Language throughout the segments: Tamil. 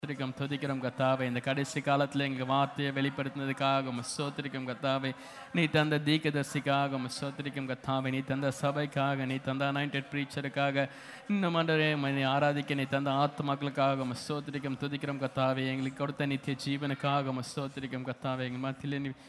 ஸ்தோத்திரிக்கும் துதிக்கிறோம் கத்தாவே இந்த கடைசி காலத்தில் எங்கள் வார்த்தையை வெளிப்படுத்தினதுக்காக உம்மை ஸ்தோத்திரிக்கும் கத்தாவே நீ தந்த தீக்கதர்சிக்காக உம்மை ஸ்தோத்திரிக்கும் கத்தாவே நீ தந்த சபைக்காக நீ தந்த அனாயிண்டட் ப்ரீச்சருக்காக இன்னும் ஆண்டவரே உம்மை நீ ஆராதிக்க நீ தந்த ஆத்மாக்களுக்காக உம்மை ஸ்தோத்திரிக்கும் துதிக்கிறோம் கத்தாவே எங்களுக்கு கொடுத்த நித்திய ஜீவனுக்காக உம்மை ஸ்தோத்திரிக்கும் கத்தாவே எங்கள் மத்தியில் நீ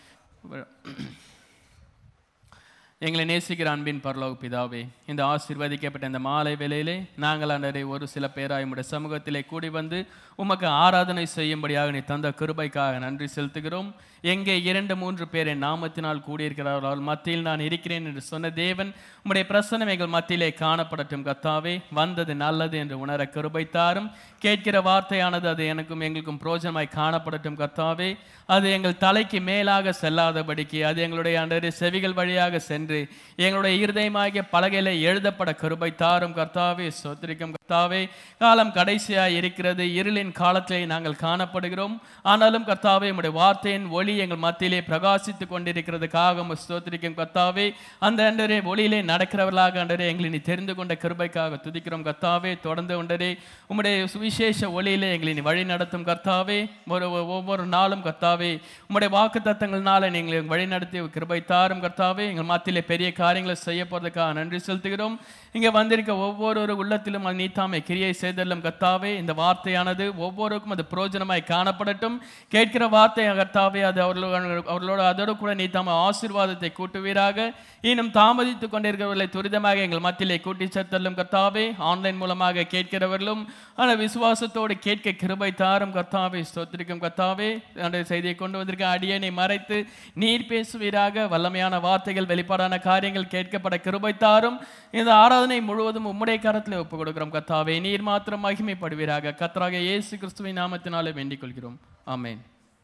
எங்களை நேசிக்கிற அன்பின் பரலோக பிதாவே இந்த ஆசீர்வதிக்கப்பட்ட இந்த மாலை வேளையிலே நாங்கள் அன்றரை ஒரு சில பேராய் உம்முடைய சமூகத்திலே கூடி வந்து உமக்கு ஆராதனை செய்யும்படியாக நீ தந்த கிருபைக்காக நன்றி செலுத்துகிறோம் எங்கே இரண்டு மூன்று பேர் என் நாமத்தினால் கூடியிருக்கிறார்கள் மத்தியில் நான் இருக்கிறேன் என்று சொன்ன தேவன் உம்முடைய பிரசனம் எங்கள் மத்தியிலே காணப்படட்டும் கத்தாவே வந்தது நல்லது என்று உணர கிருபை தாரும் கேட்கிற வார்த்தையானது அது எனக்கும் எங்களுக்கும் பிரோஜனமாய் காணப்படட்டும் கத்தாவே அது எங்கள் தலைக்கு மேலாக செல்லாதபடிக்கு அது எங்களுடைய அன்றரை செவிகள் வழியாக சென்று எங்களுடைய இருதயமாகிய பலகையில எழுதப்பட கிருபை தாரும் கர்த்தாவே சொத்திரிக்கும் கர்த்தாவே காலம் கடைசியாக இருக்கிறது இருளின் காலத்திலே நாங்கள் காணப்படுகிறோம் ஆனாலும் கர்த்தாவே உம்முடைய வார்த்தையின் ஒளி எங்கள் மத்தியிலே பிரகாசித்து கொண்டிருக்கிறதுக்காக உம்மை ஸ்தோத்திரிக்கும் கர்த்தாவே அந்த அண்டரே ஒளியிலே நடக்கிறவர்களாக அண்டரே எங்களை நீ தெரிந்து கொண்ட கிருபைக்காக துதிக்கிறோம் கர்த்தாவே தொடர்ந்து உண்டரே உம்முடைய சுவிசேஷ ஒளியிலே எங்களை நீ வழி நடத்தும் கர்த்தாவே ஒரு ஒவ்வொரு நாளும் கர்த்தாவே உம்முடைய வாக்கு தத்தங்கள்னால நீங்கள் வழி நடத்தி கிருபை தாரும் கர்த்தாவே எங்கள் மத்தியிலே பெரிய காரியங்களை செய்ய போறதுக்காக நன்றி செலுத்துகிறோம் இங்கே வந்திருக்க ஒவ்வொரு உள்ளத்திலும் அது நீத்தாமை கிரியை செய்தல்லும் கர்த்தாவே இந்த வார்த்தையானது ஒவ்வொருக்கும் அது பிரயோஜனமாய் காணப்படட்டும் கேட்கிற வார்த்தை கர்த்தாவே அது அவர்களோட அவர்களோட அதோடு கூட நீத்தாம ஆசீர்வாதத்தை கூட்டுவீராக இன்னும் தாமதித்து கொண்டிருக்கிறவர்களை துரிதமாக எங்கள் மத்தியிலே கூட்டி சேர்த்தல்லும் கர்த்தாவே ஆன்லைன் மூலமாக கேட்கிறவர்களும் ஆனால் விசுவாசத்தோடு கேட்க கிருபை தாரும் கர்த்தாவே ஸ்தோத்திரிக்கும் கர்த்தாவே அந்த செய்தியை கொண்டு வந்திருக்க அடியனை மறைத்து நீர் பேசுவீராக வல்லமையான வார்த்தைகள் வெளிப்பாடான காரியங்கள் கேட்கப்பட கிருபை தாரும் இந்த ஆராதனை முழுவதும் உம்முடைய கரத்தில் ஒப்புக் கொடுக்கிறோம் கர்த்தாவே நீர் மாத்திரம் மகிமைப்படுவீராக கர்த்தராக இயேசு கிறிஸ்துவின் நாமத்தினாலே வேண்டிக் கொள்கிறோம் ஆமென்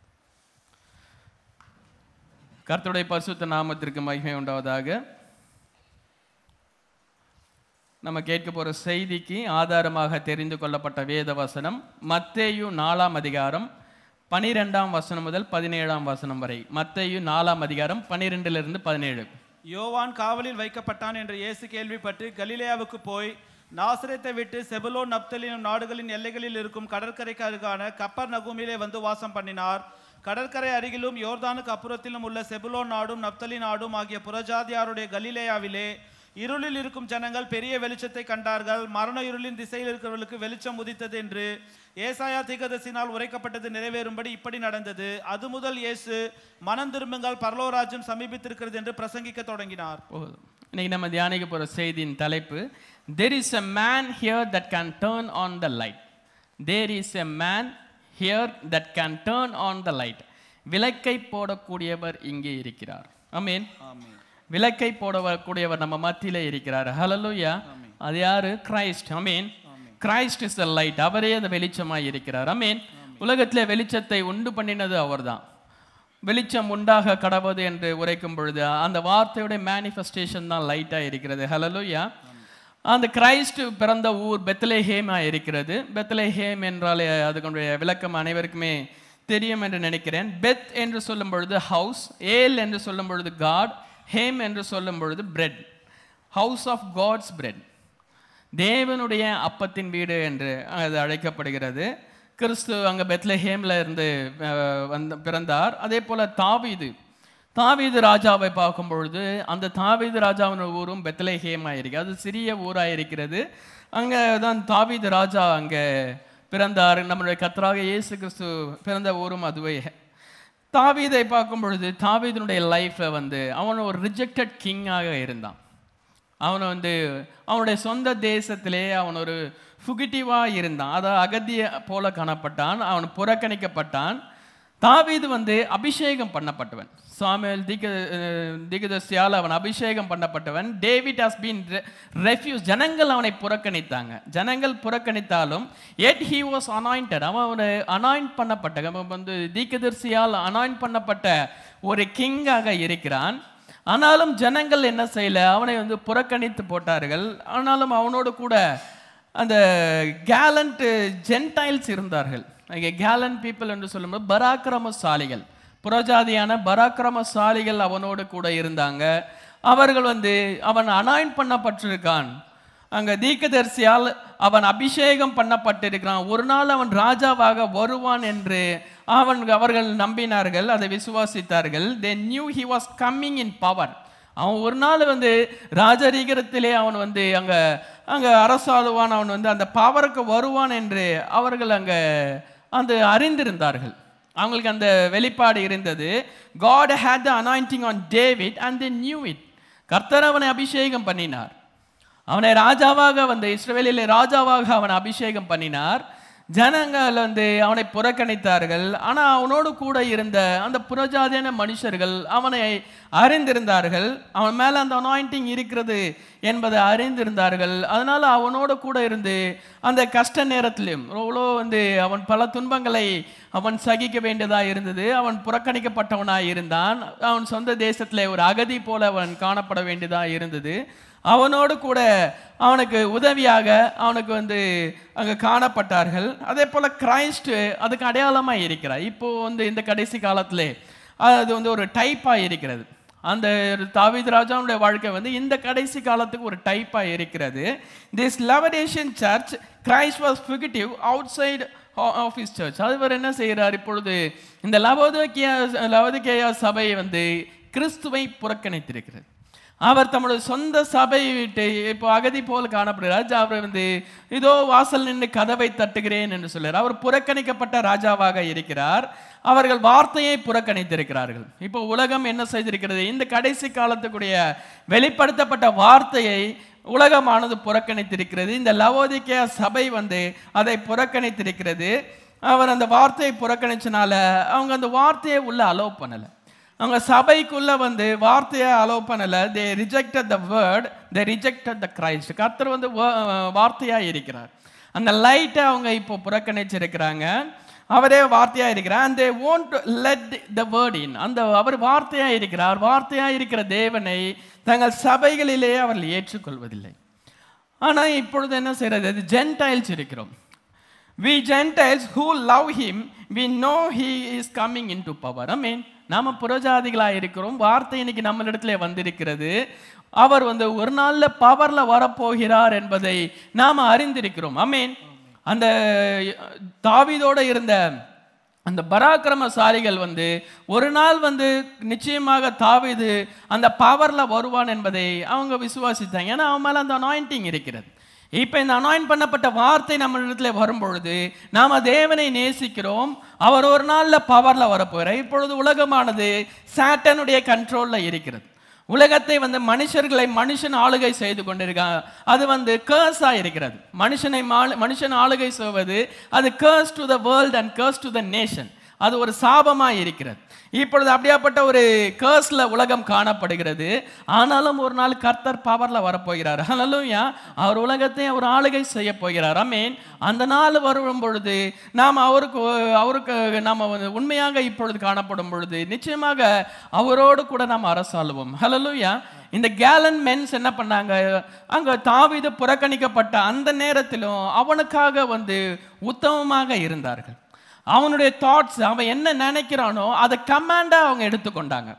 கர்த்தருடைய பரிசுத்த நாமத்திற்கு மகிமை உண்டாவதாக நம்ம கேட்க போகிற செய்திக்கு ஆதாரமாக தெரிந்து கொள்ளப்பட்ட வேத வசனம் மத்தேயு நாலாம் அதிகாரம் பனிரெண்டாம் வசனம் முதல் பதினேழாம் வசனம் வரை மத்தேயு நாலாம் அதிகாரம் பனிரெண்டிலிருந்து பதினேழு யோவான் காவலில் வைக்கப்பட்டான் என்று இயேசு கேள்விப்பட்டு கலிலேயாவுக்கு போய் நாசரேத்தை விட்டு செபுலோ நப்தலின் நாடுகளின் எல்லைகளில் இருக்கும் கடற்கரைக்கு அருகான கப்பர் நகுமிலே வந்து வாசம் பண்ணினார் கடற்கரை அருகிலும் யோர்தானுக்கு அப்புறத்திலும் உள்ள செபுலோ நாடும் நப்தலி நாடும் ஆகிய புறஜாதியாருடைய கலிலேயாவிலே இருளில் இருக்கும் ஜனங்கள் பெரிய வெளிச்சத்தை கண்டார்கள் மரண இருளின் திசையில் இருக்கிறவர்களுக்கு வெளிச்சம் உதித்தது என்று ஏசாயா தீர்க்கதரிசினால் உரைக்கப்பட்டது நிறைவேறும்படி இப்படி நடந்தது அது முதல் இயேசு மனம் திரும்புங்கள் பரலோராஜ்யம் சமீபித்திருக்கிறது என்று பிரசங்கிக்க தொடங்கினார் போதும் இன்னைக்கு நம்ம தியானிக்க போகிற செய்தியின் தலைப்பு there is a man here that can turn on the light there is a man here that can turn on the light விளக்கை போடக்கூடியவர் இங்கே இருக்கிறார் அமீன் விளக்கை போடக்கூடியவர் நம்ம மத்தியிலே இருக்கிறார் ஹலலூயா அது யாரு Christ amen Christ is the light அவரே அந்த வெளிச்சமாய் இருக்கிறார் அமீன் உலகத்திலே வெளிச்சத்தை உண்டு பண்ணினது அவர்தான் வெளிச்சம் உண்டாக கடவுது என்று உரைக்கும் பொழுது அந்த வார்த்தையுடைய மேனிஃபெஸ்டேஷன் தான் லைட்டாக இருக்கிறது ஹலலூயா அந்த கிரைஸ்ட் பிறந்த ஊர் பெத்லேஹேமா இருக்கிறது பெத்லேஹேம் என்றாலே அதுக்குடைய விளக்கம் அனைவருக்குமே தெரியும் என்று நினைக்கிறேன் பெத் என்று சொல்லும் பொழுது ஹவுஸ் ஏல் என்று சொல்லும் பொழுது காட் ஹேம் என்று சொல்லும் பொழுது bread house of God's bread தேவனுடைய அப்பத்தின் வீடு என்று அது அழைக்கப்படுகிறது கிறிஸ்து அங்கே பெத்லஹேமில் இருந்து அஹ், வந்து பிறந்தார் அதே போல் தாவீது தாவீது ராஜாவை பார்க்கும் பொழுது அந்த தாவீது ராஜாவின் ஊரும் பெத்லஹேமாக இருக்கு அது சிறிய ஊராக இருக்கிறது அங்கே தான் தாவீது ராஜா அங்கே பிறந்தார் நம்மளுடைய கத்தராக இயேசு கிறிஸ்து பிறந்த ஊரும் அதுவே தாவீதை பார்க்கும் பொழுது தாவீதனுடைய லைஃப்பில் வந்து அவன் ஒரு ரிஜெக்டட் கிங்காக இருந்தான் அவன் வந்து அவனுடைய சொந்த தேசத்திலே அவன் ஒரு ஃபுகிட்டிவாக இருந்தான் அதாவது அகத்திய போல காணப்பட்டான் அவன் புறக்கணிக்கப்பட்டான் தாவீது வந்து அபிஷேகம் பண்ணப்பட்டவன் சாமுவேல் தீக தீகதர்சியால் அவன் அபிஷேகம் பண்ணப்பட்டவன் டேவிட் ஹாஸ் பீன் ரெஃப்யூஸ் ஜனங்கள் அவனை புறக்கணித்தாங்க ஜனங்கள் புறக்கணித்தாலும் எட் ஹி வாஸ் அனாயிண்டட் அவன் ஒரு அனாயிண்ட் பண்ணப்பட்ட அவன் வந்து தீகதர்சியால் அனாயிண்ட் பண்ணப்பட்ட ஒரு கிங்காக இருக்கிறான் ஆனாலும் ஜனங்கள் என்ன செய்யல அவனை வந்து புறக்கணித்து போட்டார்கள் ஆனாலும் அவனோடு கூட அந்த கேலண்ட் ஜென்டைல்ஸ் இருந்தார்கள் அங்கே கேலண்ட் பீப்புள் என்று சொல்லும்போது பராக்கிரமசாலிகள் புறஜாதியான பராக்கிரமசாலிகள் அவனோடு கூட இருந்தாங்க அவர்கள் வந்து அவன் அனாயின் பண்ணப்பட்டிருக்கான் அங்க தீர்க்கதரிசியால் அவன் அபிஷேகம் பண்ணப்பட்டிருக்கிறான் ஒரு நாள் அவன் ராஜாவாக வருவான் என்று அவன் அவர்கள் நம்பினார்கள் அதை விசுவாசித்தார்கள் they knew he was coming in power அவன் ஒரு நாள் வந்து ராஜரீகரத்திலே அவன் வந்து அங்க அங்க அரசாளுவான் அவன் வந்து அந்த பவருக்கு வருவான் என்று அவர்கள் அங்க அந்த அறிந்திருந்தார்கள் அவங்களுக்கு அந்த வெளிப்பாடு இருந்தது God had the anointing on David and they knew it கர்த்தர் அவனை அபிஷேகம் பண்ணினார் அவனை ராஜாவாக வந்து இஸ்ரவேலிலே ராஜாவாக அவனை அபிஷேகம் பண்ணினார் ஜனங்கள் வந்து அவனை புறக்கணித்தார்கள் ஆனால் அவனோடு கூட இருந்த அந்த புறஜாதியான மனுஷர்கள் அவனை அறிந்திருந்தார்கள் அவன் மேலே அந்த அனாயிண்டிங் இருக்கிறது என்பதை அறிந்திருந்தார்கள் அதனால அவனோடு கூட இருந்து அந்த கஷ்ட நேரத்திலும் எவ்வளோ வந்து அவன் பல துன்பங்களை அவன் சகிக்க வேண்டியதாக இருந்தது அவன் புறக்கணிக்கப்பட்டவனாக இருந்தான் அவன் சொந்த தேசத்தில் ஒரு அகதி போல அவன் காணப்பட வேண்டியதாக இருந்தது அவனோடு கூட அவனுக்கு உதவியாக அவனுக்கு வந்து அங்கே காணப்பட்டார்கள் அதே போல் கிரைஸ்ட் அதுக்கு அடையாளமாக இருக்கிறார் இப்போ வந்து இந்த கடைசி காலத்திலே அது வந்து ஒரு டைப்பாக இருக்கிறது அந்த தாவீது ராஜாவுடைய வாழ்க்கை வந்து இந்த கடைசி காலத்துக்கு ஒரு டைப்பாக இருக்கிறது this Laodicean church Christ was fugitive outside of his church அவர் என்ன செய்கிறார் இப்பொழுது இந்த லவோதேக்கியா லவோதிகேயா சபை வந்து கிறிஸ்துவை புறக்கணித்திருக்கிறது அவர் தம்முடைய சொந்த சபை விட்டு இப்போ அகதி போல் காணப்படுகிறார் அவர் வந்து இதோ வாசல் நின்று கதவை தட்டுகிறேன் என்று சொல்றார் அவர் புறக்கணிக்கப்பட்ட ராஜாவாக இருக்கிறார் அவர்கள் வார்த்தையை புறக்கணித்திருக்கிறார்கள் இப்போ உலகம் என்ன செய்திருக்கிறது இந்த கடைசி காலத்துக்குடைய வெளிப்படுத்தப்பட்ட வார்த்தையை உலகமானது புறக்கணித்திருக்கிறது இந்த லவோதிக்கேயா சபை வந்து அதை புறக்கணித்திருக்கிறது அவர் அந்த வார்த்தையை புறக்கணிச்சனால அவங்க அந்த வார்த்தையை உள்ள அலோவ் பண்ணலை அவங்க சபைக்குள்ள வந்து வார்த்தையை அலோவ் பண்ணலை they rejected the word they rejected the Christ கர்த்தர் வந்து வார்த்தையாக இருக்கிறார் அந்த லைட்டை அவங்க இப்போ புறக்கணிச்சிருக்கிறாங்க அவரே வார்த்தையாக இருக்கிறார் and they won't let the word in அந்த அவர் வார்த்தையாக இருக்கிறார் வார்த்தையாக இருக்கிற தேவனை தங்கள் சபைகளிலே அவர்கள் ஏற்றுக்கொள்வதில்லை ஆனால் இப்பொழுது என்ன செய்யறது அது ஜென்டைல்ஸ் இருக்கிறோம் we gentiles who love him we know he is coming into power i mean நாம புறஜாதிகளாக இருக்கிறோம் வார்த்தை இன்னைக்கு நம்மளிடத்துல வந்திருக்கிறது அவர் வந்து ஒரு நாள்ல பவர்ல வரப்போகிறார் என்பதை நாம அறிந்திருக்கிறோம் அமீன் அந்த தாவீதோட இருந்த அந்த பராக்கிரமசாலிகள் வந்து ஒரு நாள் வந்து நிச்சயமாக தாவீது அந்த பவர்ல வருவான் என்பதை அவங்க விசுவாசித்தாங்க ஏன்னா அவன் மேல அந்த அனாயிண்டிங் இருக்கிறது இப்போ இந்த அனாயின் பண்ணப்பட்ட வார்த்தை நம்ம இடத்துல வரும்பொழுது நாம் தேவனை நேசிக்கிறோம் அவர் ஒரு நாளில் பவரில் வரப்போகிறார் இப்பொழுது உலகமானது சாட்டனுடைய கண்ட்ரோலில் இருக்கிறது உலகத்தை வந்து மனுஷர்களை மனுஷன் ஆளுகை செய்து கொண்டிருக்காங்க அது வந்து கேர்ஸாக இருக்கிறது மனுஷனை மாளு- மனுஷன் ஆளுகை செய்வது அது curse to the world and curse to the nation அது ஒரு சாபமாக இருக்கிறது இப்பொழுது அப்படியாப்பட்ட ஒரு கேர்ஸ்ல உலகம் காணப்படுகிறது ஆனாலும் ஒரு நாள் கர்த்தர் பவர்ல வரப்போகிறார் ஹalleluya அவர் உலகத்தை அவர் ஆளுகை செய்ய போகிறார் அமீன் அந்த நாள் வரும் பொழுது நாம் அவருக்கு அவருக்கு நாம் வந்து உண்மையாக இப்பொழுது காணப்படும் பொழுது நிச்சயமாக அவரோடு கூட நாம் அரசாளுவோம் ஹalleluya இந்த கேலன் மென்ஸ் என்ன பண்ணாங்க அங்க தாவீது புறக்கணிக்கப்பட்ட அந்த நேரத்திலும் அவனுக்காக வந்து உத்தமமாக இருந்தார்கள் அவனுடைய தாட்ஸ் அவன் என்ன நினைக்கிறானோ அதை கமாண்டாக அவங்க எடுத்துக்கொண்டாங்க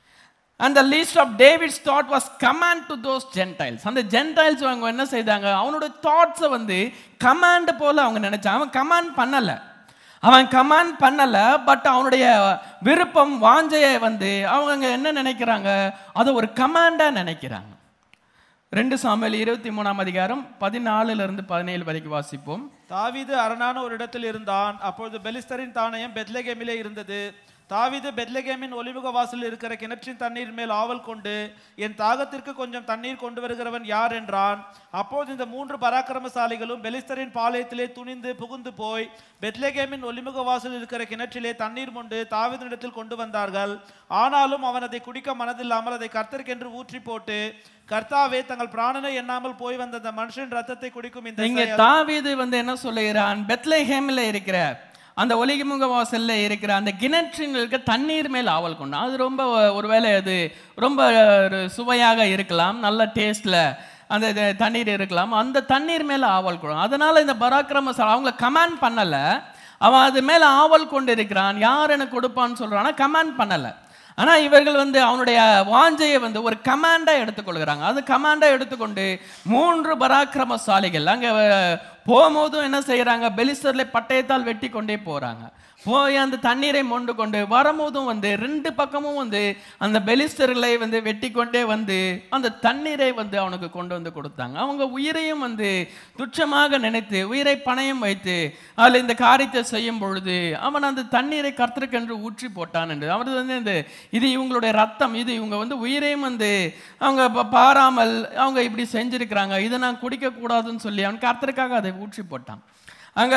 அந்த least of David's thought was command to those gentiles அந்த ஜென்டைல்ஸ் அவங்க என்ன செய்தாங்க அவனுடைய தாட்ஸை வந்து கமாண்ட் போல அவங்க நினைச்சாங்க அவன் கமாண்ட் பண்ணலை அவன் கமாண்ட் பண்ணலை பட் அவனுடைய விருப்பம் வாஞ்சையை வந்து அவங்க என்ன நினைக்கிறாங்க அதை ஒரு கமாண்டாக நினைக்கிறாங்க ரெண்டு சாமியல் இருபத்தி மூணாம் அதிகாரம் பதினாலுல இருந்து பதினேழு வரைக்கும் வாசிப்போம் தாவீது அரணான ஒரு இடத்தில் இருந்தான் அப்பொழுது பெலிஸ்தரின் தானயம் பெத்லகேமிலே இருந்தது தாவீது பெத்லகேமின் ஒலிமுக வாசலில் இருக்கிற கிணற்றின் தண்ணீர் மேல் ஆவல் கொண்டு என் தாகத்திற்கு கொஞ்சம் தண்ணீர் கொண்டு வருகிறவன் யார் என்றான் அப்போது இந்த மூன்று பராக்கிரமசாலிகளும் பெலிஸ்தரின் பாளையத்திலே துணிந்து புகுந்து போய் பெத்லகேமின் ஒலிமுக வாசலில் இருக்கிற கிணற்றிலே தண்ணீர் மொண்டு தாவீதினிடத்தில் கொண்டு வந்தார்கள் ஆனாலும் அவன் அதை குடிக்க மனதில்லாமல் அதை கர்த்தருக்கென்று ஊற்றி போட்டு கர்த்தாவே தங்கள் பிராணனை எண்ணாமல் போய் வந்த அந்த மனுஷன் ரத்தத்தை குடிக்கும் இந்த இங்க செயல் தாவீது வந்து என்ன சொல்லுகிறான் பெத்லஹேமில் இருக்கிற அந்த ஒலிமுக வாசல்ல இருக்கிற அந்த கிணற்றில் இருக்க தண்ணீர் மேல் ஆவல் கொண்டான் அது ரொம்ப ஒருவேளை அது ரொம்ப ஒரு சுவையாக இருக்கலாம் நல்ல டேஸ்ட்ல அந்த இது தண்ணீர் இருக்கலாம் அந்த தண்ணீர் மேல ஆவல் கொள்ளும் அதனால இந்த பராக்கிரமசாலி அவங்கள கமாண்ட் பண்ணல அவன் அது மேல ஆவல் கொண்டு இருக்கிறான் யார் எனக்கு கொடுப்பான்னு சொல்றான் கமாண்ட் பண்ணல ஆனா இவர்கள் வந்து அவனுடைய வாஞ்சையை வந்து ஒரு கமாண்டா எடுத்துக்கொள்கிறாங்க அது கமாண்டா எடுத்துக்கொண்டு மூன்று பராக்கிரமசாலிகள் அங்க அஹ், போகும்போதும் என்ன செய்யறாங்க பெலிஸ்தர்ல பட்டயத்தால் வெட்டி கொண்டே போறாங்க போய் அந்த தண்ணீரை மொண்டு கொண்டு வரும்போதும் வந்து ரெண்டு பக்கமும் வந்து அந்த பெலிஸ்தர்களை வந்து வெட்டி கொண்டே வந்து அந்த தண்ணீரை வந்து அவனுக்கு கொண்டு வந்து கொடுத்தாங்க அவங்க உயிரையும் வந்து துச்சமாக நினைத்து உயிரை பணயம் வைத்து அதில் இந்த காரியத்தை செய்யும் பொழுது அவன் அந்த தண்ணீரை கர்த்தருக்கென்று ஊற்றி போட்டான் என்று அவர் வந்து இந்த இது இவங்களுடைய ரத்தம் இது இவங்க வந்து உயிரையும் வந்து அவங்க ப- பாராமல் அவங்க இப்படி செஞ்சிருக்கிறாங்க இதை நான் குடிக்கக்கூடாதுன்னு சொல்லி அவன் கர்த்தருக்காக அதை ஊற்றி போட்டான் அங்க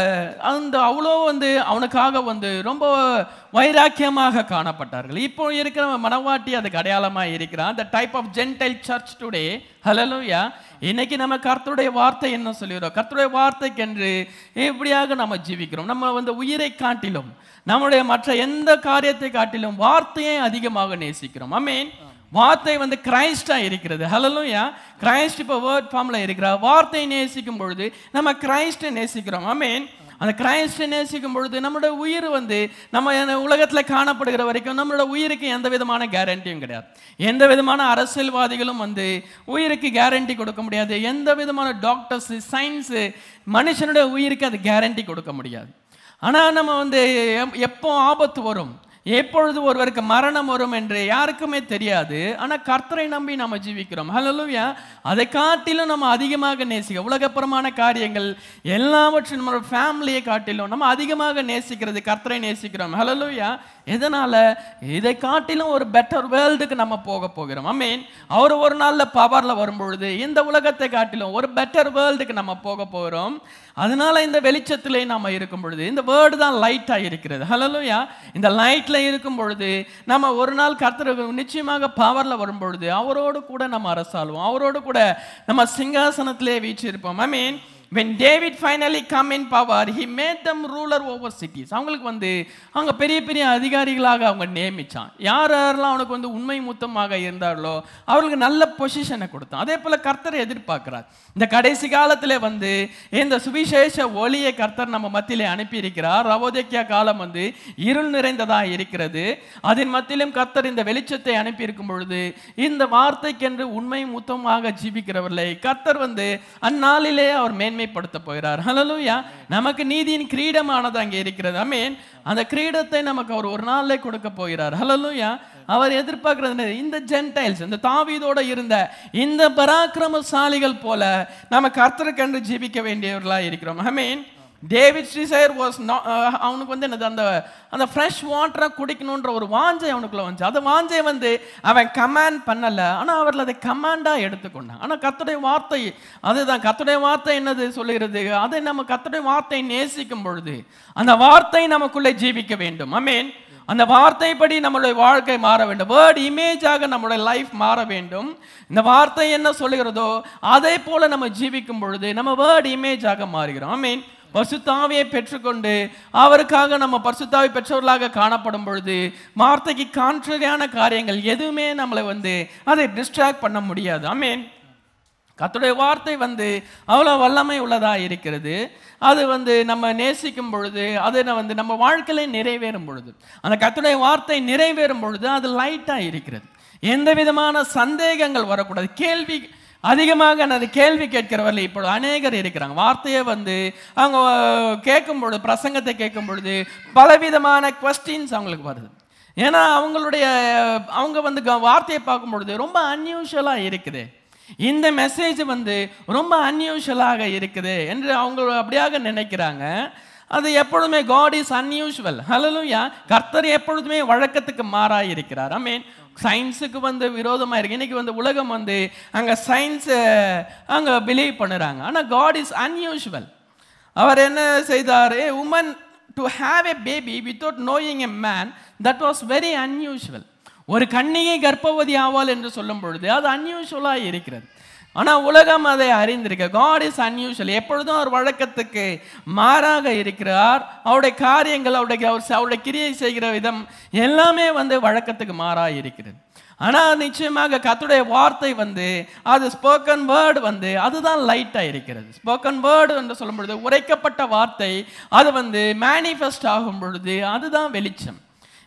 அந்த அவ்வளோ வந்து அவனுக்காக வந்து ரொம்ப வைராக்கியமாக காணப்பட்டார்கள் இப்போ இருக்கிற மனவாட்டி அதுக்கு அடையாளமாக இருக்கிறான் the type of gentile church today ஹலலூயா இன்னைக்கு நம்ம கர்த்தருடைய வார்த்தை என்ன சொல்லுகிறோம் கர்த்தருடைய வார்த்தைக்கென்று எப்படியாக நம்ம ஜீவிக்கிறோம் நம்ம வந்து உயிரை காட்டிலும் நம்முடைய மற்ற எந்த காரியத்தை காட்டிலும் வார்த்தையை அதிகமாக நேசிக்கிறோம் அமீன் வார்த்தை வந்து கிரைஸ்டா இருக்கிறது ஹலலூயா கிரைஸ்ட் இப்போ வேர்ட் ஃபார்ம்ல இருக்கிறார் வார்த்தை நேசிக்கும் பொழுது நம்ம கிரைஸ்டை நேசிக்கிறோம் அமீன் அந்த கிரைஸ்டை நேசிக்கும் பொழுது நம்மளோட உயிர் வந்து நம்ம இந்த உலகத்துல காணப்படுகிற வரைக்கும் நம்மளோட உயிருக்கு எந்த விதமான கேரண்டியும் கிடையாது எந்த விதமான அரசியல்வாதிகளும் வந்து உயிருக்கு கேரண்டி கொடுக்க முடியாது எந்த விதமான டாக்டர்ஸ் சயின்ஸு மனுஷனுடைய உயிருக்கு அது கேரண்டி கொடுக்க முடியாது ஆனா நம்ம வந்து எப்- எப்போ ஆபத்து வரும் எப்பொழுது ஒருவருக்கு மரணம் வரும் என்று யாருக்குமே தெரியாது ஆனா கர்த்தரை நம்பி நம்ம ஜீவிக்கிறோம் ஹalleluya அதை காட்டிலும் நம்ம அதிகமாக நேசிக்க உலகப்புறமான காரியங்கள் எல்லாவற்றையும் நம்மளோட ஃபேமிலியை காட்டிலும் நம்ம அதிகமாக நேசிக்கிறது கர்த்தரை நேசிக்கிறோம் ஹalleluya எதனால இதை காட்டிலும் ஒரு பெட்டர் வேர்ல்டுக்கு நம்ம போக போகிறோம் ஐ மீன் அவர் ஒரு நாள்ல பவர்ல வரும்பொழுது இந்த உலகத்தை காட்டிலும் ஒரு பெட்டர் வேர்ல்டுக்கு நம்ம போக போகிறோம் அதனால இந்த வெளிச்சத்திலே நாம இருக்கும் பொழுது இந்த வேர்டு தான் லைட்டா இருக்கிறது ஹalleluya இந்த லைட்ல இருக்கும் பொழுது நம்ம ஒரு நாள் கர்த்தர் நிச்சயமாக பவர்ல வரும் பொழுது அவரோடு கூட நம்ம அரசாளுவோம் அவரோடு கூட நம்ம சிங்காசனத்திலே வீற்றிருப்போம் ஐ மீன் when david finally come in power he made them ruler over cities அவங்களுக்கு வந்து அவங்க பெரிய பெரிய அதிகாரிகளாக அவங்க நியமிச்சான் யார் யாரெல்லாம் அவனுக்கு வந்து உண்மை முத்தமாக இருந்தார்களோ அவர்களுக்கு நல்ல பொசிஷனை கொடுத்தான் அதே போல கர்த்தரை எதிர்பார்க்கிறார் இந்த கடைசி காலத்திலே வந்து இந்த சுவிசேஷ ஒளியை கர்த்தர் நம்ம மத்தியிலே அனுப்பி இருக்கிறார் ரவோதேக்கியா காலம் வந்து இருள் நிறைந்ததா இருக்கிறது அதன் மத்தியிலும் கர்த்தர் இந்த வெளிச்சத்தை அனுப்பி இருக்கும் பொழுது இந்த வார்த்தைக்கென்று உண்மை முத்தமாக ஜீவிக்கிறவர்களை கர்த்தர் வந்து அந்நாளிலே அவர் மேன்மைப்படுத்த போகிறார் ஹalleluya நமக்கு நீதியின் கிரீடமானது அங்கே இருக்கிறது அமீன் அந்த கிரீடத்தை நமக்கு அவர் ஒரு நாளிலே கொடுக்க போகிறார் ஹalleluya அவர் எதிர்பார்க்கிறது என்னது? இந்த ஜென்டைல்ஸ் இந்த தாவீதோட இருந்த இந்த பராக்கிரமசாலிகள் போல நம்ம கர்த்தருக்கென்று ஜீவிக்க வேண்டியவர்களா இருக்கிறோம் அமீன் டேவிட் ஸ்ரீசையர் வாஸ் அவனுக்கு வந்து என்னது அந்த அந்த ஃப்ரெஷ் வாட்டரை குடிக்கணுன்ற ஒரு வாஞ்சை அவனுக்குள்ள வந்துச்சு அந்த வாஞ்சை வந்து அவன் கமாண்ட் பண்ணல ஆனா அவர்கள் அதை கமாண்டாக எடுத்துக்கொண்டான் ஆனா கர்த்தருடைய வார்த்தை அதுதான் கர்த்தருடைய வார்த்தை என்னது சொல்லுகிறது அதை நம்ம கர்த்தருடைய வார்த்தை நேசிக்கும் பொழுது அந்த வார்த்தை நமக்குள்ளே ஜீவிக்க வேண்டும் அமீன் அந்த வார்த்தைப்படி நம்மளுடைய வாழ்க்கை மாற வேண்டும் வேர்ட் இமேஜாக நம்மளுடைய லைஃப் மாற வேண்டும் இந்த வார்த்தை என்ன சொல்லுகிறதோ அதே போல நம்ம ஜீவிக்கும் பொழுது நம்ம வேர்ட் இமேஜாக மாறுகிறோம் ஐ மீன் பரிசுத்தாவியை பெற்றுக்கொண்டு அவருக்காக நம்ம பரிசுத்தாவி பெற்றவர்களாக காணப்படும் பொழுது வார்த்தைக்கு கான்ட்ரரியான காரியங்கள் எதுவுமே நம்மளை வந்து அதை டிஸ்ட்ராக்ட் பண்ண முடியாது ஐ மீன் கர்த்தருடைய வார்த்தை வந்து அவ்வளோ வல்லமை உள்ளதா இருக்கிறது அது வந்து நம்ம நேசிக்கும் பொழுது அது ந- வந்து நம்ம வாழ்க்கையில நிறைவேறும் பொழுது அந்த கர்த்தருடைய வார்த்தை நிறைவேறும் பொழுது அது லைட்டாக இருக்கிறது எந்த விதமான சந்தேகங்கள் வரக்கூடாது கேள்வி அதிகமாக அந்த கேள்வி கேட்கிறவர்கள் இப்பொழுது அநேகர் இருக்கிறாங்க வார்த்தையை வந்து அவங்க கேட்கும் பொழுது பிரசங்கத்தை கேட்கும் பொழுது பலவிதமான கொஸ்டின்ஸ் அவங்களுக்கு வருது ஏன்னா அவங்களுடைய அவங்க வந்து க- வார்த்தையை பார்க்கும் பொழுது ரொம்ப அன்யூஷுவலாக இருக்குது இந்த மெசேஜ் வந்து ரொம்ப அன்யூஷுவலாக இருக்குது என்று அவங்க அப்படியாக நினைக்கிறாங்க அது எப்பொழுதுமே காட் இஸ் அன்யூஷுவல் ஹalleluya கர்த்தர் எப்பொழுதுமே வழக்கத்துக்கு மாறாக இருக்கிறார் ஐ மீன் சயின்ஸுக்கு வந்து விரோதமாக இருக்கு இன்னைக்கு வந்து உலகம் வந்து அங்கே சயின்ஸை அங்கே பிலீவ் பண்ணுறாங்க ஆனால் காட் இஸ் அன்யூஷுவல் அவர் என்ன செய்தார் a woman to have a baby without knowing a man that was very unusual ஒரு கன்னிகை கர்ப்பவதி ஆவாள் என்று சொல்லும் பொழுது அது அன்யூஷுவலாக இருக்கிறது ஆனால் உலகம் அதை அறிந்திருக்க காட் இஸ் அன்யூஷுவல் எப்பொழுதும் அவர் வழக்கத்துக்கு மாறாக இருக்கிறார் அவருடைய காரியங்கள் அவருடைய அவர் செ- அவருடைய கிரியை செய்கிற விதம் எல்லாமே வந்து வழக்கத்துக்கு மாறாக இருக்கிறது ஆனால் நிச்சயமாக கர்த்தருடைய வார்த்தை வந்து அது ஸ்போக்கன் வேர்டு வந்து அதுதான் லைட்டாக இருக்கிறது ஸ்போக்கன் வேர்டு என்று சொல்லும் பொழுது உரைக்கப்பட்ட வார்த்தை அது வந்து மேனிஃபெஸ்ட் ஆகும் பொழுது அதுதான் வெளிச்சம்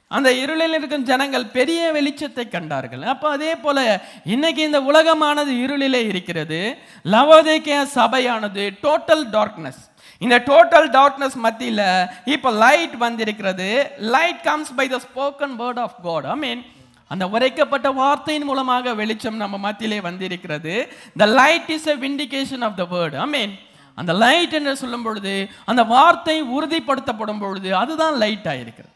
அந்த இருளில் இருக்கும் ஜனங்கள் பெரிய வெளிச்சத்தை கண்டார்கள் அப்போ அதே போல இன்னைக்கு இந்த உலகமானது இருளிலே இருக்கிறது லவோதேக்கிய சபையானது டோட்டல் டார்க்னஸ் இந்த டோட்டல் டார்க்னஸ் மத்தியில் இப்போ லைட் வந்திருக்கிறது light comes by the spoken word of God I mean அந்த உரைக்கப்பட்ட வார்த்தையின் மூலமாக வெளிச்சம் நம்ம மத்தியிலே வந்திருக்கிறது the light is a vindication of the word I mean அந்த லைட் என்று சொல்லும் பொழுது அந்த வார்த்தை உறுதிப்படுத்தப்படும் பொழுது அதுதான் லைட் ஆயிருக்கிறது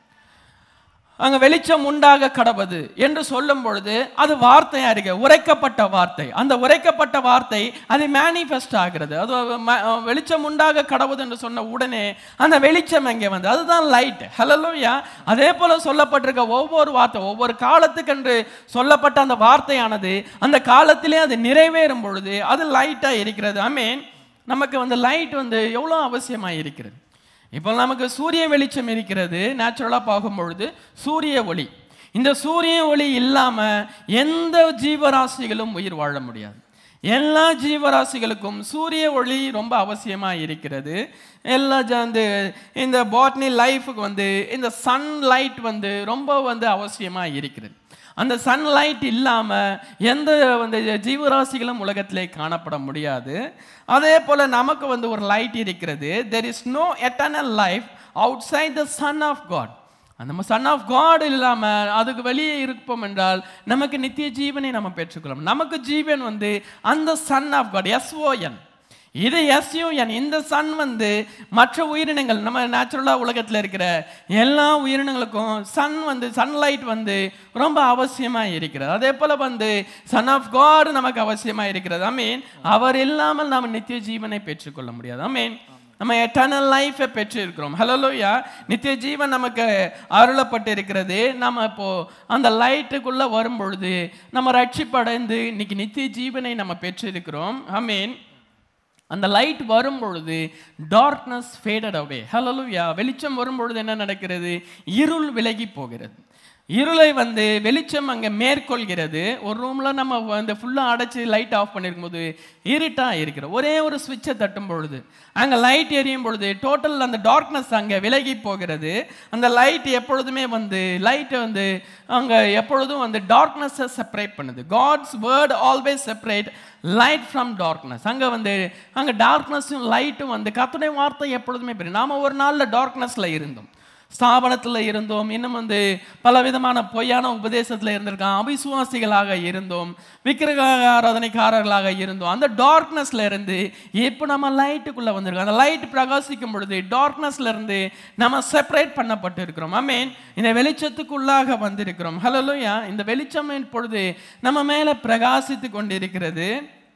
அங்க வெளிச்சம் உண்டாக கடவது என்று சொல்லும் பொழுது அது வார்த்தையா இருக்கு உரைக்கப்பட்ட வார்த்தை அந்த உரைக்கப்பட்ட வார்த்தை அது மேனிஃபெஸ்ட் ஆகிறது அது ம- வெளிச்சம் உண்டாக கடவுது என்று சொன்ன உடனே அந்த வெளிச்சம் எங்கே வந்து அதுதான் லைட் ஹலலோயா அதே போல சொல்லப்பட்டிருக்க ஒவ்வொரு வார்த்தை ஒவ்வொரு காலத்துக்கென்று சொல்லப்பட்ட அந்த வார்த்தையானது அந்த காலத்திலே அது நிறைவேறும் பொழுது அது லைட்டா இருக்கிறது ஐ மீன் நமக்கு வந்து லைட் வந்து எவ்வளோ அவசியமாக இருக்கிறது இப்போ நமக்கு சூரிய வெளிச்சம் இருக்கிறது நேச்சுரலாக பார்க்கும் பொழுது சூரிய ஒளி இந்த சூரிய ஒளி இல்லாமல் எந்த ஜீவராசிகளும் உயிர் வாழ முடியாது எல்லா ஜீவராசிகளுக்கும் சூரிய ஒளி ரொம்ப அவசியமாக இருக்கிறது எல்லா ஜ- வந்து இந்த பாட்னி லைஃபுக்கு வந்து இந்த சன் லைட் வந்து ரொம்ப வந்து அவசியமாக இருக்கிறது அந்த சன்லைட் இல்லாமல் எந்த வந்து ஜீவராசிகளும் உலகத்திலே காணப்பட முடியாது அதே போல் நமக்கு வந்து ஒரு லைட் இருக்கிறது there is no eternal life outside the Son of God அந்த சன் ஆஃப் காட் இல்லாமல் அதுக்கு வெளியே இருப்போம் என்றால் நமக்கு நித்திய ஜீவனை நம்ம பெற்றுக்கொள்ளலாம் நமக்கு ஜீவன் வந்து அந்த சன் ஆஃப் காட் எஸ்ஓஎன் இது எஸ்யூஎன் இந்த சன் வந்து மற்ற உயிரினங்கள் நம்ம நேச்சுரலாக உலகத்தில் இருக்கிற எல்லா உயிரினங்களுக்கும் சன் வந்து சன்லைட் வந்து ரொம்ப அவசியமாக இருக்கிறது அதே போல் வந்து சன் ஆஃப் காட் நமக்கு அவசியமாக இருக்கிறது ஐ மீன் அவர் இல்லாமல் நாம் நித்திய ஜீவனை பெற்றுக்கொள்ள முடியாது ஐ மீன் நம்ம எட்டர்னல் லைஃபை பெற்றிருக்கிறோம் ஹலோலோயா நித்திய ஜீவன் நமக்கு அருளப்பட்டு இருக்கிறது நம்ம இப்போ அந்த லைட்டுக்குள்ளே வரும் பொழுது நம்ம ரட்சிப்படைந்து இன்னைக்கு நித்திய ஜீவனை நம்ம பெற்றிருக்கிறோம் ஐ மீன் அந்த லைட் வரும் பொழுது டார்க்னஸ் ஃபேடட் அவே ஹலலுயா வெளிச்சம் வரும் பொழுது என்ன நடக்கிறது இருள் விலகி போகிறது இருளை வந்து வெளிச்சம் அங்கே மேற்கொள்கிறது ஒரு ரூமில் நம்ம வந்து ஃபுல்லாக அடைச்சி லைட் ஆஃப் பண்ணிருக்கும் போது இருட்டாக இருக்கிற ஒரே ஒரு சுவிட்சை தட்டும் பொழுது அங்கே லைட் எரியும் பொழுது டோட்டல் அந்த டார்க்னஸ் அங்கே விலகி போகிறது அந்த லைட் எப்பொழுதுமே வந்து லைட் வந்து அங்கே எப்பொழுதும் வந்து டார்க்னஸை செப்பரேட் பண்ணுது God's word always separate light from darkness அங்கே வந்து அங்கே டார்க்னஸும் லைட்டும் வந்து கத்துடைய வார்த்தை எப்பொழுதுமே பெரிய நாம ஒரு நாளில் டார்க்னஸில் இருந்தோம் ஸ்தாபனத்தில் இருந்தோம் இன்னும் வந்து பலவிதமான பொய்யான உபதேசத்தில் இருந்திருக்கோம் அவிசுவாசிகளாக இருந்தோம் விக்கிரக ஆராதனைக்காரர்களாக இருந்தோம் அந்த டார்க்னஸ்ல இருந்து இப்போ நம்ம லைட்டுக்குள்ளே வந்திருக்கோம் அந்த லைட் பிரகாசிக்கும் பொழுது டார்க்னஸ்ல இருந்து நம்ம செப்பரேட் பண்ணப்பட்டு இருக்கிறோம் ஐ மீன் இந்த வெளிச்சத்துக்குள்ளாக வந்திருக்கிறோம் ஹலோயா இந்த வெளிச்சம் இப்பொழுது நம்ம மேலே பிரகாசித்து கொண்டிருக்கிறது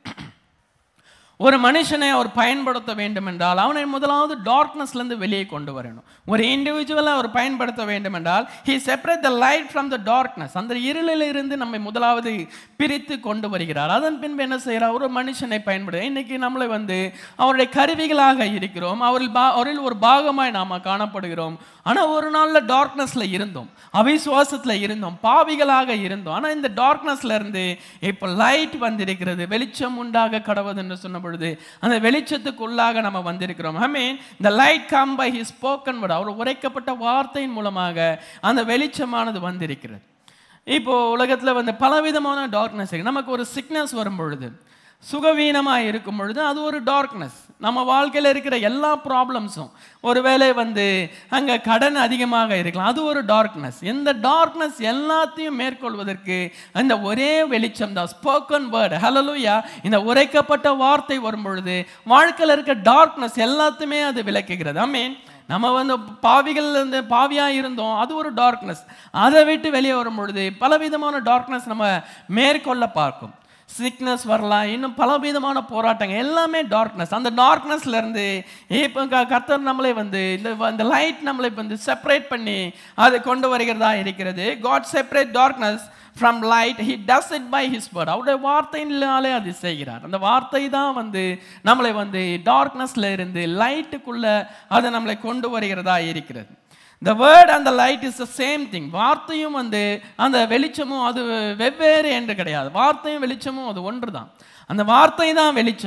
ஒரு மனுஷனை அவர் பயன்படுத்த வேண்டும் என்றால் அவனை முதலாவது டார்க்னஸ்லேருந்து வெளியே கொண்டு வரணும் ஒரு இண்டிவிஜுவலை அவர் பயன்படுத்த வேண்டும் என்றால் he separate the light from the darkness அந்த இருளில் இருந்து நம்மை முதலாவது பிரித்து கொண்டு வருகிறார் அதன் பின்பு என்ன செய்கிறார் ஒரு மனுஷனை பயன்படுத்த இன்னைக்கு நம்மளை வந்து அவருடைய கருவிகளாக இருக்கிறோம் அவரில் பா அவரில் ஒரு பாகமாய் நாம் காணப்படுகிறோம் ஆனால் ஒரு நாளில் டார்க்னஸில் இருந்தோம் அவிசுவாசத்தில் இருந்தோம் பாவிகளாக இருந்தோம் ஆனால் இந்த டார்க்னஸ்ல இருந்து இப்போ லைட் வந்திருக்கிறது வெளிச்சம் உண்டாக கடவுது என்று சொன்ன பொழுது அந்த வெளிச்சத்துக்குள்ளாக நம்ம வந்திருக்கிறோம் ஐ மீன் இந்த light come by he spoken word அவர் உரைக்கப்பட்ட வார்த்தையின் மூலமாக அந்த வெளிச்சமானது வந்திருக்கிறது இப்போ உலகத்தில் வந்து பலவிதமான டார்க்னஸ் இருக்கு நமக்கு ஒரு சிக்னஸ் வரும் பொழுது சுகவீனமாக இருக்கும் பொழுது அது ஒரு டார்க்னஸ் நம்ம வாழ்க்கையில் இருக்கிற எல்லா ப்ராப்ளம்ஸும் ஒருவேளை வந்து அங்கே கடன் அதிகமாக இருக்கலாம் அது ஒரு டார்க்னஸ் இந்த டார்க்னஸ் எல்லாத்தையும் மேற்கொள்வதற்கு அந்த ஒரே வெளிச்சம் தான் ஸ்போக்கன் வேர்டு ஹலலுயா இந்த உரைக்கப்பட்ட வார்த்தை வரும் பொழுது வாழ்க்கையில் இருக்க டார்க்னஸ் எல்லாத்தையுமே அது விளக்குகிறது ஐ மீன் நம்ம வந்து பாவிகள் வந்து பாவியாக இருந்தோம் அது ஒரு டார்க்னஸ் அதை விட்டு வெளியே வரும் பொழுது பலவிதமான டார்க்னஸ் நம்ம மேற்கொள்ள பார்க்கும் சிக்னஸ் வரலாம் இன்னும் பலவிதமான போராட்டங்கள் எல்லாமே டார்க்னஸ் அந்த டார்க்னஸ்ல இருந்து இப்போ க- கர்த்தர் நம்மளை வந்து இந்த வ- இந்த லைட் நம்மளை வந்து செப்பரேட் பண்ணி அதை கொண்டு வருகிறதா இருக்கிறது God separate darkness from light he does it by his word அவருடைய வார்த்தையினாலே அது செய்கிறார் அந்த வார்த்தை தான் வந்து நம்மளை வந்து டார்க்னஸ்ல இருந்து லைட்டுக்குள்ள அது நம்மளை கொண்டு வருகிறதா இருக்கிறது the word and the light is the same thing வார்த்தையும் வந்து அந்த வெளிச்சமும் அது வெவ்வேறு என்று கிடையாது வார்த்தையும் வெளிச்சமும் அது ஒன்று தான் அந்த வார்த்தை தான் வெளிச்சம்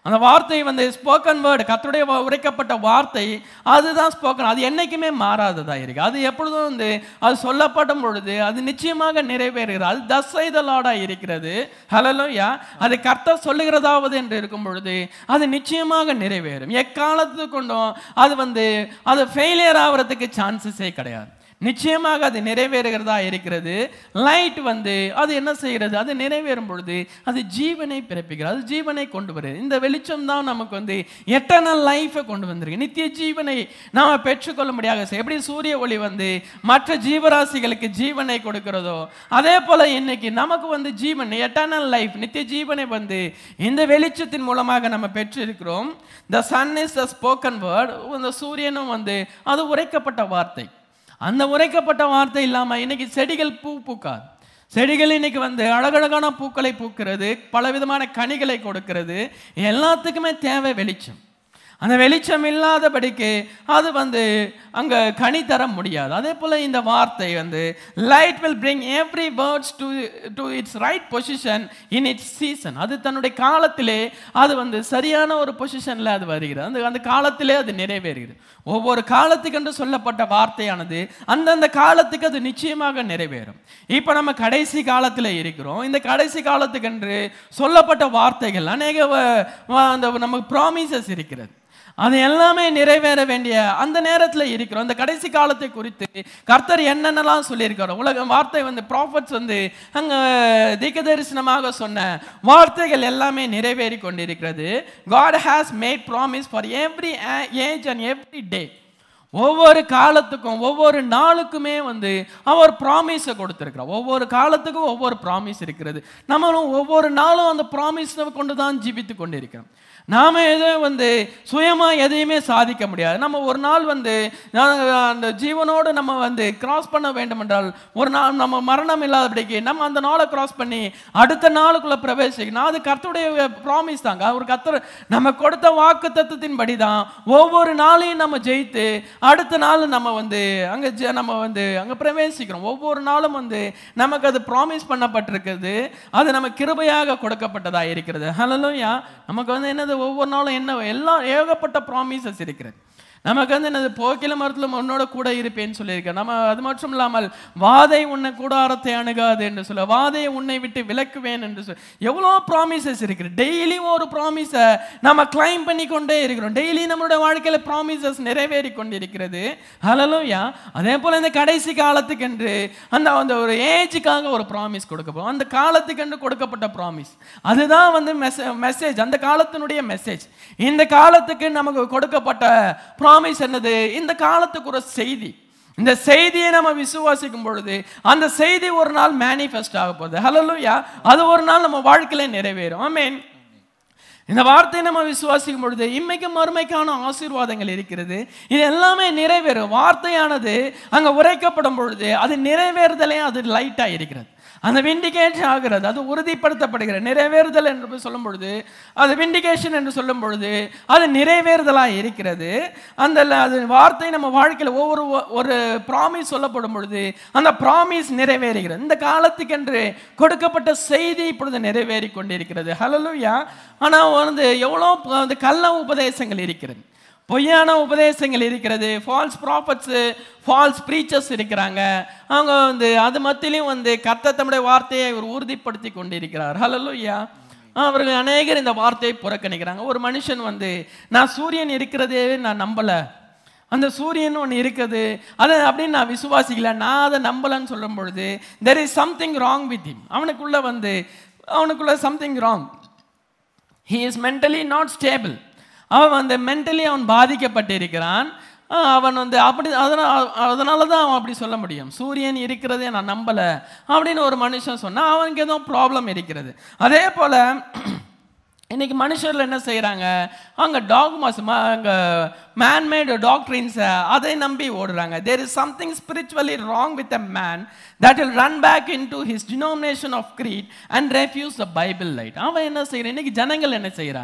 அந்த வார்த்தை வந்து ஸ்போக்கன் வேர்டு கர்த்தருடைய வ- உரைக்கப்பட்ட வார்த்தை அதுதான் ஸ்போக்கன் அது என்னைக்குமே மாறாததா இருக்கு அது எப்பொழுதும் வந்து அது சொல்லப்படும் பொழுது அது நிச்சயமாக நிறைவேறுகிறது அது தசைதலாடா இருக்கிறது ஹலலோயா அது கர்த்தர் சொல்லுகிறதாவது என்று இருக்கும் பொழுது அது நிச்சயமாக நிறைவேறும் எக்காலத்து கொண்டும் அது வந்து அது ஃபெயிலியர் ஆகிறதுக்கு சான்சஸே கிடையாது நிச்சயமாக அது நிறைவேறுகிறதா இருக்கிறது லைட் வந்து அது என்ன செய்கிறது அது நிறைவேறும் பொழுது அது ஜீவனை பிறப்பிக்கிறது அது ஜீவனை கொண்டு வருது இந்த வெளிச்சம் தான் நமக்கு வந்து எட்டர்னல் லைஃபை கொண்டு வந்திருக்கு நித்திய ஜீவனை நாம் பெற்றுக்கொள்ள முடியாத எப்படி சூரிய ஒளி வந்து மற்ற ஜீவராசிகளுக்கு ஜீவனை கொடுக்கிறதோ அதே போல இன்னைக்கு நமக்கு வந்து ஜீவன் எட்டர்னல் லைஃப் நித்திய ஜீவனை வந்து இந்த வெளிச்சத்தின் மூலமாக நம்ம பெற்றிருக்கிறோம் the sun is the spoken word இந்த சூரியனும் வந்து அது உரைக்கப்பட்ட வார்த்தை அந்த உரைக்கப்பட்ட வார்த்தை இல்லாம இன்னைக்கு செடிகள் பூ பூக்காது செடிகள் இன்னைக்கு வந்து அழகழகான பூக்களை பூக்கிறது பலவிதமான கனிகளை கொடுக்கிறது எல்லாத்துக்குமே தேவை வெளிச்சம் அந்த வெளிச்சம் இல்லாதபடிக்கு அது வந்து அங்க கனி தர முடியாது அதே போல இந்த வார்த்தை வந்து light will bring every words to to its right position in its season அது தன்னுடைய காலத்திலே அது வந்து சரியான ஒரு பொசிஷன்ல அது வருகிறது அந்த அந்த காலத்திலே அது நிறைவேறுகிறது ஒவ்வொரு காலத்துக்கென்று சொல்லப்பட்ட வார்த்தையானது அந்தந்த காலத்துக்கு அது நிச்சயமாக நிறைவேறும் இப்போ நம்ம கடைசி காலத்தில் இருக்கிறோம் இந்த கடைசி காலத்துக்கென்று சொல்லப்பட்ட வார்த்தைகள் அநேக வ- வ- அந்த நமக்கு ப்ராமிசஸ் இருக்கிறது அது எல்லாமே நிறைவேற வேண்டிய அந்த நேரத்தில் இருக்கிறோம் அந்த கடைசி காலத்தை குறித்து கர்த்தர் என்னென்னலாம் சொல்லியிருக்காரோ உலக வார்த்தை வந்து ப்ராஃபட்ஸ் வந்து அங்கே தீர்க்க தரிசனமாக சொன்ன வார்த்தைகள் எல்லாமே நிறைவேறி கொண்டிருக்கிறது God has made promise for every age and every day ஒவ்வொரு காலத்துக்கும் ஒவ்வொரு நாளுக்குமே வந்து அவர் ப்ராமிஸை கொடுத்துருக்கிறார் ஒவ்வொரு காலத்துக்கும் ஒவ்வொரு ப்ராமிஸ் இருக்கிறது நம்மளும் ஒவ்வொரு நாளும் அந்த ப்ராமிஸை கொண்டு தான் ஜீவித்து கொண்டிருக்கிறோம் நாம எதுவும் வந்து சுயமா எதையுமே சாதிக்க முடியாது நம்ம ஒரு நாள் வந்து நான் அந்த ஜீவனோடு நம்ம வந்து கிராஸ் பண்ண வேண்டும் என்றால் ஒரு நாள் நம்ம மரணம் இல்லாதபடிக்கு நம்ம அந்த நாளை கிராஸ் பண்ணி அடுத்த நாளுக்குள்ள பிரவேசிக்கணும் அது கர்த்தருடைய ப்ராமிஸ் தாங்க அவர் கர்த்தர் நம்ம கொடுத்த வாக்கு தத்துவத்தின்படி தான் ஒவ்வொரு நாளையும் நம்ம ஜெயித்து அடுத்த நாள் நம்ம வந்து அங்க ஜெ- நம்ம வந்து அங்க பிரவேசிக்கிறோம் ஒவ்வொரு நாளும் வந்து நமக்கு அது ப்ராமிஸ் பண்ணப்பட்டிருக்குது அது நம்ம கிருபையாக கொடுக்கப்பட்டதா இருக்கிறது ஹலலோயா நமக்கு வந்து என்னது ஒவ்வொரு நாளும் என்ன எல்லாம் ஏகப்பட்ட ப்ராமிசஸ் இருக்கிறது நமக்கு வந்து என்னது போக்கில மரத்தில் உன்னோட கூட இருப்பேன்னு சொல்லியிருக்க நம்ம அது மட்டும் இல்லாமல் வாதை உன்னை கூடாரத்தை அணுகாது என்று சொல்ல வாதையை உன்னை விட்டு விலக்குவேன் என்று சொல்ல எவ்வளோ ப்ராமிசஸ் இருக்கு டெய்லி ஒரு ப்ராமிஸை நம்ம கிளைம் பண்ணி கொண்டே இருக்கிறோம் டெய்லி நம்மளோட வாழ்க்கையில ப்ராமிசஸ் நிறைவேறி கொண்டிருக்கிறது ஹலலோயா அதே போல இந்த கடைசி காலத்துக்கென்று அந்த அந்த ஒரு ஏஜுக்காக ஒரு ப்ராமிஸ் கொடுக்கப்படும் அந்த காலத்துக்கென்று கொடுக்கப்பட்ட ப்ராமிஸ் அதுதான் வந்து மெசேஜ் அந்த காலத்தினுடைய மெசேஜ் இந்த காலத்துக்கு நமக்கு கொடுக்கப்பட்ட ப்ராமிஸ் என்னது இந்த காலத்துக்கு ஒரு செய்தி இந்த செய்தியை நம்ம விசுவாசிக்கும் பொழுது அந்த செய்தி ஒரு நாள் மேனிஃபெஸ்ட் ஆக போகுது ஹலலூயா அது ஒரு நாள் நம்ம வாழ்க்கையில நிறைவேறும் ஆமென் இந்த வார்த்தையை நம்ம விசுவாசிக்கும் பொழுது இம்மைக்கு மறுமைக்கான ஆசீர்வாதங்கள் இருக்கிறது இது எல்லாமே நிறைவேறும் வார்த்தையானது அங்க உரைக்கப்படும் பொழுது அது நிறைவேறுதலே அது லைட்டா இருக்கிறது அந்த விண்டிகேஷன் ஆகிறது அது உறுதிப்படுத்தப்படுகிறது நிறைவேறுதல் என்று சொல்லும் பொழுது அது விண்டிகேஷன் என்று சொல்லும் பொழுது அது நிறைவேறுதலாக இருக்கிறது அந்த ல- அது வார்த்தை நம்ம வாழ்க்கையில் ஒவ்வொரு ஒ- ஒரு ப்ராமிஸ் சொல்லப்படும் பொழுது அந்த ப்ராமிஸ் நிறைவேறுகிறது இந்த காலத்துக்கென்று கொடுக்கப்பட்ட செய்தி இப்பொழுது நிறைவேறி கொண்டிருக்கிறது ஹலலுயா ஆனால் வந்து எவ்வளோ ப- வந்து கள்ள உபதேசங்கள் இருக்கிறது பொய்யான உபதேசங்கள் இருக்கிறது ஃபால்ஸ் ப்ராஃபட்ஸு ஃபால்ஸ் ப்ரீச்சர்ஸ் இருக்கிறாங்க அவங்க வந்து அது மத்தியிலையும் வந்து கர்த்தர் தம்முடைய வார்த்தையை இவர் உறுதிப்படுத்தி கொண்டிருக்கிறார் ஹலலுயா அவர்கள் அநேகர் இந்த வார்த்தையை புறக்கணிக்கிறாங்க ஒரு மனுஷன் வந்து நான் சூரியன் இருக்கிறதே நான் நம்பலை அந்த சூரியன் ஒன்று இருக்குது அதை அப்படின்னு நான் விசுவாசிக்கல நான் அதை நம்பலன்னு சொல்லும் பொழுது there is something wrong with him அவனுக்குள்ள வந்து அவனுக்குள்ள something wrong he is mentally not stable அவன் வந்து மென்டலி அவன் பாதிக்கப்பட்டிருக்கிறான் ஆஹ் அவன் வந்து அப்படி அதனால் அதனால தான் அவன் அப்படி சொல்ல முடியும் சூரியன் இருக்கிறதே நான் நம்பலை அப்படின்னு ஒரு மனுஷன் சொன்னா அவனுக்கு ஏதோ ப்ராப்ளம் இருக்கிறது அதே போல இன்னைக்கு மனுஷர்கள் என்ன செய்கிறாங்க அங்கே டாக்மாஸ் அங்கே மேன்மேடு டாக்டரின்ஸை அதை நம்பி ஓடுறாங்க there is something spiritually wrong with a man that will run back into his denomination of creed and refuse the Bible light அவன் என்ன செய்கிறான் இன்னைக்கு ஜனங்கள் என்ன செய்கிறாங்க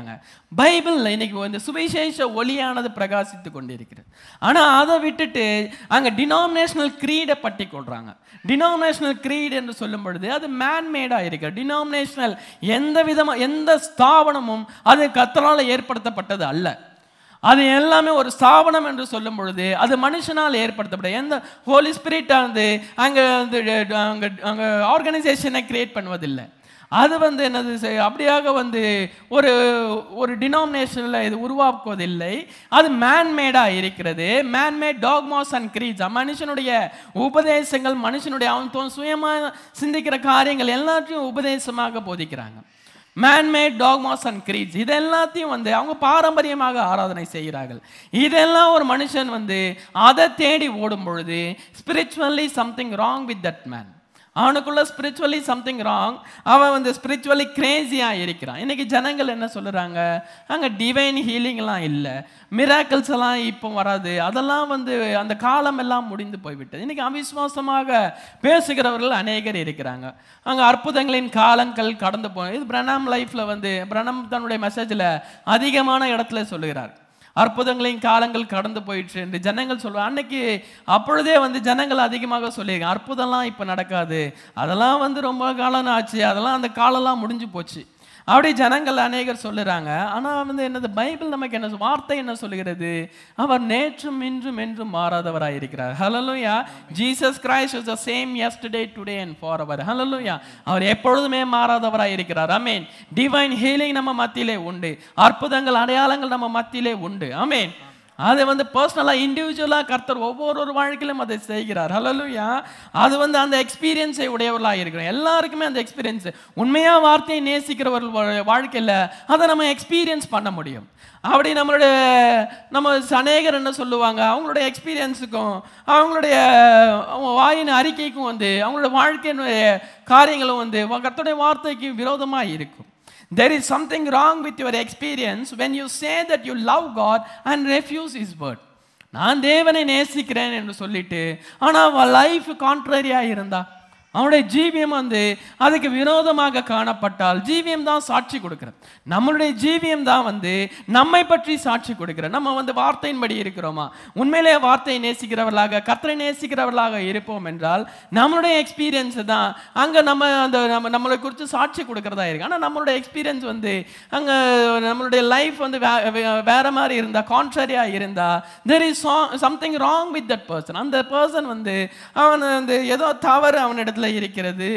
பைபிளில் இன்னைக்கு இந்த சுவிசேஷ ஒளியானது பிரகாசித்து கொண்டிருக்கிறது ஆனால் அதை விட்டுட்டு அங்கே டினாமினேஷனல் க்ரீடை பட்டி கொள்றாங்க டினாமினேஷனல் க்ரீட் என்று சொல்லும் பொழுது அது மேன்மேடாக இருக்கு டினாமினேஷனல் எந்த விதமாக எந்த ஸ்தாபனமும் அது கத்தரால் ஏற்படுத்தப்பட்டது அல்ல அது எல்லாமே ஒரு ஸ்தாபனம் என்று சொல்லும் பொழுது அது மனுஷனால் ஏற்படுத்தப்பட்ட எந்த ஹோலி ஸ்பிரிட் வந்து அங்கே வந்து அங்கே அங்கே ஆர்கனைசேஷனை கிரியேட் பண்ணுவதில்லை அது வந்து என்னது செய்- அப்படியாக வந்து ஒரு ஒரு டினாமினேஷனில் இது உருவாக்குவதில்லை அது மேன்மேடாக இருக்கிறது மேன்மேட் டாக்மாஸ் அண்ட் கிரீட்ஸ் மனுஷனுடைய உபதேசங்கள் மனுஷனுடைய அவன் தோ- சுயமா சிந்திக்கிற காரியங்கள் எல்லாத்தையும் உபதேசமாக போதிக்கிறாங்க மேன்மேட் டாக்மாஸ் அண்ட் கிரீட்ஸ் இது எல்லாத்தையும் வந்து அவங்க பாரம்பரியமாக ஆராதனை செய்கிறார்கள் இதெல்லாம் ஒரு மனுஷன் வந்து அதை தேடி ஓடும் பொழுது spiritually something wrong with that man அவனுக்குள்ள ஸ்பிரிச்சுவலி சம்திங் ராங் அவன் வந்து ஸ்பிரிச்சுவலி கிரேசியாக இருக்கிறான் இன்னைக்கு ஜனங்கள் என்ன சொல்லுறாங்க அங்கே டிவைன் ஹீலிங்லாம் இல்லை மிராக்கிள்ஸ் எல்லாம் இப்போ வராது அதெல்லாம் வந்து அந்த காலம் எல்லாம் முடிந்து போய்விட்டது இன்னைக்கு அவிசுவாசமாக பேசுகிறவர்கள் அநேகர் இருக்கிறாங்க அங்கே அற்புதங்களின் காலங்கள் கடந்து போய் இது பிரணாம் லைஃப்ல வந்து பிரணம் தன்னுடைய மெசேஜில் அதிகமான இடத்துல சொல்லுகிறார் அற்புதங்களின் காலங்கள் கடந்து போயிடுச்சு என்று ஜனங்கள் சொல்லுவாங்க அன்னைக்கு அப்பொழுதே வந்து ஜனங்கள் அதிகமாக சொல்லியிருக்காங்க அற்புதம்லாம் இப்போ நடக்காது அதெல்லாம் வந்து ரொம்ப காலம் ஆச்சு அதெல்லாம் அந்த காலம்லாம் முடிஞ்சு போச்சு அப்படி ஜனங்கள் அநேகர் சொல்லுறாங்க ஆனால் வந்து என்னது பைபிள் நமக்கு என்ன சொல்- வார்த்தை என்ன சொல்லுகிறது அவர் நேற்றும் இன்றும் என்றும் மாறாதவராய் இருக்கிறார் ஹலலுயா Jesus Christ is the same yesterday today and for அவர் ஹலலுயா அவர் எப்பொழுதுமே மாறாதவராய் இருக்கிறார் அமேன் டிவைன் ஹீலிங் நம்ம மத்தியிலே உண்டு அற்புதங்கள் அடையாளங்கள் நம்ம மத்தியிலே உண்டு அமேன் அதை வந்து பர்சனலாக இண்டிவிஜுவலாக கர்த்தர் ஒவ்வொரு வாழ்க்கையிலும் அதை செய்கிறார் ஹலலுயா அது வந்து அந்த எக்ஸ்பீரியன்ஸை உடையவர்களாக இருக்கிறோம் எல்லாருக்குமே அந்த எக்ஸ்பீரியன்ஸ் உண்மையாக வார்த்தையை நேசிக்கிறவர்கள் வா- வாழ்க்கையில அதை நம்ம எக்ஸ்பீரியன்ஸ் பண்ண முடியும் அப்படி நம்மளுடைய நம்ம அநேகர் என்ன சொல்லுவாங்க அவங்களுடைய எக்ஸ்பீரியன்ஸுக்கும் அவங்களுடைய அவங்க வாயின் அறிக்கைக்கும் வந்து அவங்களோட வாழ்க்கையினுடைய காரியங்களும் வந்து கர்த்தருடைய வார்த்தைக்கு விரோதமாக இருக்கும் There is something wrong with your experience when you say that you love God and refuse His word. நான் தேவனை நேசிக்கிறேன் என்று சொல்லிட்டு ஆனால் அவன் லைஃப் கான்ட்ரரியாக இருந்தா அவனுடைய ஜீவியம் வந்து அதுக்கு விரோதமாக காணப்பட்டால் ஜீவியம் தான் சாட்சி கொடுக்கிறது நம்மளுடைய ஜீவியம் தான் வந்து நம்மை பற்றி சாட்சி கொடுக்கிறது நம்ம வந்து வார்த்தையின்படி இருக்கிறோமா உண்மையிலே வார்த்தையை நேசிக்கிறவர்களாக கர்த்தரை நேசிக்கிறவர்களாக இருப்போம் என்றால் நம்மளுடைய எக்ஸ்பீரியன்ஸ் தான் அங்கே நம்ம அந்த நம்ம நம்மளை குறித்து சாட்சி கொடுக்கறதா இருக்கு ஆனால் நம்மளுடைய எக்ஸ்பீரியன்ஸ் வந்து அங்கே நம்மளுடைய லைஃப் வந்து வே- வே- வேற மாதிரி இருந்தா கான்ட்ரரியாக இருந்தா there is something wrong with that person அந்த பர்சன் வந்து அவன் வந்து ஏதோ தவறு அவனிடத்துல இருக்கிறது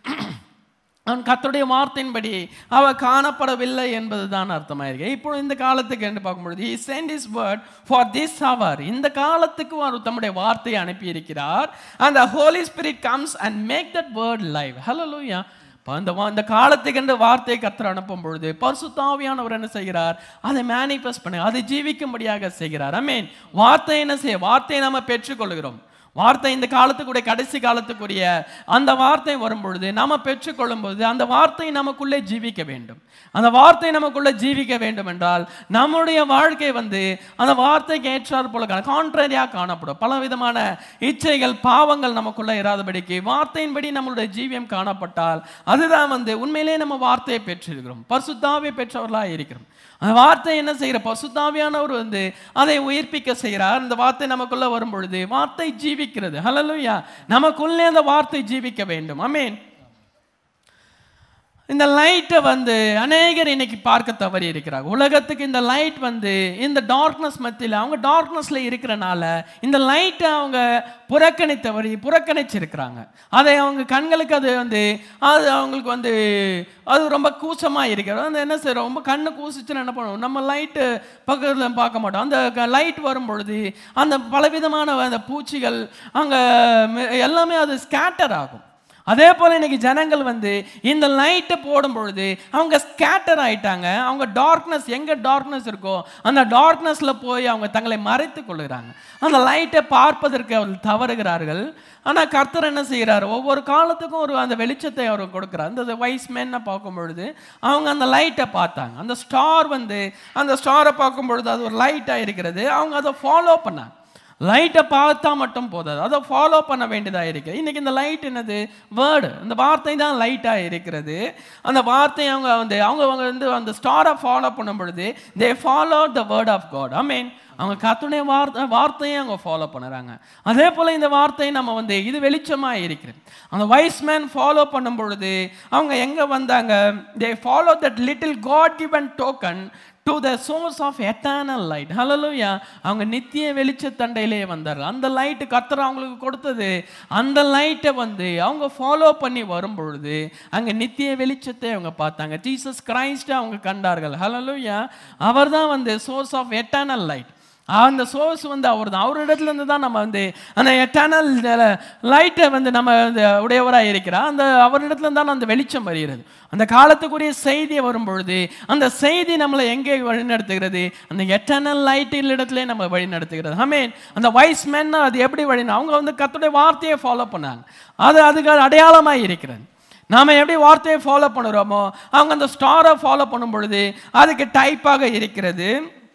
அவன் கர்த்தருடைய வார்த்தையின்படி அவ காணப்படவில்லை என்பதுதான் அர்த்தமாயிருக்கு இப்போ இந்த காலத்துக்கு என்று பார்க்கும்பொழுது he sent his word for this hour இந்த காலத்துக்கு அவர் தம்முடைய வார்த்தையை அனுப்பி இருக்கிறார் and the holy spirit comes and make that word live hallelujah இப்போ அந்த வா- இந்த காலத்துக்கு என்று வார்த்தையை கர்த்தர் அனுப்பும் பொழுது பரிசுத்தாவியானவர் என்ன செய்கிறார் அதை மேனிஃபெஸ்ட் பண்ண அதை ஜீவிக்கும்படியாக செய்கிறார் ஐ மீன் வார்த்தை என்ன செய்ய வார்த்தையை நம்ம பெற்றுக்கொள்கிறோம் வார்த்தை இந்த காலத்துக்குடைய கடைசி காலத்துக்குரிய அந்த வார்த்தை வரும்பொழுது நாம பெற்றுக்கொள்ளும் பொழுது அந்த வார்த்தை நமக்குள்ளே ஜீவிக்க வேண்டும் அந்த வார்த்தை நமக்குள்ளே ஜீவிக்க வேண்டும் என்றால் நம்முடைய வாழ்க்கை வந்து அந்த வார்த்தைக்கு ஏற்றாற் போல கான்ட்ரரியாக காணப்படும் பல விதமான இச்சைகள் பாவங்கள் நமக்குள்ள இராதபடிக்கு வார்த்தையின்படி நம்மளுடைய ஜீவியம் காணப்பட்டால் அதுதான் வந்து உண்மையிலே நம்ம வார்த்தையை பெற்றிருக்கிறோம் பரிசுத்தாவை பெற்றவர்களாக இருக்கிறோம் அந்த வார்த்தை என்ன செய்கிற பசுத்தாவியானவர் வந்து அதை உயிர்ப்பிக்க செய்கிறார் அந்த வார்த்தை நமக்குள்ள வரும் பொழுது வார்த்தை ஜீவிக்கிறது ஹalleluya நமக்குள்ளே அந்த வார்த்தை ஜீவிக்க வேண்டும் அமேன் இந்த லைட்டை வந்து அநேகர் இன்னைக்கு பார்க்க தவறி இருக்கிறாங்க உலகத்துக்கு இந்த லைட் வந்து இந்த டார்க்னஸ் மத்தியில் அவங்க டார்க்னஸ்ல இருக்கிறனால இந்த லைட்டை அவங்க புறக்கணித்தவரி புறக்கணிச்சிருக்கிறாங்க அதை அவங்க கண்களுக்கு அது வந்து அது அவங்களுக்கு வந்து அது ரொம்ப கூச்சமாக இருக்கிறது அந்த என்ன செய்யறோம் ரொம்ப கண்ணு கூசிச்சுன்னு என்ன பண்ணுவோம் நம்ம லைட்டு பக்கத்தில் பார்க்க மாட்டோம் அந்த லைட் வரும் பொழுது அந்த பலவிதமான அந்த பூச்சிகள் அங்கே எல்லாமே அது ஸ்கேட்டர் ஆகும் அதே போல இன்னைக்கு ஜனங்கள் வந்து இந்த லைட்டை போடும் பொழுது அவங்க ஸ்கேட்டர் ஆயிட்டாங்க அவங்க டார்க்னஸ் எங்க டார்க்னஸ் இருக்கோ அந்த டார்க்னஸ்ல போய் அவங்க தங்களை மறைத்து கொள்கிறாங்க அந்த லைட்டை பார்ப்பதற்கு அவர்கள் தவறுகிறார்கள் ஆனா கர்த்தர் என்ன செய்கிறார் ஒவ்வொரு காலத்துக்கும் ஒரு அந்த வெளிச்சத்தை அவர் கொடுக்குறார் அந்த வைஸ் மேனை பார்க்கும் பொழுது அவங்க அந்த லைட்டை பார்த்தாங்க அந்த ஸ்டார் வந்து அந்த ஸ்டாரை பார்க்கும் பொழுது அது ஒரு லைட்டாக இருக்கிறது அவங்க அதை ஃபாலோ பண்ணாங்க லைட்டை பார்த்தா மட்டும் போதாது அதை ஃபாலோ பண்ண வேண்டியதாக இருக்குது இன்னைக்கு இந்த லைட் என்னது வேர்டு இந்த வார்த்தை தான் லைட்டாக இருக்கிறது அந்த வார்த்தை அவங்க வந்து அவங்க அவங்க வந்து அந்த ஸ்டாரை ஃபாலோ பண்ணும் பொழுது they follow the word of God I mean அவங்க கத்துடைய வார்த்தை வார்த்தையை அவங்க ஃபாலோ பண்ணுறாங்க அதே போல் இந்த வார்த்தை நம்ம வந்து இது வெளிச்சமாக இருக்கிறது அந்த வைஸ் மேன் ஃபாலோ பண்ணும் பொழுது அவங்க எங்கே வந்தாங்க they follow that little God given token to the source of eternal light ஹலலூயா அவங்க நித்திய வெளிச்சத்தண்டையிலே வந்தார் அந்த லைட்டு கர்த்தர் அவங்களுக்கு கொடுத்தது அந்த லைட்டை வந்து அவங்க ஃபாலோ பண்ணி வரும் பொழுது அங்கே நித்திய வெளிச்சத்தை அவங்க பார்த்தாங்க ஜீசஸ் கிரைஸ்ட்டை அவங்க கண்டார்கள் ஹலலூயா அவர் தான் வந்து சோர்ஸ் ஆஃப் எட்டர்னல் லைட் அந்த சோர்ஸ் வந்து அவர் தான் அவர் இடத்துல இருந்து தான் நம்ம வந்து அந்த எட்டர்னல் லைட்டை வந்து நம்ம வந்து உடையவராக இருக்கிறார் அந்த அவரிடத்துல தான் அந்த வெளிச்சம் வருகிறது அந்த காலத்துக்குரிய செய்தி வரும் பொழுது அந்த செய்தி நம்மளை எங்கே வழிநடத்துகிறது அந்த எட்டர்னல் லைட்டில் இடத்துல நம்ம வழி நடத்துகிறது ஆமீன் அந்த வைஸ் மேன் அது எப்படி வழி அவங்க வந்து கத்துடைய வார்த்தையை ஃபாலோ பண்ணாங்க அது அதுக்கு அடையாளமாக இருக்கிறது நாம் எப்படி வார்த்தையை ஃபாலோ பண்ணுறோமோ அவங்க அந்த ஸ்டாரை ஃபாலோ பண்ணும் பொழுது அதுக்கு டைப்பாக இருக்கிறது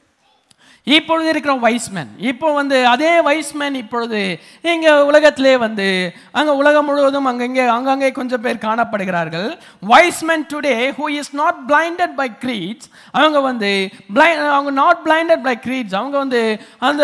இப்பொழுது இருக்கிற வைஸ்மேன் இப்போ வந்து அதே வைஸ்மேன் இப்பொழுது இங்கே உலகத்திலே வந்து அங்கே உலகம் முழுவதும் அங்கங்கே அங்கங்கே கொஞ்சம் பேர் காணப்படுகிறார்கள் wise men today who is not blinded by creeds அவங்க வந்து பிளைண்ட் அவங்க நாட் பிளைண்டட் பை க்ரீட்ஸ் அவங்க வந்து அந்த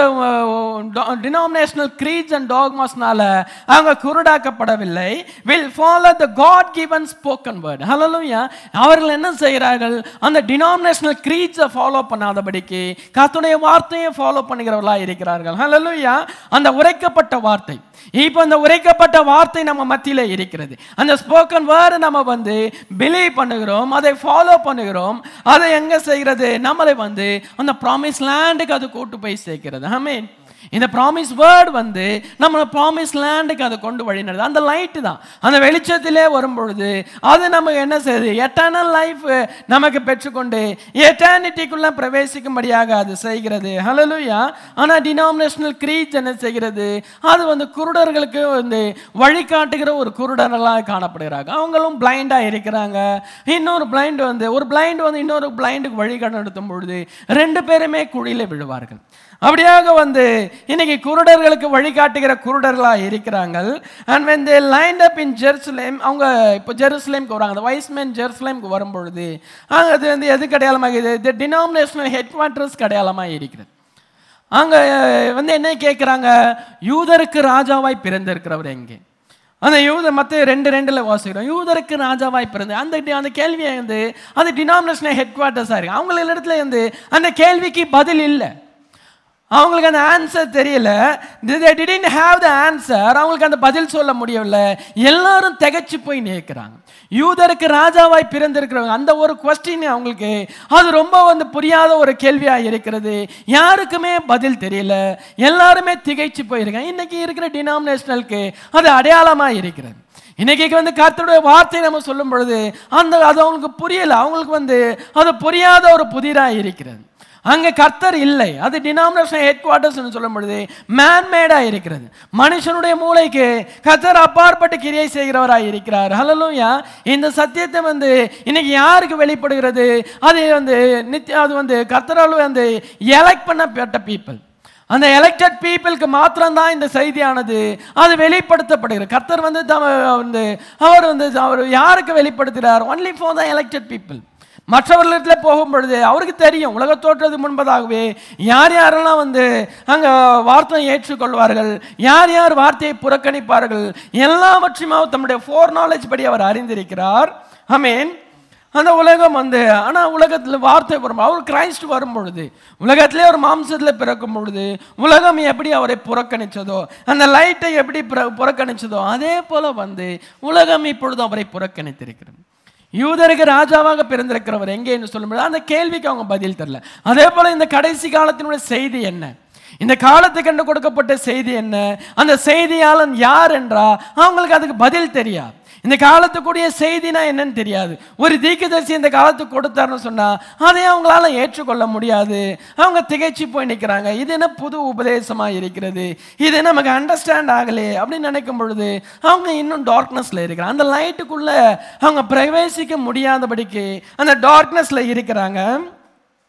டினாமினேஷனல் க்ரீட்ஸ் அண்ட் டாக்மாஸ்னால அவங்க குருடாக்கப்படவில்லை will follow the God given spoken word ஹலோயா அவர்கள் என்ன செய்கிறார்கள் அந்த டினாமினேஷனல் க்ரீட்ஸை ஃபாலோ பண்ணாதபடிக்கு கத்துடைய வார்த்தையை ஃபாலோ பண்ணுகிறவர்களா இருக்கிறார்கள் ஹalleluya அந்த உரைக்கப்பட்ட வார்த்தை இப்போ அந்த உரைக்கப்பட்ட வார்த்தை நம்ம மத்தியில் இருக்கிறது அந்த ஸ்போக்கன் வேர்டு நம்ம வந்து பிலீவ் பண்ணுகிறோம் அதை ஃபாலோ பண்ணுகிறோம் அதை எங்கே செய்கிறது நம்மளை வந்து அந்த ப்ராமிஸ் லேண்டுக்கு அது கூட்டு போய் சேர்க்கிறது ஐ மீன் இந்த ப்ராமிஸ் வேர்ட் வந்து நம்மளை ப்ராமிஸ் லேண்டுக்கு அதை கொண்டு வழி நடது அந்த லைட்டு தான் அந்த வெளிச்சத்திலே வரும் பொழுது அது நமக்கு என்ன செய்யுது எட்டர்னல் லைஃப் நமக்கு பெற்றுக்கொண்டு எட்டர்னிட்டிக்குள்ள பிரவேசிக்கும்படியாக அது செய்கிறது ஹலலுயா ஆனால் டினாமினேஷனல் க்ரீச் என்ன செய்கிறது அது வந்து குருடர்களுக்கு வந்து வழிகாட்டுகிற ஒரு குருடர்களாக காணப்படுகிறாங்க அவங்களும் பிளைண்டாக இருக்கிறாங்க இன்னொரு பிளைண்ட் வந்து ஒரு பிளைண்ட் வந்து இன்னொரு பிளைண்டுக்கு வழிகாட்டு நடத்தும் பொழுது ரெண்டு பேருமே குழியில் விழுவார்கள் அப்படியாக வந்து இன்னைக்கு குருடர்களுக்கு வழிகாட்டுகிற குருடர்களாக இருக்கிறாங்க and when they lined up in Jerusalem அவங்க இப்போ ஜெருசலேம்க்கு வராங்க அந்த வைஸ்மேன் ஜெருசலேம்க்கு வரும்பொழுது அங்கே அது வந்து எதுக்கு அடையாளமாக இது டினாமினேஷனல் ஹெட் குவார்ட்டர்ஸ்க்கு அடையாளமாக இருக்கிறது அங்கே வந்து என்ன கேட்குறாங்க யூதருக்கு ராஜாவாய் பிறந்திருக்கிறவர் எங்கே அந்த யூத மற்ற ரெண்டு ரெண்டில் வாசிக்கிறோம் யூதருக்கு ராஜாவாய் பிறந்து அந்த அந்த கேள்வியை வந்து அது டினாமினேஷனல் ஹெட் குவார்ட்டர்ஸாக இருக்கு அவங்கள இடத்துல வந்து அந்த கேள்விக்கு பதில் இல்லை அவங்களுக்கு அந்த ஆன்சர் தெரியல டிடன்ட் ஹாவ் த ஆன்சர் அவங்களுக்கு அந்த பதில் சொல்ல முடியவில்லை எல்லாரும் திகைச்சு போய் நிற்கிறாங்க யூதருக்கு ராஜாவாய் பிறந்திருக்கிறவங்க அந்த ஒரு கொஸ்டின் அவங்களுக்கு அது ரொம்ப வந்து புரியாத ஒரு கேள்வியாக இருக்கிறது யாருக்குமே பதில் தெரியல எல்லாருமே திகைச்சு போயிருக்காங்க இன்னைக்கு இருக்கிற டினாமினேஷனலுக்கு அது அடையாளமாக இருக்கிறது இன்னைக்கு வந்து கர்த்தருடைய வார்த்தை நம்ம சொல்லும் பொழுது அந்த அது அவங்களுக்கு புரியல அவங்களுக்கு வந்து அது புரியாத ஒரு புதிராக இருக்கிறது அங்கே கர்த்தர் இல்லை அது டினாமினேஷன் ஹெட் குவார்ட்டர்ஸ் சொல்லும் பொழுது மேன்மேடாக இருக்கிறது மனுஷனுடைய மூளைக்கு கர்த்தர் அப்பாற்பட்டு கிரியை செய்கிறவராக இருக்கிறார் ஹலலூயா இந்த சத்தியத்தை வந்து இன்னைக்கு யாருக்கு வெளிப்படுகிறது அது வந்து நித்திய அது வந்து கர்த்தரால் வந்து எலெக்ட் பண்ணப்பட்ட பீப்புள் அந்த எலெக்டட் பீப்புளுக்கு மாத்திரம்தான் இந்த செய்தியானது அது வெளிப்படுத்தப்படுகிறது கர்த்தர் வந்து தம வந்து அவர் வந்து அவர் யாருக்கு வெளிப்படுத்துகிறார் only for the elected people மற்றவர்களிடத்தில் போகும் பொழுது அவருக்கு தெரியும் உலக தோற்றதுக்கு முன்பதாகவே யார் யாரெல்லாம் வந்து அங்கே வார்த்தையை ஏற்றுக்கொள்வார்கள் யார் யார் வார்த்தையை புறக்கணிப்பார்கள் எல்லாவற்றையும் அவர் தம்முடைய ஃபோர் நாலேஜ் படி அவர் அறிந்திருக்கிறார் அமீன் அந்த உலகம் வந்து ஆனால் உலகத்தில் வார்த்தை வரும் அவர் கிரைஸ்ட் வரும் பொழுது உலகத்திலே ஒரு மாம்சத்தில் பிறக்கும் பொழுது உலகம் எப்படி அவரை புறக்கணித்ததோ அந்த லைட்டை எப்படி புறக்கணித்ததோ அதே போல வந்து உலகம் இப்பொழுது அவரை புறக்கணித்திருக்கிறது யூதருக்கு ராஜாவாக பிறந்திருக்கிறவர் எங்கே என்று சொல்லும்போது அந்த கேள்விக்கு அவங்க பதில் தரல அதே போல இந்த கடைசி காலத்தினுடைய செய்தி என்ன இந்த காலத்துக்கு கண்டு கொடுக்கப்பட்ட செய்தி என்ன அந்த செய்தியாளன் யார் என்றா அவங்களுக்கு அதுக்கு பதில் தெரியாது இந்த காலத்துக்குரிய செய்தினா என்னன்னு தெரியாது ஒரு தீர்க்கதரிசி இந்த காலத்துக்கு கொடுத்தாருன்னு சொன்னா அதை அவங்களால ஏற்றுக்கொள்ள முடியாது அவங்க திகைச்சு போய் நிற்கிறாங்க இது என்ன புது உபதேசமா இருக்கிறது இது நமக்கு அண்டர்ஸ்டாண்ட் ஆகலே அப்படின்னு நினைக்கும் பொழுது அவங்க இன்னும் டார்க்னஸ்ல இருக்கிறாங்க அந்த லைட்டுக்குள்ள அவங்க பிரவேசிக்க முடியாதபடிக்கு அந்த டார்க்னஸ்ல இருக்கிறாங்க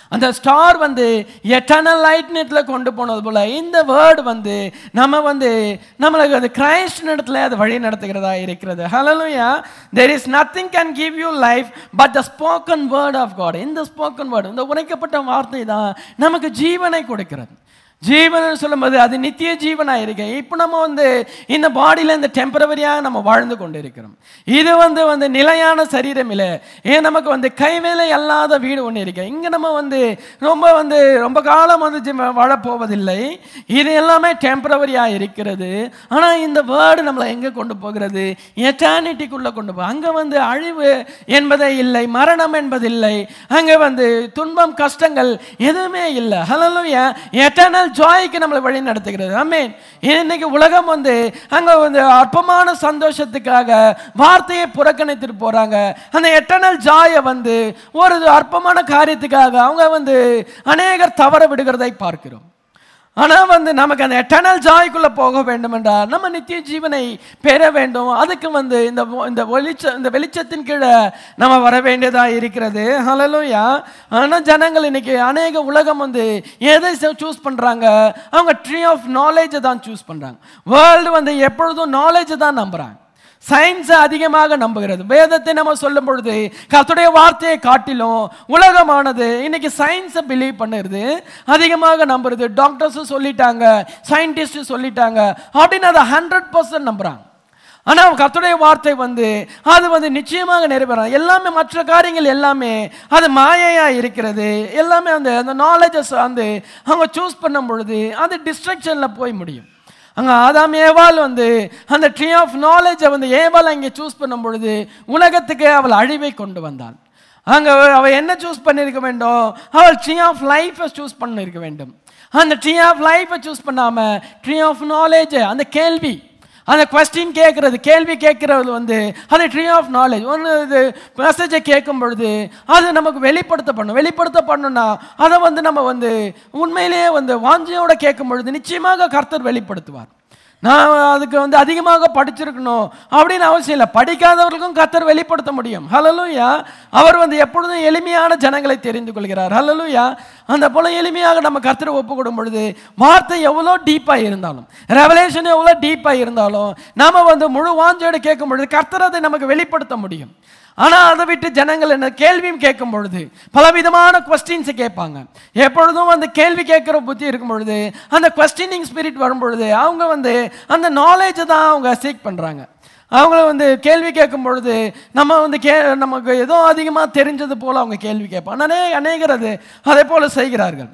அந்த ஸ்டார் வந்து எட்டர்னல் லைட்னத்தில் கொண்டு போனது போல இந்த வேர்டு வந்து நம்ம வந்து நம்மளுக்கு அது கிரைஸ்ட் இடத்துல அது வழி நடத்துகிறதா இருக்கிறது ஹலலுயா there is nothing can give you life but the spoken word of God இந்த ஸ்போக்கன் வேர்டு இந்த உரைக்கப்பட்ட வார்த்தை தான் நமக்கு ஜீவனை கொடுக்கிறது ஜீவன் சொல்லும்போது அது நித்திய ஜீவனாக இருக்கு இப்போ நம்ம வந்து இந்த பாடியில் இந்த டெம்பரவரியாக நம்ம வாழ்ந்து கொண்டு இருக்கிறோம் இது வந்து வந்து நிலையான சரீரம் இல்லை ஏன் நமக்கு வந்து கைவேலை அல்லாத வீடு ஒன்று இருக்கு இங்கே நம்ம வந்து ரொம்ப வந்து ரொம்ப காலம் வந்து ஜி- வாழப்போவதில்லை இது எல்லாமே டெம்பரவரியாக இருக்கிறது ஆனால் இந்த வேர்டு நம்மளை எங்கே கொண்டு போகிறது எட்டானிட்டிக்குள்ளே கொண்டு போ அங்கே வந்து அழிவு என்பதே இல்லை மரணம் என்பதில்லை அங்கே வந்து துன்பம் கஷ்டங்கள் எதுவுமே இல்லை ஹலலுயா எட்டர்னல் ஜாய்க்கு நம்மளை வழி நடத்துகிறது ஆமீன் இன்னைக்கு உலகம் வந்து அங்கே வந்து அற்பமான சந்தோஷத்துக்காக வார்த்தையை புறக்கணித்துட்டு போகிறாங்க அந்த எட்டர்னல் ஜாயை வந்து ஒரு அற்பமான காரியத்துக்காக அவங்க வந்து அநேகர் தவற விடுகிறதை பார்க்கிறோம் ஆனால் வந்து நமக்கு அந்த எட்டர்னல் ஜாய்க்குள்ளே போக வேண்டும் என்றால் நம்ம நித்திய ஜீவனை பெற வேண்டும் அதுக்கு வந்து இந்த ஒ- இந்த வெளிச்ச இந்த வெளிச்சத்தின் கீழே நம்ம வர வேண்டியதாக இருக்கிறது ஹலலூயா ஆனால் ஜனங்கள் இன்னைக்கு அநேக உலகம் வந்து எதை சூஸ் பண்ணுறாங்க அவங்க ட்ரீ ஆஃப் நாலேஜை தான் சூஸ் பண்ணுறாங்க வேர்ல்டு வந்து எப்பொழுதும் நாலேஜை தான் நம்புகிறாங்க சயின்ஸை அதிகமாக நம்புகிறது வேதத்தை நம்ம சொல்லும் பொழுது கர்த்தருடைய வார்த்தையை காட்டிலும் உலகமானது இன்னைக்கு சயின்ஸை பிலீவ் பண்ணுறது அதிகமாக நம்புறது டாக்டர்ஸும் சொல்லிட்டாங்க சயின்டிஸ்டும் சொல்லிட்டாங்க அப்படின்னு அதை ஹண்ட்ரட் பர்சன்ட் நம்புறாங்க ஆனால் கர்த்தருடைய வார்த்தை வந்து அது வந்து நிச்சயமாக நிறைவேறும் எல்லாமே மற்ற காரியங்கள் எல்லாமே அது மாயையாக இருக்கிறது எல்லாமே அந்த அந்த நாலேஜஸ் வந்து அவங்க சூஸ் பண்ணும் பொழுது அது டிஸ்ட்ரக்ஷனில் போய் முடியும் அங்கே ஆதாம் ஏவாள் வந்து அந்த ட்ரீ ஆஃப் நாலேஜை வந்து ஏவாள் அங்கே சூஸ் பண்ணும் பொழுது உலகத்துக்கு அவள் அழிவை கொண்டு வந்தாள் அங்கே அவள் என்ன சூஸ் பண்ணியிருக்க வேண்டும் அவள் ட்ரீ ஆஃப் லைஃப்பை சூஸ் பண்ணியிருக்க வேண்டும் அந்த ட்ரீ ஆஃப் லைஃப்பை சூஸ் பண்ணாமல் ட்ரீ ஆஃப் நாலேஜ் அந்த கேள்வி அந்த கொஸ்டின் கேட்குறது கேள்வி கேட்குறது வந்து அது ட்ரீ ஆஃப் நாலேஜ் ஒன்று இது மெசேஜை கேட்கும் பொழுது அது நமக்கு வெளிப்படுத்த பண்ணும் வெளிப்படுத்த பண்ணணும்னா அதை வந்து நம்ம வந்து உண்மையிலேயே வந்து வாஞ்சையோட கேட்கும் பொழுது நிச்சயமாக கர்த்தர் வெளிப்படுத்துவார் நான் அதுக்கு வந்து அதிகமாக படிச்சிருக்கணும் அப்படின்னு அவசியம் இல்லை படிக்காதவர்களுக்கும் கர்த்தர் வெளிப்படுத்த முடியும் ஹலலூயா அவர் வந்து எப்பொழுதும் எளிமையான ஜனங்களை தெரிந்து கொள்கிறார் ஹலலூயா அந்த போல எளிமையாக நம்ம கர்த்தரை ஒப்பு கொடுக்கும் பொழுது வார்த்தை எவ்வளோ டீப்பாக இருந்தாலும் ரெவலேஷன் எவ்வளோ டீப்பாக இருந்தாலும் நாம வந்து முழு வாஞ்சோடு கேட்கும் பொழுது கர்த்தர் அதை நமக்கு வெளிப்படுத்த முடியும் ஆனால் அதை விட்டு ஜனங்கள் என்ன கேள்வியும் கேட்கும் பொழுது பலவிதமான கொஸ்டின்ஸை கேட்பாங்க எப்பொழுதும் அந்த கேள்வி கேட்குற புத்தி இருக்கும் பொழுது அந்த கொஸ்டினிங் ஸ்பிரிட் வரும் பொழுது அவங்க வந்து அந்த நாலேஜை தான் அவங்க சீக் பண்ணுறாங்க அவங்கள வந்து கேள்வி கேட்கும் பொழுது நம்ம வந்து கே நமக்கு ஏதோ அதிகமாக தெரிஞ்சது போல் அவங்க கேள்வி கேட்பாங்க அநே அநேகர் அது அதே போல் செய்கிறார்கள்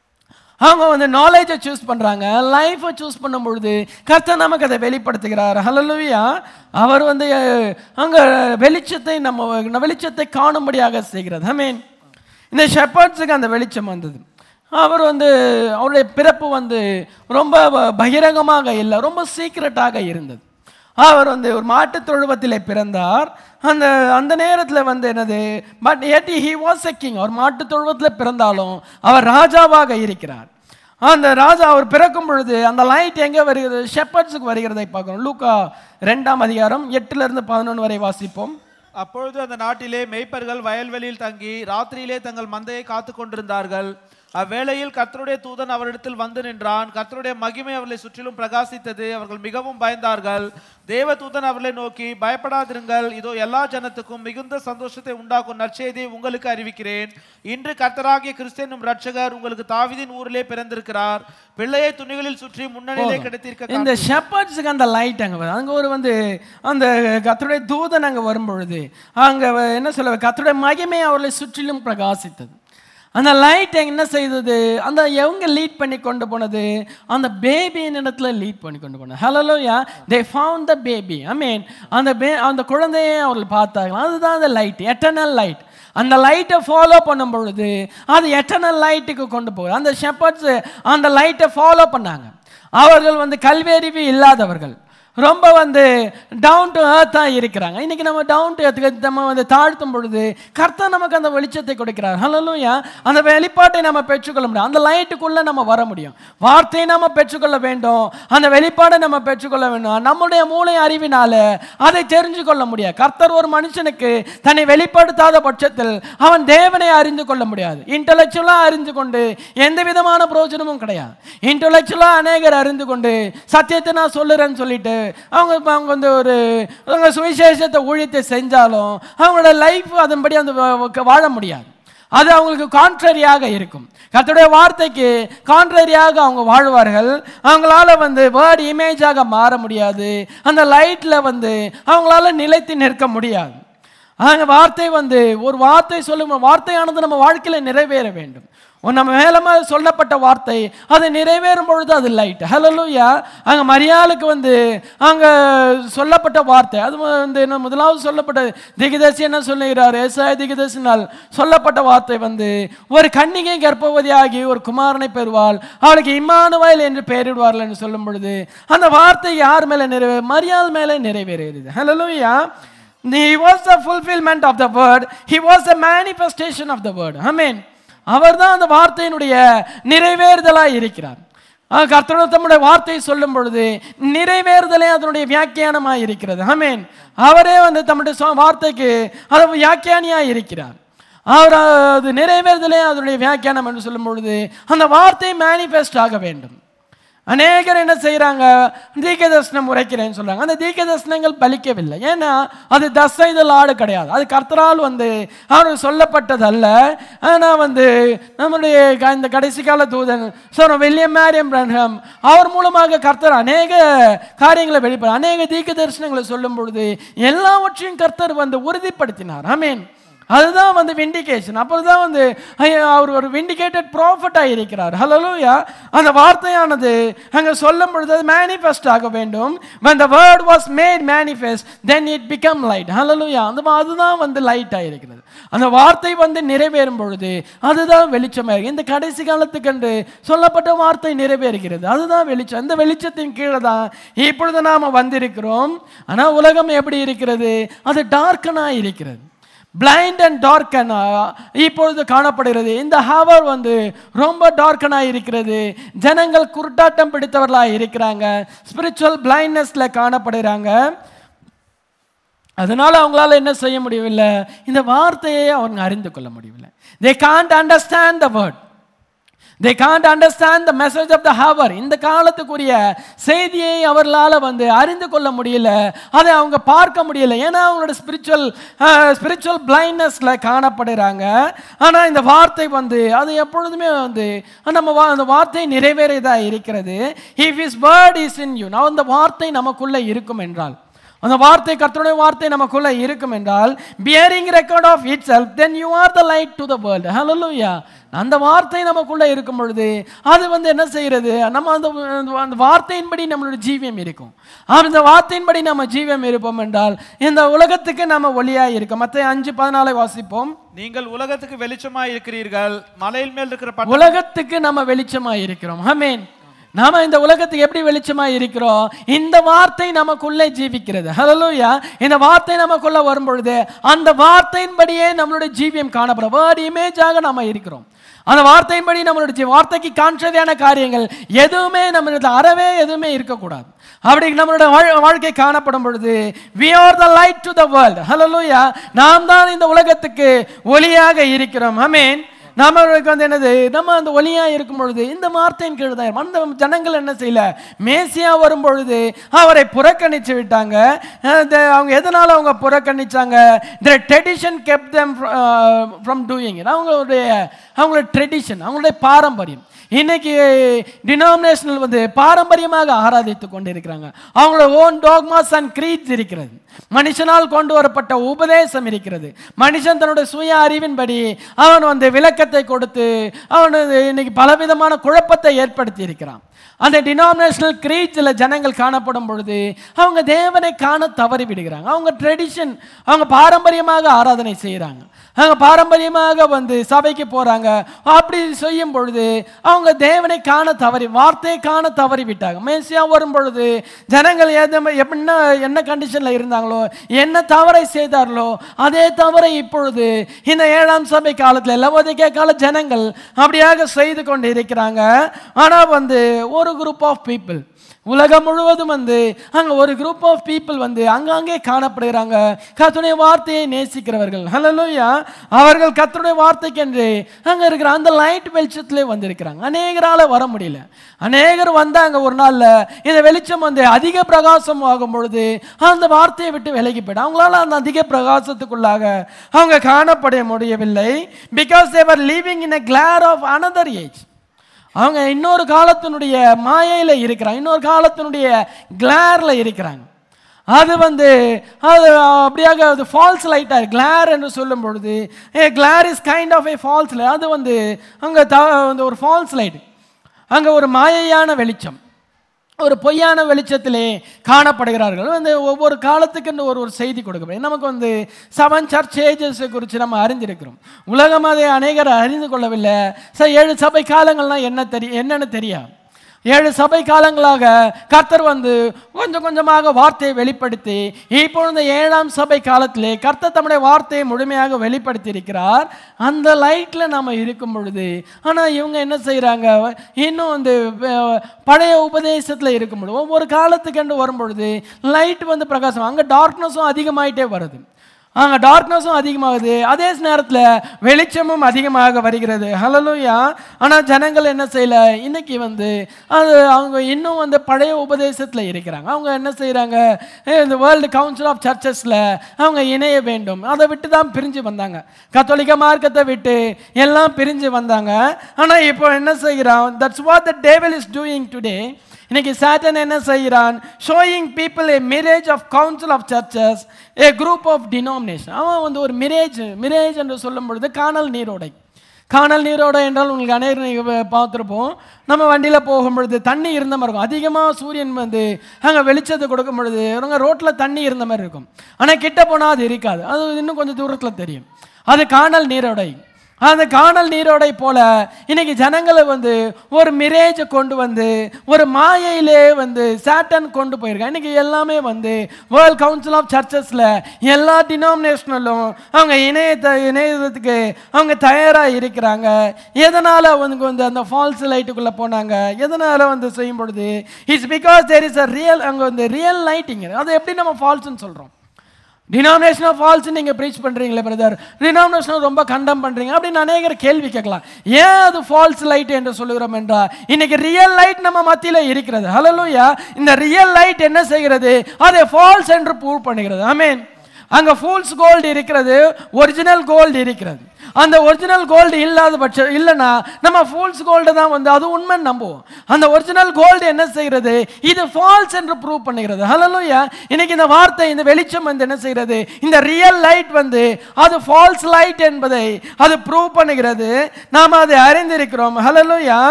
அவங்க வந்து நாலேஜை சூஸ் பண்ணுறாங்க லைஃப்பை சூஸ் பண்ணும் பொழுது கர்த்தர் நமக்கு அதை வெளிப்படுத்துகிறார் ஹalleluya அவர் வந்து அங்கே வெளிச்சத்தை நம்ம வெளிச்சத்தை காணும்படியாக செய்கிறது ஐ மீன் இந்த ஷெப்பர்ட்ஸுக்கு அந்த வெளிச்சம் வந்தது அவர் வந்து அவருடைய பிறப்பு வந்து ரொம்ப ப- பகிரங்கமாக இல்லை ரொம்ப சீக்ரெட்டாக இருந்தது அவர் வந்து ஒரு மாட்டுத் தொழுவத்திலே பிறந்தார் அந்த அந்த நேரத்தில் வந்து என்னது பட் ஏட்டி ஹி வாஸ் எ கிங் அவர் மாட்டுத் தொழுவத்தில் பிறந்தாலும் அவர் ராஜாவாக இருக்கிறார் அந்த ராஜா அவர் பிறக்கும் பொழுது அந்த லைட் எங்கே வருகிறது ஷெப்பர்ட்ஸுக்கு வருகிறதை பார்க்கணும் லூக்கா ரெண்டாம் அதிகாரம் எட்டுல இருந்து பதினொன்று வரை வாசிப்போம் அப்பொழுது அந்த நாட்டிலே மேய்ப்பர்கள் வயல்வெளியில் தங்கி ராத்திரியிலே தங்கள் மந்தையை காத்து கொண்டிருந்தார்கள் அவ்வேளையில் கர்த்தருடைய தூதன் அவரிடத்தில் வந்து நின்றான் கர்த்தருடைய மகிமை அவர்களை சுற்றிலும் பிரகாசித்தது அவர்கள் மிகவும் பயந்தார்கள் தேவ தூதன் அவர்களை நோக்கி பயப்படாதிருங்கள் இதோ எல்லா ஜனத்துக்கும் மிகுந்த சந்தோஷத்தை உண்டாக்கும் நற்செய்தியை உங்களுக்கு அறிவிக்கிறேன் இன்று கர்த்தராகிய கிறிஸ்தனும் ரட்சகர் உங்களுக்கு தாவீதின் ஊரிலே பிறந்திருக்கிறார் பிள்ளையை துணிகளில் சுற்றி முன்னணியிலே கிடைத்திருக்க இந்த ஷெப்பர்ட்ஸுக்கு அந்த லைட் அங்கே வரும் அங்கே ஒரு வந்து அந்த கர்த்தருடைய தூதன் அங்கே வரும்பொழுது அங்கே என்ன சொல்ல கர்த்தருடைய மகிமை அவர்களை சுற்றிலும் பிரகாசித்தது அந்த லைட் என்ன செய்தது அந்த எவங்க லீட் பண்ணி கொண்டு போனது அந்த பேபியின் இடத்துல லீட் பண்ணி கொண்டு போனது ஹலோயா they found the baby I mean அந்த பே அந்த குழந்தையை அவர்கள் பார்த்தாங்க அதுதான் அந்த லைட் எட்டர்னல் லைட் அந்த லைட்டை ஃபாலோ பண்ணும் பொழுது அது எட்டர்னல் லைட்டுக்கு கொண்டு போகுது அந்த ஷெப்பர்ட்ஸ் அந்த லைட்டை ஃபாலோ பண்ணாங்க அவர்கள் வந்து கல்வியறிவு இல்லாதவர்கள் ரொம்ப வந்து டவுன் டு ஏர்த்தாக இருக்கிறாங்க இன்னைக்கு நம்ம டவுன் டு ஏர்த்துக்கு நம்ம வந்து தாழ்த்தும் பொழுது கர்த்தர் நமக்கு அந்த வெளிச்சத்தை கொடுக்கிறார் ஹலலூயா அந்த வெளிப்பாட்டை நம்ம பெற்றுக்கொள்ள முடியும் அந்த லைட்டுக்குள்ளே நம்ம வர முடியும் வார்த்தையை நம்ம பெற்றுக்கொள்ள வேண்டும் அந்த வெளிப்பாடை நம்ம பெற்றுக்கொள்ள வேண்டும் நம்முடைய மூளை அறிவினால அதை தெரிஞ்சு கொள்ள முடியாது கர்த்தர் ஒரு மனுஷனுக்கு தன்னை வெளிப்படுத்தாத பட்சத்தில் அவன் தேவனை அறிந்து கொள்ள முடியாது இன்டலெக்சுவலாக அறிந்து கொண்டு எந்த விதமான பிரயோஜனமும் கிடையாது இன்டலெக்சுவலாக அநேகர் அறிந்து கொண்டு சத்தியத்தை நான் சொல்லுறேன்னு சொல்லிட்டு அவங்க இப்ப அவங்க வந்து ஒரு அவங்க சுவிசேஷத்தை ஊழியத்தை செஞ்சாலும் அவங்களோட லைஃப் அதன்படி அந்த வ- வாழ முடியாது அது அவங்களுக்கு கான்ட்ரரியாக இருக்கும் கர்த்தருடைய வார்த்தைக்கு கான்ட்ரரியாக அவங்க வாழ்வார்கள் அவங்களால வந்து வேர்ட் இமேஜாக மாற முடியாது அந்த லைட்டில் வந்து அவங்களால நிலைத்து நிற்க முடியாது அந்த வார்த்தை வந்து ஒரு வார்த்தை சொல்லும் வார்த்தையானது நம்ம வாழ்க்கையில் நிறைவேற வேண்டும் ஒரு நம்ம மேலமா சொல்லப்பட்ட வார்த்தை அது நிறைவேறும் பொழுது அது லைட் ஹலலூயா அங்கே மரியாளுக்கு வந்து அங்கே சொல்லப்பட்ட வார்த்தை அது வந்து என்ன முதலாவது சொல்லப்பட்ட திகதர்சி என்ன சொல்லுகிறார் ஏசாய திகதர்சினால் சொல்லப்பட்ட வார்த்தை வந்து ஒரு கன்னிகை கர்ப்பவதியாகி ஒரு குமாரனை பெறுவாள் அவளுக்கு இம்மானுவேல் என்று பெயரிடுவார்கள் என்று சொல்லும் பொழுது அந்த வார்த்தை யார் மேலே நிறைவே மரியாள் மேலே நிறைவேறுகிறது ஹலலூயா He was the fulfillment of the word. He was the manifestation of the word. Amen. அவர்தான் அந்த வார்த்தையினுடைய நிறைவேறுதலாய் இருக்கிறார் ஆஹ் கர்த்தர் தம்முடைய வார்த்தையை சொல்லும் பொழுது நிறைவேறுதலே அதனுடைய வியாக்கியானமாய் இருக்கிறது ஆமென் அவரே வந்து தம்முடைய சொ- வார்த்தைக்கு அது வியாக்கியானியாய் இருக்கிறார் அவர் அது நிறைவேறுதலே அதனுடைய வியாக்கியானம் என்று சொல்லும் பொழுது அந்த வார்த்தை மேனிஃபெஸ்ட் ஆக வேண்டும் அநேகர் என்ன செய்கிறாங்க தீக்க தரிசனம் உரைக்கிறேன்னு சொல்றாங்க அந்த தீக்க தரிசனங்கள் பலிக்கவில்லை ஏன்னா அது தசைதல் ஆடு கிடையாது அது கர்த்தரால் வந்து அவருக்கு சொல்லப்பட்டது அல்ல ஆனால் வந்து நம்முடைய க- இந்த கடைசி கால தூதன் சொன்ன வில்லியம் மேரியம் பிரன்ஹம் அவர் மூலமாக கர்த்தர் அநேக காரியங்களை வெளிப்பட அநேக தீக்க தரிசனங்களை சொல்லும் பொழுது எல்லாவற்றையும் கர்த்தர் வந்து உறுதிப்படுத்தினார் ஆமீன் அதுதான் வந்து விண்டிகேஷன் அப்புறம் தான் வந்து ஐயா, அவர் ஒரு விண்டிகேட்டட் ப்ராஃபட்டாக இருக்கிறார் ஹலலூயா அந்த வார்த்தையானது அங்கே சொல்லும் பொழுது அது மேனிஃபெஸ்ட் ஆக வேண்டும் when the word was made manifest then it become light ஹலலூயா அந்த மா- அதுதான் வந்து லைட்டாக இருக்கிறது அந்த வார்த்தை வந்து நிறைவேறும் பொழுது அதுதான் வெளிச்சமாக இருக்கு. இந்த கடைசி காலத்துக்கென்று சொல்லப்பட்ட வார்த்தை நிறைவேறுகிறது அதுதான் வெளிச்சம் அந்த வெளிச்சத்தின் கீழே தான் இப்பொழுது நாம் வந்திருக்கிறோம் ஆனால் உலகம் எப்படி இருக்கிறது அது டார்க்கனாக இருக்கிறது பிளைண்ட் அண்ட் டார்க்கன் இப்பொழுது காணப்படுகிறது இந்த ஹவர் வந்து ரொம்ப டார்க்கனாக இருக்கிறது ஜனங்கள் குருட்டாட்டம் பிடித்தவர்களாக இருக்கிறாங்க ஸ்பிரிச்சுவல் பிளைண்ட்னஸில் காணப்படுகிறாங்க அதனால அவங்களால என்ன செய்ய முடியவில்லை இந்த வார்த்தையை அவங்க அறிந்து கொள்ள முடியவில்லை they can't understand the word they can't understand the message of the hour இந்த காலத்துக்குரிய செய்தியை அவர்களால் வந்து அறிந்து கொள்ள முடியல அதை அவங்க பார்க்க முடியல ஏன்னா அவங்களோட ஸ்பிரிச்சுவல் ஸ்பிரிச்சுவல் பிளைண்ட்னஸில் காணப்படுறாங்க ஆனால் இந்த வார்த்தை வந்து அது எப்பொழுதுமே வந்து நம்ம வா- அந்த வார்த்தை நிறைவேறியதாக இருக்கிறது if is word is in you நான் அந்த வார்த்தை நமக்குள்ளே இருக்கும் என்றால் அந்த வார்த்தை கர்த்தருடைய வார்த்தை நமக்குள்ள இருக்கும் என்றால் bearing record of itself then you are the light to the world ஹalleluya அந்த வார்த்தை நமக்குள்ள இருக்கும் பொழுது அது வந்து என்ன செய்யறது நம்ம அந்த அந்த வார்த்தையின்படி நம்மளுடைய ஜீவியம் இருக்கும் அந்த வார்த்தையின்படி நம்ம ஜீவியம் இருப்போம் என்றால் இந்த உலகத்துக்கு நம்ம ஒளியாக இருக்கோம் மற்ற அஞ்சு பதினாலை வாசிப்போம் நீங்கள் உலகத்துக்கு வெளிச்சமாய் இருக்கிறீர்கள் மலையில் மேல் இருக்கிற பட்ட உலகத்துக்கு நம்ம வெளிச்சமா இருக்கிறோம் ஆமென் நாம இந்த உலகத்துக்கு எப்படி வெளிச்சமா இருக்கிறோம் இந்த வார்த்தை நமக்குள்ளே ஜீவிக்கிறது ஹalleluya இந்த வார்த்தை நமக்குள்ள வரும் பொழுது அந்த வார்த்தையின்படியே நம்மளுடைய ஜீவியம் காணப்படும் வேர்ட் இமேஜாக நாம இருக்கிறோம் அந்த வார்த்தையின்படி நம்மளுடைய ஜீ- வார்த்தைக்கு கான்ட்ரரியான காரியங்கள் எதுவுமே நம்மளுடைய அறவே எதுவுமே இருக்கக்கூடாது அப்படி நம்மளுடைய வாழ்- வாழ்க்கை காணப்படும் பொழுது we are the light to the world ஹalleluya நாம் தான் இந்த உலகத்துக்கு ஒளியாக இருக்கிறோம் ஆமென் நாமளுக்கு வந்து என்னது நம்ம அந்த ஒளியா இருக்கும் பொழுது இந்த வார்த்தையின் கீழ் தான் இருப்போம். அந்த ஜனங்கள் என்ன செய்யல மேசியா வரும் பொழுது அவரை புறக்கணிச்சு விட்டாங்க அஹ் the- அவங்க எதனால அவங்க புறக்கணிச்சாங்க the tradition kept them from doing it அவங்களுடைய அவங்களுடைய ட்ரெடிஷன் அவங்களுடைய பாரம்பரியம் இன்னைக்கு டினாமினேஷனல் வந்து பாரம்பரியமாக ஆராதித்து கொண்டிருக்கிறாங்க அவங்களோட ஓன் டாக்மாஸ் அண்ட் creeds இருக்கிறது மனுஷனால் கொண்டு வரப்பட்ட உபதேசம் இருக்கிறது மனுஷன் தன்னுடைய சுய அறிவின்படி அவன் வந்து விளக்கத்தை கொடுத்து அவன் வந்து இன்னைக்கு பலவிதமான குழப்பத்தை ஏற்படுத்தி இருக்கிறான் அந்த டினாமினேஷனல் கிரீச்சில் ஜனங்கள் காணப்படும் பொழுது அவங்க தேவனை காண தவறி விடுகிறாங்க அவங்க ட்ரெடிஷன் அவங்க பாரம்பரியமாக ஆராதனை செய்கிறாங்க அவங்க பாரம்பரியமாக வந்து சபைக்கு போகிறாங்க அப்படி செய்யும் பொழுது அவங்க தேவனை காண தவறி வார்த்தையை காண தவறி விட்டாங்க மேசியா வரும் பொழுது ஜனங்கள் எது என்ன என்ன கண்டிஷனில் இருந்தாங்களோ என்ன தவறை செய்தார்களோ அதே தவறை இப்பொழுது இந்த ஏழாம் சபை காலத்தில் லவோதிக்கே கால ஜனங்கள் அப்படியாக செய்து கொண்டு இருக்கிறாங்க ஆனால் வந்து ஒரு குரூப் ஆஃப் பீப்புள் உலகம் முழுவதும் வந்து அங்கே ஒரு குரூப் ஆஃப் பீப்புள் வந்து அங்கங்கே காணப்படுகிறாங்க கர்த்தருடைய வார்த்தையை நேசிக்கிறவர்கள் ஹலலூயா அவர்கள் கர்த்தருடைய வார்த்தைக்கென்று அங்கே இருக்கிற அந்த லைட் வெளிச்சத்திலே வந்திருக்கிறாங்க அநேகரால் வர முடியல அநேகர் வந்தாங்க ஒரு நாளில் இந்த வெளிச்சம் வந்து அதிக பிரகாசம் ஆகும் பொழுது அந்த வார்த்தையை விட்டு விலகி போயிடும் அவங்களால அந்த அதிக பிரகாசத்துக்குள்ளாக அவங்க காணப்பட முடியவில்லை because they're living in a glare of another age அவங்க இன்னொரு காலத்தினுடைய மாயையில் இருக்கிறாங்க இன்னொரு காலத்தினுடைய கிளாரில் இருக்கிறாங்க அது வந்து அது அப்படியாக அது ஃபால்ஸ் லைட்டாக கிளார் என்று சொல்லும் பொழுது a glare is kind of a false light அது வந்து அங்கே த வந்து ஒரு ஃபால்ஸ் லைட் அங்கே ஒரு மாயையான வெளிச்சம் ஒரு பொய்யான வெளிச்சத்திலே காணப்படுகிறார்கள் வந்து ஒவ்வொரு காலத்துக்கு ஒரு ஒரு செய்தி கொடுக்கப்படும் நமக்கு வந்து செவன் சர்ச் ஏஜஸ் குறித்து நம்ம அறிந்திருக்கிறோம் உலகம் அதை அநேகர் அறிந்து கொள்ளவில்லை சார் ஏழு சபை காலங்கள்லாம் என்ன தெரியும் என்னன்னு தெரியாது ஏழு சபை காலங்களாக கர்த்தர் வந்து கொஞ்சம் கொஞ்சமாக வார்த்தையை வெளிப்படுத்தி இப்பொழுது ஏழாம் சபை காலத்திலே கர்த்தர் தம்முடைய வார்த்தையை முழுமையாக வெளிப்படுத்தி இருக்கிறார் அந்த லைட்டில் நம்ம இருக்கும் பொழுது ஆனால் இவங்க என்ன செய்கிறாங்க இன்னும் வந்து அஹ், பழைய உபதேசத்தில் இருக்கும் பொழுது ஒவ்வொரு காலத்துக்கென்று வரும் பொழுது லைட் வந்து பிரகாசம் அங்கே டார்க்னஸும் அதிகமாயிட்டே வருது அங்கே டார்க்னஸும் அதிகமாகுது அதே நேரத்தில் வெளிச்சமும் அதிகமாக வருகிறது ஹலலூயா ஆனால் ஜனங்கள் என்ன செய்யல இன்னைக்கு வந்து அது அவங்க இன்னும் வந்து பழைய உபதேசத்தில் இருக்கிறாங்க அவங்க என்ன செய்கிறாங்க இந்த வேர்ல்டு கவுன்சில் ஆஃப் சர்ச்சஸில் அவங்க இணைய வேண்டும் அதை விட்டு தான் பிரிஞ்சு வந்தாங்க கத்தோலிக்க மார்க்கத்தை விட்டு எல்லாம் பிரிஞ்சு வந்தாங்க ஆனால் இப்போ என்ன செய்கிறான் that's what the table is doing today இன்னைக்கு சாட்டன் என்ன செய்கிறான் showing people a mirage of council of churches a group of denomination அவன் வந்து ஒரு மிரேஜ் மிரேஜ் என்று சொல்லும் பொழுது காணல் நீரோடை காணல் நீரோடை என்றால் உங்களுக்கு அநேகர் நீங்க பார்த்துருப்போம் நம்ம வண்டியில் போகும் பொழுது தண்ணி இருந்த மாதிரி இருக்கும் அதிகமாக சூரியன் வந்து அங்கே வெளிச்சத்தை கொடுக்கும் பொழுது அவங்க ரோட்டில் தண்ணி இருந்த மாதிரி இருக்கும் ஆனால் கிட்ட போனால் அது இருக்காது அது இன்னும் கொஞ்சம் தூரத்தில் தெரியும் அது காணல் நீரோடை அந்த காணல் நீரோடை போல இன்னைக்கு ஜனங்களை வந்து ஒரு மிரேஜை கொண்டு வந்து ஒரு மாயையிலே வந்து சாட்டன் கொண்டு போயிருக்காங்க இன்னைக்கு எல்லாமே வந்து வேர்ல்ட் கவுன்சில் ஆஃப் சர்ச்சஸில் எல்லா டினாமினேஷனலும் அவங்க இணையத்தை இணையத்துக்கு அவங்க தயாராக இருக்கிறாங்க எதனால் அவங்க வந்து அந்த ஃபால்ஸ் லைட்டுக்குள்ளே போனாங்க எதனால் வந்து செய்யும் பொழுது it's because there is a real அங்கே வந்து ரியல் லைட்டிங் அதை எப்படி நம்ம ஃபால்ஸ்னு சொல்கிறோம் டினாமினேஷன் ஆஃப் ஃபால்ஸ் நீங்கள் ப்ரீச் பண்ணுறீங்களே பிரதர் டினாமினேஷன் ரொம்ப கண்டம் பண்ணுறீங்க அப்படின்னு அநேகர் கேள்வி கேட்கலாம் ஏன் அது ஃபால்ஸ் லைட் என்று சொல்லுகிறோம் என்றால் இன்னைக்கு ரியல் லைட் நம்ம மத்தியில் இருக்கிறது ஹலலூயா இந்த ரியல் லைட் என்ன செய்கிறது அதை ஃபால்ஸ் என்று ப்ரூவ் பண்ணுகிறது ஆமீன் அங்கே ஃபூல்ஸ் கோல்டு இருக்கிறது ஒரிஜினல் கோல்டு இருக்கிறது அந்த ஒரிஜினல் கோல்டு இல்லாத பட்சம் இல்லைன்னா நம்ம ஃபூல்ஸ் கோல்டு தான் வந்து அது உண்மைன்னு நம்புவோம் அந்த ஒரிஜினல் கோல்டு என்ன செய்கிறது இது ஃபால்ஸ் என்று ப்ரூவ் பண்ணுகிறது ஹலலூயா இன்னைக்கு இந்த வார்த்தை இந்த வெளிச்சம் வந்து என்ன செய்கிறது இந்த ரியல் லைட் வந்து அது ஃபால்ஸ் லைட் என்பதை அது ப்ரூவ் பண்ணுகிறது நாம் அதை அறிந்திருக்கிறோம் ஹலலூயா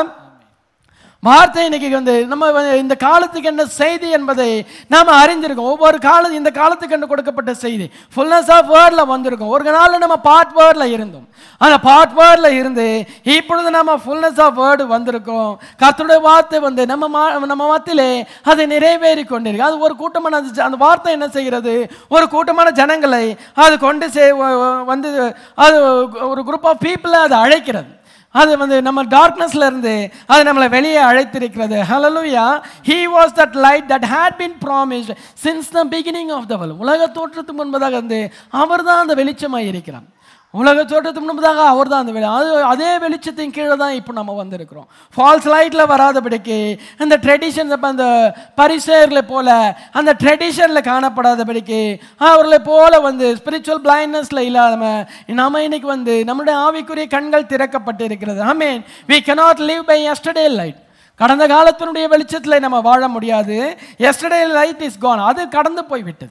வார்த்தை இன்னைக்கு வந்து நம்ம வந்து இந்த காலத்துக்கு என்ன செய்தி என்பதை நாம் அறிந்திருக்கோம் ஒவ்வொரு காலம் இந்த காலத்துக்கு என்று கொடுக்கப்பட்ட செய்தி ஃபுல்னஸ் ஆஃப் வேர்டில் வந்திருக்கோம் ஒரு நாள் நம்ம பார்ட் வேர்டில் இருந்தோம் அந்த பார்ட் வேர்டில் இருந்து இப்பொழுது நம்ம ஃபுல்னஸ் ஆஃப் வேர்டு வந்திருக்கோம் கர்த்தருடைய வார்த்தை வந்து நம்ம மா நம்ம மத்தியிலே அது நிறைவேறி கொண்டிருக்கு அது ஒரு கூட்டமான அது அந்த வார்த்தை என்ன செய்கிறது ஒரு கூட்டமான ஜனங்களை அது கொண்டு சே வந்து அது ஒரு குரூப் ஆஃப் பீப்புளை அது அழைக்கிறது அது வந்து நம்ம டார்க்னஸ்ல இருந்து அது நம்மளை வெளியே அழைத்திருக்கிறது ஹalleluya he was that light that had been promised since the beginning of the world உலக தோற்றத்துக்கு முன்பதாக வந்து அவர்தான் அந்த வெளிச்சமாய் இருக்கிறார் உலக தோற்றத்துக்கு முன்பதாக அவர் தான் அந்த வெளி அது அதே வெளிச்சத்தின் கீழே தான் இப்போ நம்ம வந்திருக்கிறோம் ஃபால்ஸ் லைட்டில் வராதபடிக்கு அந்த ட்ரெடிஷன் அந்த பரிசேர்களை போல அந்த ட்ரெடிஷனில் காணப்படாதபடிக்கு அவர்களை போல வந்து ஸ்பிரிச்சுவல் பிளைண்ட்னஸில் இல்லாமல் நாம இன்னைக்கு வந்து நம்முடைய ஆவிக்குரிய கண்கள் திறக்கப்பட்டு இருக்கிறது I mean we cannot live by yesterday light கடந்த காலத்தினுடைய வெளிச்சத்தில் நம்ம வாழ முடியாது எஸ்டர்டே லைட் இஸ் gone அது கடந்து போய் விட்டது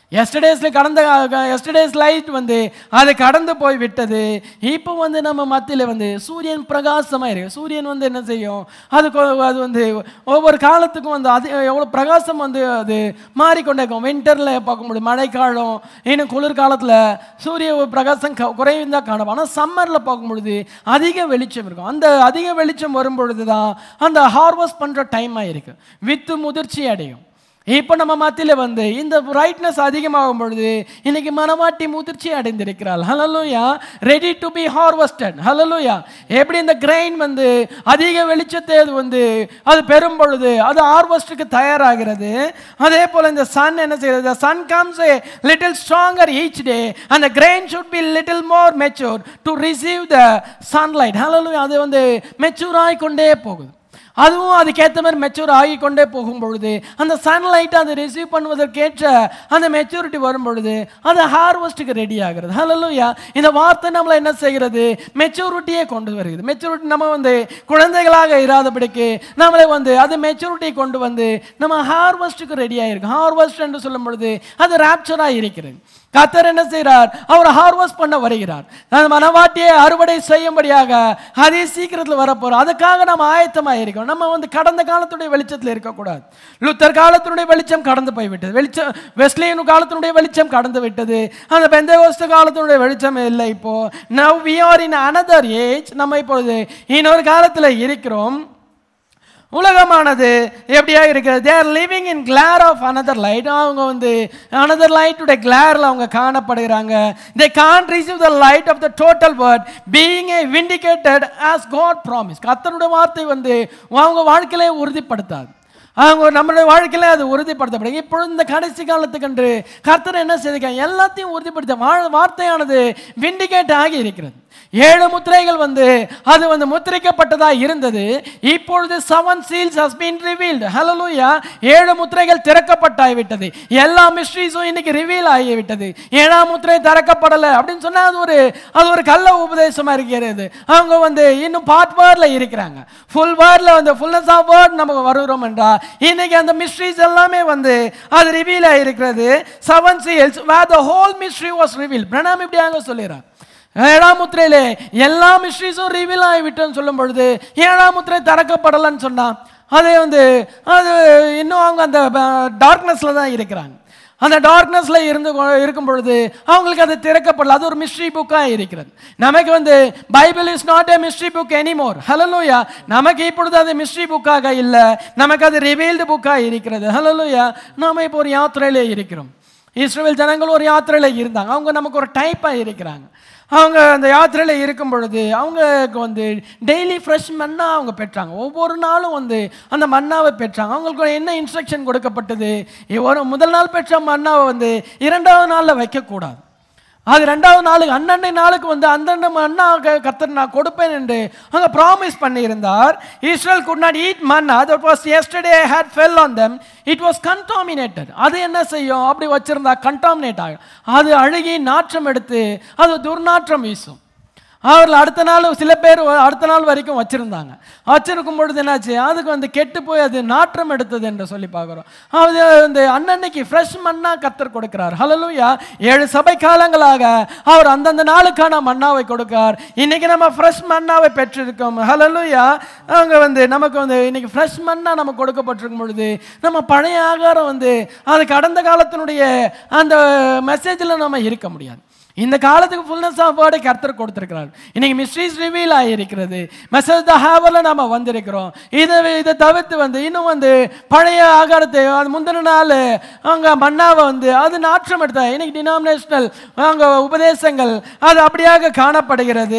எஸ்டர்டேஸ்ல கடந்த எஸ்டர்டேஸ் லைட் வந்து அது கடந்து போய் விட்டது இப்போ வந்து நம்ம மத்தியில் வந்து சூரியன் பிரகாசமாக இருக்கு சூரியன் வந்து என்ன செய்யும் அது கொ- அது வந்து ஒவ்வொரு காலத்துக்கும் வந்து அது எவ்வளோ பிரகாசம் வந்து அது மாறிக்கொண்டே இருக்கும் வின்டரில் பார்க்கும்போது மழைக்காலம் இன்னும் குளிர்காலத்தில் சூரிய பிரகாசம் க- குறைந்து தான் காணும் ஆனால் சம்மரில் பார்க்கும்பொழுது அதிக வெளிச்சம் இருக்கும் அந்த அதிக வெளிச்சம் வரும்பொழுது தான் அந்த ஹார்வெஸ்ட் பண்ணுற டைமாக இருக்கு வித்து முதிர்ச்சி அடையும் இப்போ நம்ம மத்தியில் வந்து இந்த பிரைட்னஸ் அதிகமாகும் பொழுது இன்னைக்கு மனவாட்டி முதிர்ச்சி அடைந்திருக்கிறாள் ஹலலூயா ரெடி டு பி ஹார்வெஸ்டட் ஹலலூயா எப்படி இந்த கிரெயின் வந்து அதிக வெளிச்சத்தை அது வந்து அது பெறும் பொழுது அது ஹார்வெஸ்ட்டுக்கு தயாராகிறது அதே போல் இந்த சன் என்ன செய்யறது sun comes a little stronger each day அந்த grain should be little more mature to receive the sunlight ஹலலூயா அது வந்து மெச்சூர் ஆகிக்கொண்டே போகுது அதுவும் அதுக்கேற்ற மாதிரி மெச்சூர் ஆகி கொண்டே போகும் பொழுது அந்த சன்லைட்டை அதை ரிசீவ் பண்ணுவதற்கேற்ற அந்த மெச்சூரிட்டி வரும் பொழுது அது ஹார்வெஸ்ட்டுக்கு ரெடி ஆகிறது ஹலலூயா இந்த வார்த்தை நம்மளை என்ன செய்கிறது மெச்சூரிட்டியே கொண்டு வருகிறது மெச்சூரிட்டி நம்ம வந்து குழந்தைகளாக இராதபடிக்கு நம்மளை வந்து அது மெச்சூரிட்டி கொண்டு வந்து நம்ம ஹார்வெஸ்ட்டுக்கு ரெடி ஆகிருக்கு ஹார்வெஸ்ட் என்று சொல்லும் பொழுது அது ராப்சராக இருக்கிறது கத்தர் என்ன செய்கிறார் அவர் ஹார்வெஸ்ட் பண்ண வருகிறார் அந்த மனவாட்டியை அறுவடை செய்யும்படியாக அதே சீக்கிரத்தில் வரப்போறோம் அதுக்காக நம்ம ஆயத்தமாக இருக்கோம் நம்ம வந்து கடந்த காலத்துடைய வெளிச்சத்தில் இருக்கக்கூடாது லுத்தர் காலத்தினுடைய வெளிச்சம் கடந்து போய்விட்டது வெளிச்சம் வெஸ்லியன் காலத்தினுடைய வெளிச்சம் கடந்து விட்டது அந்த பெந்தகோஸ்து காலத்தினுடைய வெளிச்சம் இல்லை இப்போ now we are in another age நம்ம இப்பொழுது இன்னொரு காலத்தில் இருக்கிறோம் உலகமானது எப்படியா இருக்கிறது they are living in glare of another light அவங்க வந்து another லைட்டுடைய கிளாரில் அவங்க காணப்படுகிறாங்க they can receive the light of the total word being a vindicated as God promise கர்த்தருடைய வார்த்தை வந்து அவங்க வாழ்க்கையிலே உறுதிப்படுத்தாது அவங்க நம்மளுடைய வாழ்க்கையில அது உறுதிப்படுத்தப்படும் இப்பொழுது இந்த கடைசி காலத்துக்கென்று கர்த்தர் என்ன செய்திருக்காங்க எல்லாத்தையும் உறுதிப்படுத்த வா- வார்த்தையானது விண்டிகேட் ஆகி இருக்கிறது ஏழு முத்திரைகள் வந்து அது வந்து முத்திரைக்கப்பட்டதா இருந்தது இப்பொழுது seven seals has been revealed ஹalleluya ஏழு முத்திரைகள் திறக்கப்பட்டாய் விட்டது எல்லா மிஸ்ட்ரீஸும் இன்னைக்கு ரிவீல் ஆகிவிட்டது ஏழாம் முத்திரை திறக்கப்படலை அப்படின்னு சொன்னா அது ஒரு அது ஒரு கள்ள உபதேசமா இருக்கிறது அவங்க வந்து இன்னும் பார்ட் வேர்ட்ல இருக்கிறாங்க ஃபுல் வேர்ட்ல வந்து ஃபுல்னஸ் ஆஃப் வேர்ட் நம்ம வருகிறோம் என்றா இன்னைக்கு அந்த மிஸ்ட்ரீஸ் எல்லாமே வந்து அது ரிவீல் ஆகிருக்கிறது seven seals where the whole mystery was reveal பிரணாம் இப்படியாக சொல்லிடுறான் ஏழாம் முத்திரையிலே எல்லா மிஸ்ட்ரீஸும் ரிவீல் ஆகிவிட்டோன்னு சொல்லும் பொழுது ஏழாம் முத்திரை திறக்கப்படலைன்னு சொன்னா அதே வந்து அது இன்னும் அவங்க அந்த டார்க்னஸ்ல தான் இருக்கிறாங்க அந்த டார்க்னஸ்ல இருந்து கொ- இருக்கும் பொழுது அவங்களுக்கு அது திறக்கப்படல அது ஒரு மிஸ்ட்ரி புக்காக இருக்கிறது நமக்கு வந்து Bible is not a mystery book anymore ஹலலூயா நமக்கு இப்பொழுது அது மிஸ்ட்ரி புக்காக இல்லை நமக்கு அது ரிவீல்டு புக்காக இருக்கிறது ஹலலூயா நாம இப்போ ஒரு யாத்திரையிலே இருக்கிறோம் இஸ்ரேல் ஜனங்கள் ஒரு யாத்திரையில் இருந்தாங்க அவங்க நமக்கு ஒரு டைப்பாக இருக்கிறாங்க அவங்க அந்த யாத்திரையில் இருக்கும் பொழுது அவங்களுக்கு வந்து டெய்லி ஃப்ரெஷ் மன்னா அவங்க பெற்றாங்க ஒவ்வொரு நாளும் வந்து அந்த மன்னாவை பெற்றாங்க அவங்களுக்கு என்ன இன்ஸ்ட்ரக்ஷன் கொடுக்கப்பட்டது ஒரு முதல் நாள் பெற்ற மன்னாவை வந்து இரண்டாவது நாளில் வைக்கக்கூடாது அது ரெண்டாவது நாளுக்கு அன்னன்னை நாளுக்கு வந்து அந்தந்த மன்னா கத்தர் நான் கொடுப்பேன் என்று அங்கே ப்ராமிஸ் பண்ணியிருந்தார் Israel could not eat manna that was yesterday had fell on them it was contaminated அது என்ன செய்யும் அப்படி வச்சிருந்தா கண்டாமினேட் ஆகும் அது அழுகி நாற்றம் எடுத்து அது துர்நாற்றம் வீசும் அவர்கள் அடுத்த நாள் சில பேர் வ- அடுத்த நாள் வரைக்கும் வச்சிருந்தாங்க வச்சிருக்கும் பொழுது என்னாச்சு அதுக்கு வந்து கெட்டு போய் அது நாற்றம் எடுத்தது என்று சொல்லி பார்க்குறோம் அது இந்த அன்னன்னைக்கு ஃப்ரெஷ் மண்ணா கத்தர் கொடுக்கிறார் ஹலலூயா ஏழு சபை காலங்களாக அவர் அந்தந்த நாளுக்கான மன்னாவை கொடுக்கார் இன்னைக்கு நம்ம ஃப்ரெஷ் மன்னாவை பெற்றிருக்கோம் ஹலலூயா அவங்க வந்து நமக்கு வந்து இன்னைக்கு ஃப்ரெஷ் மண்ணா நமக்கு கொடுக்கப்பட்டிருக்கும் பொழுது நம்ம பழைய ஆகாரம் வந்து அது கடந்த காலத்தினுடைய அந்த மெசேஜில் நம்ம இருக்க முடியாது இந்த காலத்துக்கு ஃபுல்னஸ் ஆஃப் வேர்டை கர்த்தர் கொடுத்திருக்கிறார் இன்னைக்கு மிஸ்ட்ரீஸ் ரிவீல் ஆகியிருக்கிறது மெசேஜ் த ஹேவரில் நம்ம வந்திருக்கிறோம் இதை இதை தவிர்த்து வந்து இன்னும் வந்து பழைய ஆகாரத்தை அது முந்தின நாள் அவங்க மன்னாவை வந்து அது நாற்றம் எடுத்த இன்னைக்கு டினாமினேஷனல் அவங்க உபதேசங்கள் அது அப்படியாக காணப்படுகிறது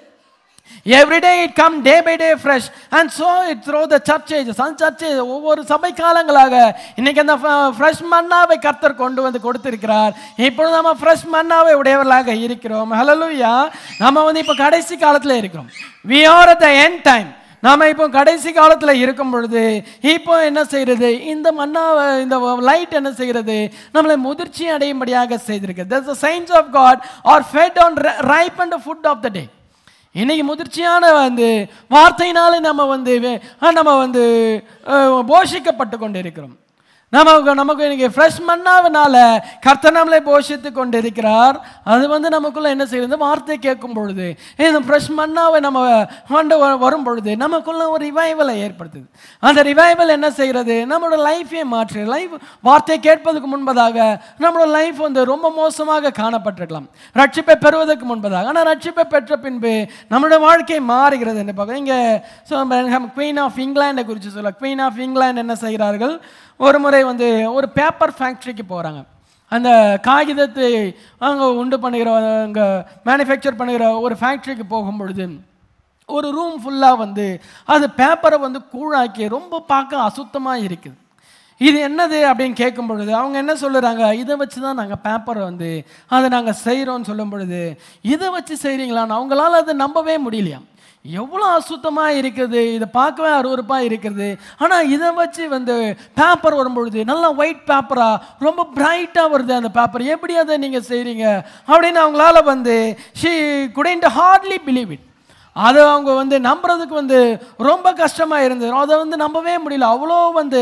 every day it come day by day fresh and so it through the church ages அந்த சர்ச்சேஜ் ஒவ்வொரு சபை காலங்களாக இன்னைக்கு அந்த ஃப்ரெஷ் மன்னாவை கர்த்தர் கொண்டு வந்து கொடுத்திருக்கிறார் இப்பொழுது நம்ம ஃப்ரெஷ் மன்னாவை உடையவர்களாக இருக்கிறோம் ஹலலூயா நம்ம வந்து இப்போ கடைசி காலத்தில் இருக்கிறோம் we are at the end time நாம இப்போ கடைசி காலத்தில் இருக்கும் பொழுது இப்போ என்ன செய்கிறது இந்த மன்னாவை இந்த லைட் என்ன செய்கிறது நம்மளை முதிர்ச்சி அடையும்படியாக செய்திருக்கு the signs of God are fed on ripe and food of the day இன்னைக்கு முதிர்ச்சியான வந்து வார்த்தையினாலே நம்ம வந்து வே- அஹ் நம்ம வந்து அஹ், போஷிக்கப்பட்டு கொண்டு இருக்கிறோம் நமக்கு நமக்கு இன்னைக்கு ஃப்ரெஷ் மன்னாவினால கர்த்தர் நம்மளை போஷித்து கொண்டிருக்கிறார் அது வந்து நமக்குள்ள என்ன செய்யுது வார்த்தை கேட்கும் பொழுது இந்த ஃப்ரெஷ் மன்னாவை நம்ம கொண்டு வ- வரும் பொழுது நமக்குள்ள ஒரு ரிவைவலை ஏற்படுத்துது அந்த ரிவைவல் என்ன செய்கிறது நம்மளோட லைஃபே மாற்று லைஃப் வார்த்தை கேட்பதற்கு முன்பதாக நம்மளோட லைஃப் வந்து ரொம்ப மோசமாக காணப்பட்டிருக்கலாம் ரட்சிப்பை பெறுவதற்கு முன்பதாக ஆனால் ரட்சிப்பை பெற்ற பின்பு நம்மளோட வாழ்க்கை மாறுகிறது என்று பார்க்க இங்கே குவீன் ஆஃப் இங்கிலாண்டை குறித்து சொல்ல குவீன் ஆஃப் இங்கிலாந்து என்ன செய்கிறார்கள் ஒரு முறை வந்து ஒரு பேப்பர் ஃபேக்ட்ரிக்கு போகிறாங்க அந்த காகிதத்தை அவங்க உண்டு பண்ணுகிற அங்கே மேனுஃபேக்சர் பண்ணுகிற ஒரு ஃபேக்ட்ரிக்கு போகும் பொழுது ஒரு ரூம் ஃபுல்லாக வந்து அது பேப்பரை வந்து கூழாக்கி ரொம்ப பார்க்க அசுத்தமாக இருக்குது இது என்னது அப்படின்னு கேட்கும் பொழுது அவங்க என்ன சொல்லுறாங்க இதை வச்சு தான் நாங்கள் பேப்பரை வந்து அதை நாங்கள் செய்கிறோம்னு சொல்லும் பொழுது இதை வச்சு செய்கிறீங்களான்னு அவங்களால அதை நம்பவே முடியலையாம் எவ்வளோ அசுத்தமாக இருக்குது இதை பார்க்கவே அருவருப்பாக இருக்குது ஆனால் இதை வச்சு வந்து பேப்பர் வரும்பொழுது நல்லா ஒயிட் பேப்பராக ரொம்ப பிரைட்டாக வருது அந்த பேப்பர் எப்படி அதை நீங்கள் செய்கிறீங்க அப்படின்னு அவங்களால வந்து she couldn't hardly believe it அதை அவங்க வந்து நம்புறதுக்கு வந்து ரொம்ப கஷ்டமாக இருந்தது அதை வந்து நம்பவே முடியல அவ்வளோ வந்து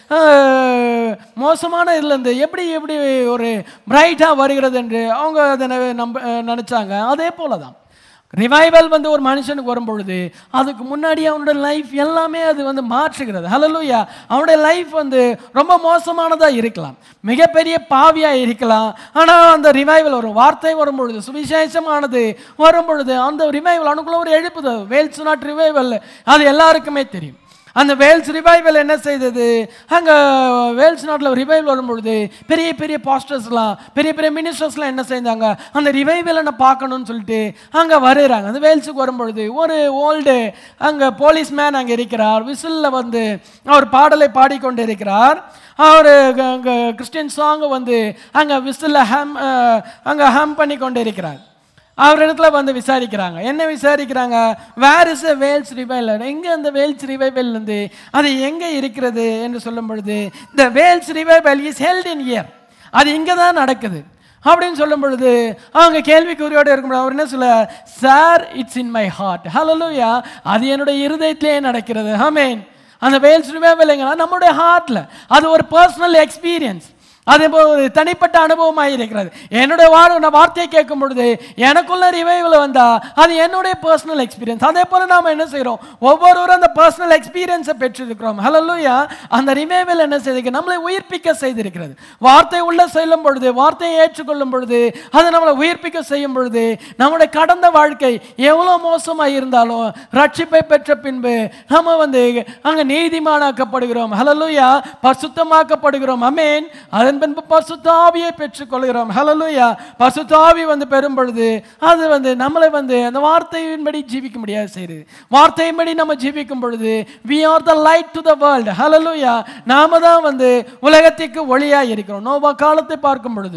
ஆஹ், மோசமான இதுலேருந்து எப்படி எப்படி ஒரு பிரைட்டாக வருகிறது என்று அவங்க அதை ந- நம்ப நினச்சாங்க அதே போல தான் ரிவைவல் வந்து ஒரு மனுஷனுக்கு வரும்பொழுது அதுக்கு முன்னாடி அவனோட லைஃப் எல்லாமே அது வந்து மாற்றுகிறது ஹலலூயா அவனுடைய லைஃப் வந்து ரொம்ப மோசமானதாக இருக்கலாம் மிகப்பெரிய பாவியாக இருக்கலாம் ஆனால் அந்த ரிவைவல் வரும் வார்த்தை வரும்பொழுது சுவிசேஷமானது வரும்பொழுது அந்த ரிவைவல் அவனுக்குள்ள ஒரு எழுப்புது வேல்ஸ் நாட் ரிவைவல் அது எல்லாருக்குமே தெரியும் அந்த வேல்ஸ் ரிவைவல் என்ன செய்தது அங்கே வேல்ஸ் நாட்டில் ரிவைவல் வரும்பொழுது பெரிய பெரிய பாஸ்டர்ஸ்லாம் பெரிய பெரிய மினிஸ்டர்ஸ்லாம் என்ன செஞ்சாங்க அந்த ரிவைவல் என்ன பார்க்கணும்னு சொல்லிட்டு அங்கே வருகிறாங்க அந்த வேல்ஸுக்கு வரும்பொழுது ஒரு ஓல்டு அங்கே போலீஸ்மேன் அங்கே இருக்கிறார் விசிலில் வந்து அவர் பாடலை பாடிக்கொண்டு இருக்கிறார் அவர் அங்கே கிறிஸ்டியன் சாங்கை வந்து அங்கே விசிலில் ஹேம் அங்கே ஹேம் பண்ணி கொண்டு இருக்கிறார் அவரிடத்துல வந்து விசாரிக்கிறாங்க என்ன விசாரிக்கிறாங்க where is a Wales revival எங்கே அந்த வேல்ஸ் ரிவைவல் வந்து அது எங்கே இருக்கிறது என்று சொல்லும் பொழுது the Wales revival is held in year அது இங்கே தான் நடக்குது அப்படின்னு சொல்லும் பொழுது அவங்க கேள்விக்குறியோடு இருக்கும்போது அவர் என்ன சொல்ல sir it's in my heart ஹலலூயா அது என்னுடைய இருதயத்திலே நடக்கிறது ஆமேன் அந்த வேல்ஸ் ரிவைவல் எங்கன்னா நம்முடைய ஹார்ட்டில் அது ஒரு பர்சனல் எக்ஸ்பீரியன்ஸ் அது இப்போ ஒரு தனிப்பட்ட அனுபவமாக இருக்கிறது என்னுடைய வார நான் வார்த்தையை கேட்கும் பொழுது எனக்குள்ள ரிவைவில் வந்தா அது என்னுடைய பர்சனல் எக்ஸ்பீரியன்ஸ் அதே போல நாம என்ன செய்கிறோம் ஒவ்வொருவரும் அந்த பர்சனல் எக்ஸ்பீரியன்ஸை பெற்றிருக்கிறோம் ஹலோலூயா அந்த ரிவைவில் என்ன செய்திருக்கு நம்மளை உயிர்ப்பிக்க செய்திருக்கிறது வார்த்தை உள்ள செல்லும் பொழுது வார்த்தையை ஏற்றுக்கொள்ளும் பொழுது அது நம்மளை உயிர்ப்பிக்க செய்யும் பொழுது நம்முடைய கடந்த வாழ்க்கை எவ்வளோ மோசமாக இருந்தாலும் ரட்சிப்பை பெற்ற பின்பு நம்ம வந்து அங்கே நீதிமானாக்கப்படுகிறோம் ஹலலூயா பரிசுத்தமாக்கப்படுகிறோம் அமேன் அதன் பின்பு பரிசுத்தாவியை பெற்றுக்கொள்கிறோம் ஹலலூயா பரிசுத்தாவி வந்து பெறும் பொழுது அது வந்து நம்மளை வந்து அந்த வார்த்தையின்படி ஜீவிக்க முடியாது செய்யுது வார்த்தையின்படி நம்ம ஜீவிக்கும் பொழுது we are the light to the world ஹலலூயா நாம தான் வந்து உலகத்திற்கு ஒளியாக இருக்கிறோம் நோவா காலத்தை பார்க்கும் பொழுது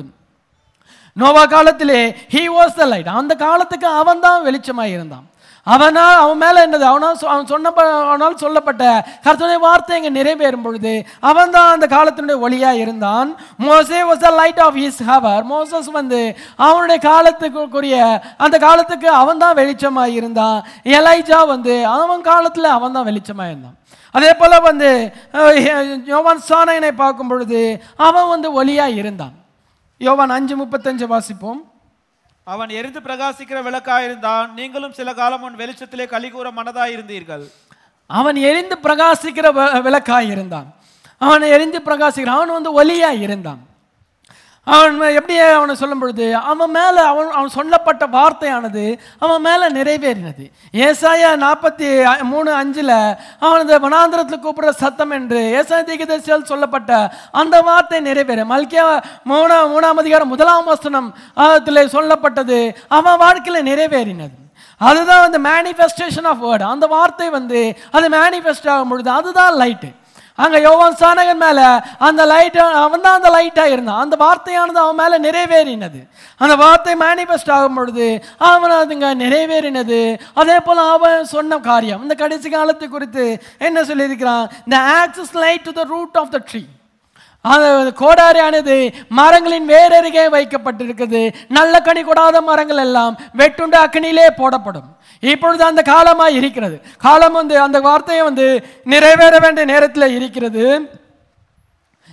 நோவா காலத்திலே ஹீ வாஸ் த லைட் அந்த காலத்துக்கு அவன் தான் வெளிச்சமாக இருந்தான் அவனா அவன் மேலே என்னது அவனா சொ- அவன் சொன்ன அவனால் சொல்லப்பட்ட கர்த்தருடைய வார்த்தை இங்கே நிறைவேறும் பொழுது அவன் தான் அந்த காலத்தினுடைய ஒளியாக இருந்தான் மோசே was the light of his hour Moses வந்து அவனுடைய காலத்துக்குரிய அந்த காலத்துக்கு அவன் தான் வெளிச்சமாக இருந்தான் எலைஜா வந்து அவன் காலத்தில் அவன் தான் வெளிச்சமாக இருந்தான் அதே போல் வந்து அஹ், யோவான் சானையனை பார்க்கும் பொழுது அவன் வந்து ஒளியாக இருந்தான் யோவான் அஞ்சு முப்பத்தஞ்சு வாசிப்போம் அவன் எரிந்து பிரகாசிக்கிற விளக்காயிருந்தான் நீங்களும் சில காலம் உன் வெளிச்சத்திலே கலிகூற மனதாயிருந்தீர்கள் அவன் எரிந்து பிரகாசிக்கிற வ- விளக்காய் இருந்தான் அவன் எரிந்து பிரகாசிக்கிறான் அவன் வந்து ஒளியாய் இருந்தான் அவன் எப்படி அவனை சொல்லும் பொழுது அவன் மேலே அவன் அவன் சொல்லப்பட்ட வார்த்தையானது அவன் மேலே நிறைவேறினது ஏசாயா நாற்பத்தி மூணு அஞ்சில் அவன் இந்த வனாந்திரத்தில் கூப்பிடுற சத்தம் என்று ஏசாய தீகதேசியால் சொல்லப்பட்ட அந்த வார்த்தை நிறைவேற மல்கியா மூணா மூணாம் அதிகாரம் முதலாம் வசனம் அதில் சொல்லப்பட்டது அவன் வாழ்க்கையில் நிறைவேறினது அதுதான் வந்து மேனிஃபெஸ்டேஷன் ஆஃப் வேர்டு அந்த வார்த்தை வந்து அது மேனிஃபெஸ்ட் ஆகும் பொழுது அதுதான் லைட்டு அங்கே யோவான் சானகன் மேலே அந்த லைட் அவன் தான் அந்த லைட்டாக இருந்தான் அந்த வார்த்தையானது அவன் மேலே நிறைவேறினது அந்த வார்த்தை மேனிஃபெஸ்ட் ஆகும் பொழுது அவன் அதுங்க நிறைவேறினது அதே போல் அவன் சொன்ன காரியம் இந்த கடைசி காலத்தை குறித்து என்ன சொல்லியிருக்கிறான் இந்த axe is laid to the root of the tree அந்த கோடாரியானது மரங்களின் வேரருகே வைக்கப்பட்டிருக்கிறது நல்ல கனி கொடாத மரங்கள் எல்லாம் வெட்டுண்டு அக்னியிலே போடப்படும் இப்பொழுது அந்த காலமாக இருக்கிறது காலம் வந்து அந்த வார்த்தையை வந்து நிறைவேற வேண்டிய நேரத்தில் இருக்கிறது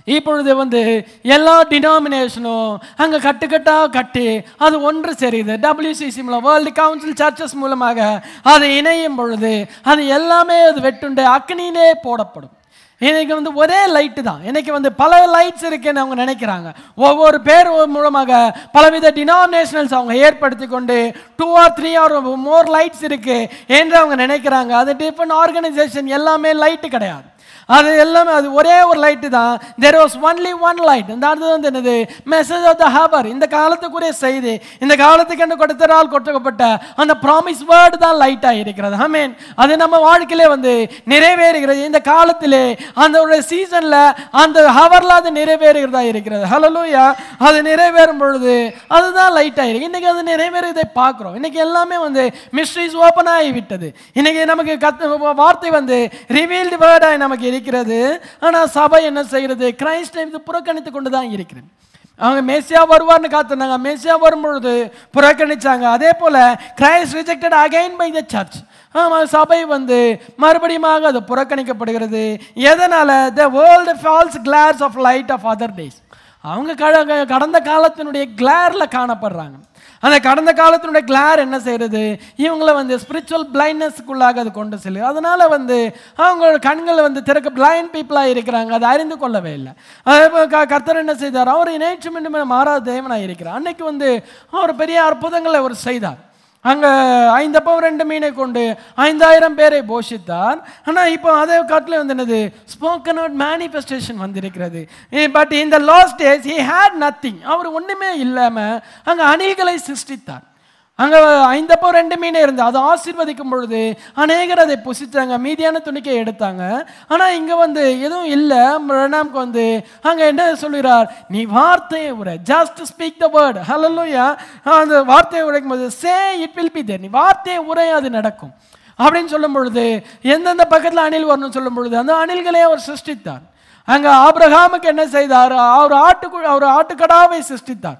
இப்பொழுது வந்து எல்லா டினாமினேஷனும் அங்கே கட்டுக்கட்டாக கட்டி அது ஒன்று சேருது டபிள்யூசிசி மூலம் வேர்ல்டு கவுன்சில் சர்ச்சஸ் மூலமாக அது இணையும் பொழுது அது எல்லாமே அது வெட்டுண்டு அக்னியிலே போடப்படும் இன்னைக்கு வந்து ஒரே லைட்டு தான் இன்னைக்கு வந்து பல லைட்ஸ் இருக்குன்னு அவங்க நினைக்கிறாங்க ஒவ்வொரு பேர் மூலமாக பலவித டினாமினேஷனல்ஸ் அவங்க ஏற்படுத்தி கொண்டு two or three or more lights இருக்கு என்று அவங்க நினைக்கிறாங்க அது டிஃப்ரெண்ட் ஆர்கனைசேஷன் எல்லாமே லைட்டு கிடையாது அது எல்லாமே அது ஒரே ஒரு லைட்டு தான் there was only one light இந்த அடுத்தது வந்து என்னது மெசேஜ் ஆஃப் த ஹாபர் இந்த காலத்துக்குரிய செய்தி இந்த காலத்துக்கு என்ன கொடுத்தரால் கொடுக்கப்பட்ட அந்த ப்ராமிஸ் வேர்டு தான் லைட்டாக இருக்கிறது ஆமீன் அது நம்ம வாழ்க்கையிலே வந்து நிறைவேறுகிறது இந்த காலத்திலே அந்த ஒரு சீசனில் அந்த ஹவரில் அது நிறைவேறுகிறதா இருக்கிறது ஹலலூயா அது நிறைவேறும் பொழுது அதுதான் லைட்டாக இருக்கு இன்னைக்கு அது நிறைவேறுவதை பார்க்குறோம் இன்னைக்கு எல்லாமே வந்து மிஸ்ட்ரிஸ் ஓப்பன் ஆகி விட்டது இன்னைக்கு நமக்கு கத் வார்த்தை வந்து ரிவீல்டு வேர்டாக நமக்கு இருக்கிறது ஆனால் சபை என்ன செய்கிறது கிரைஸ்டை இது புறக்கணித்து கொண்டு தான் இருக்கிறது அவங்க மேசியா வருவார்னு காத்திருந்தாங்க மேசியா வரும்பொழுது புறக்கணிச்சாங்க அதே போல Christ rejected again by the church ஆமாம் சபை வந்து மறுபடியுமாக அது புறக்கணிக்கப்படுகிறது எதனால the world false glares of light of other days அவங்க கட- கடந்த காலத்தினுடைய கிளாரில் காணப்படுறாங்க அந்த கடந்த காலத்தினுடைய கிளார் என்ன செய்யறது இவங்கள வந்து ஸ்பிரிச்சுவல் பிளைண்ட்னஸ்க்குள்ளாக அது கொண்டு செல்லுது அதனால வந்து அவங்களோட கண்கள் வந்து திறக்க பிளைண்ட் பீப்புளாக இருக்கிறாங்க அதை அறிந்து கொள்ளவே இல்லை அதே போல க- கர்த்தர் என்ன செய்தார் அவர் நேற்று மீண்டும் மாறாத தேவனாக இருக்கிறார் அன்னைக்கு வந்து அவர் பெரிய அற்புதங்களை அவர் செய்தார் அங்கே ஐந்தப்பம் ரெண்டு மீனை கொண்டு ஐந்தாயிரம் பேரை போஷித்தார் ஆனால் இப்போ அதே காட்டில் வந்து என்னது ஸ்போக்கன் அவுட் மேனிஃபெஸ்டேஷன் வந்திருக்கிறது பட் இந்த last days he had nothing அவர் ஒன்றுமே இல்லாமல் அங்கே அணில்களை சிருஷ்டித்தார் அங்கே ஐந்தப்போ ரெண்டு மீனே இருந்து அதை ஆசீர்வதிக்கும் பொழுது அநேகர் அதை புசித்தாங்க மீதியான துணிக்கை எடுத்தாங்க ஆனால் இங்கே வந்து எதுவும் இல்லை ரெண்டாம்க்கு வந்து அங்கே என்ன சொல்கிறார் நீ வார்த்தையை உரை just speak the word hallelujah அந்த வார்த்தையை உரைக்கும் போது say it will be there நீ வார்த்தையை உரை அது நடக்கும் அப்படின்னு சொல்லும் பொழுது எந்தெந்த பக்கத்தில் அணில் வரணும்னு சொல்லும் பொழுது அந்த அணில்களை அவர் சிருஷ்டித்தார் அங்கே ஆபிரகாமுக்கு என்ன செய்தார் அவர் ஆட்டுக்கு அவர் ஆட்டுக்கடாவை சிருஷ்டித்தார்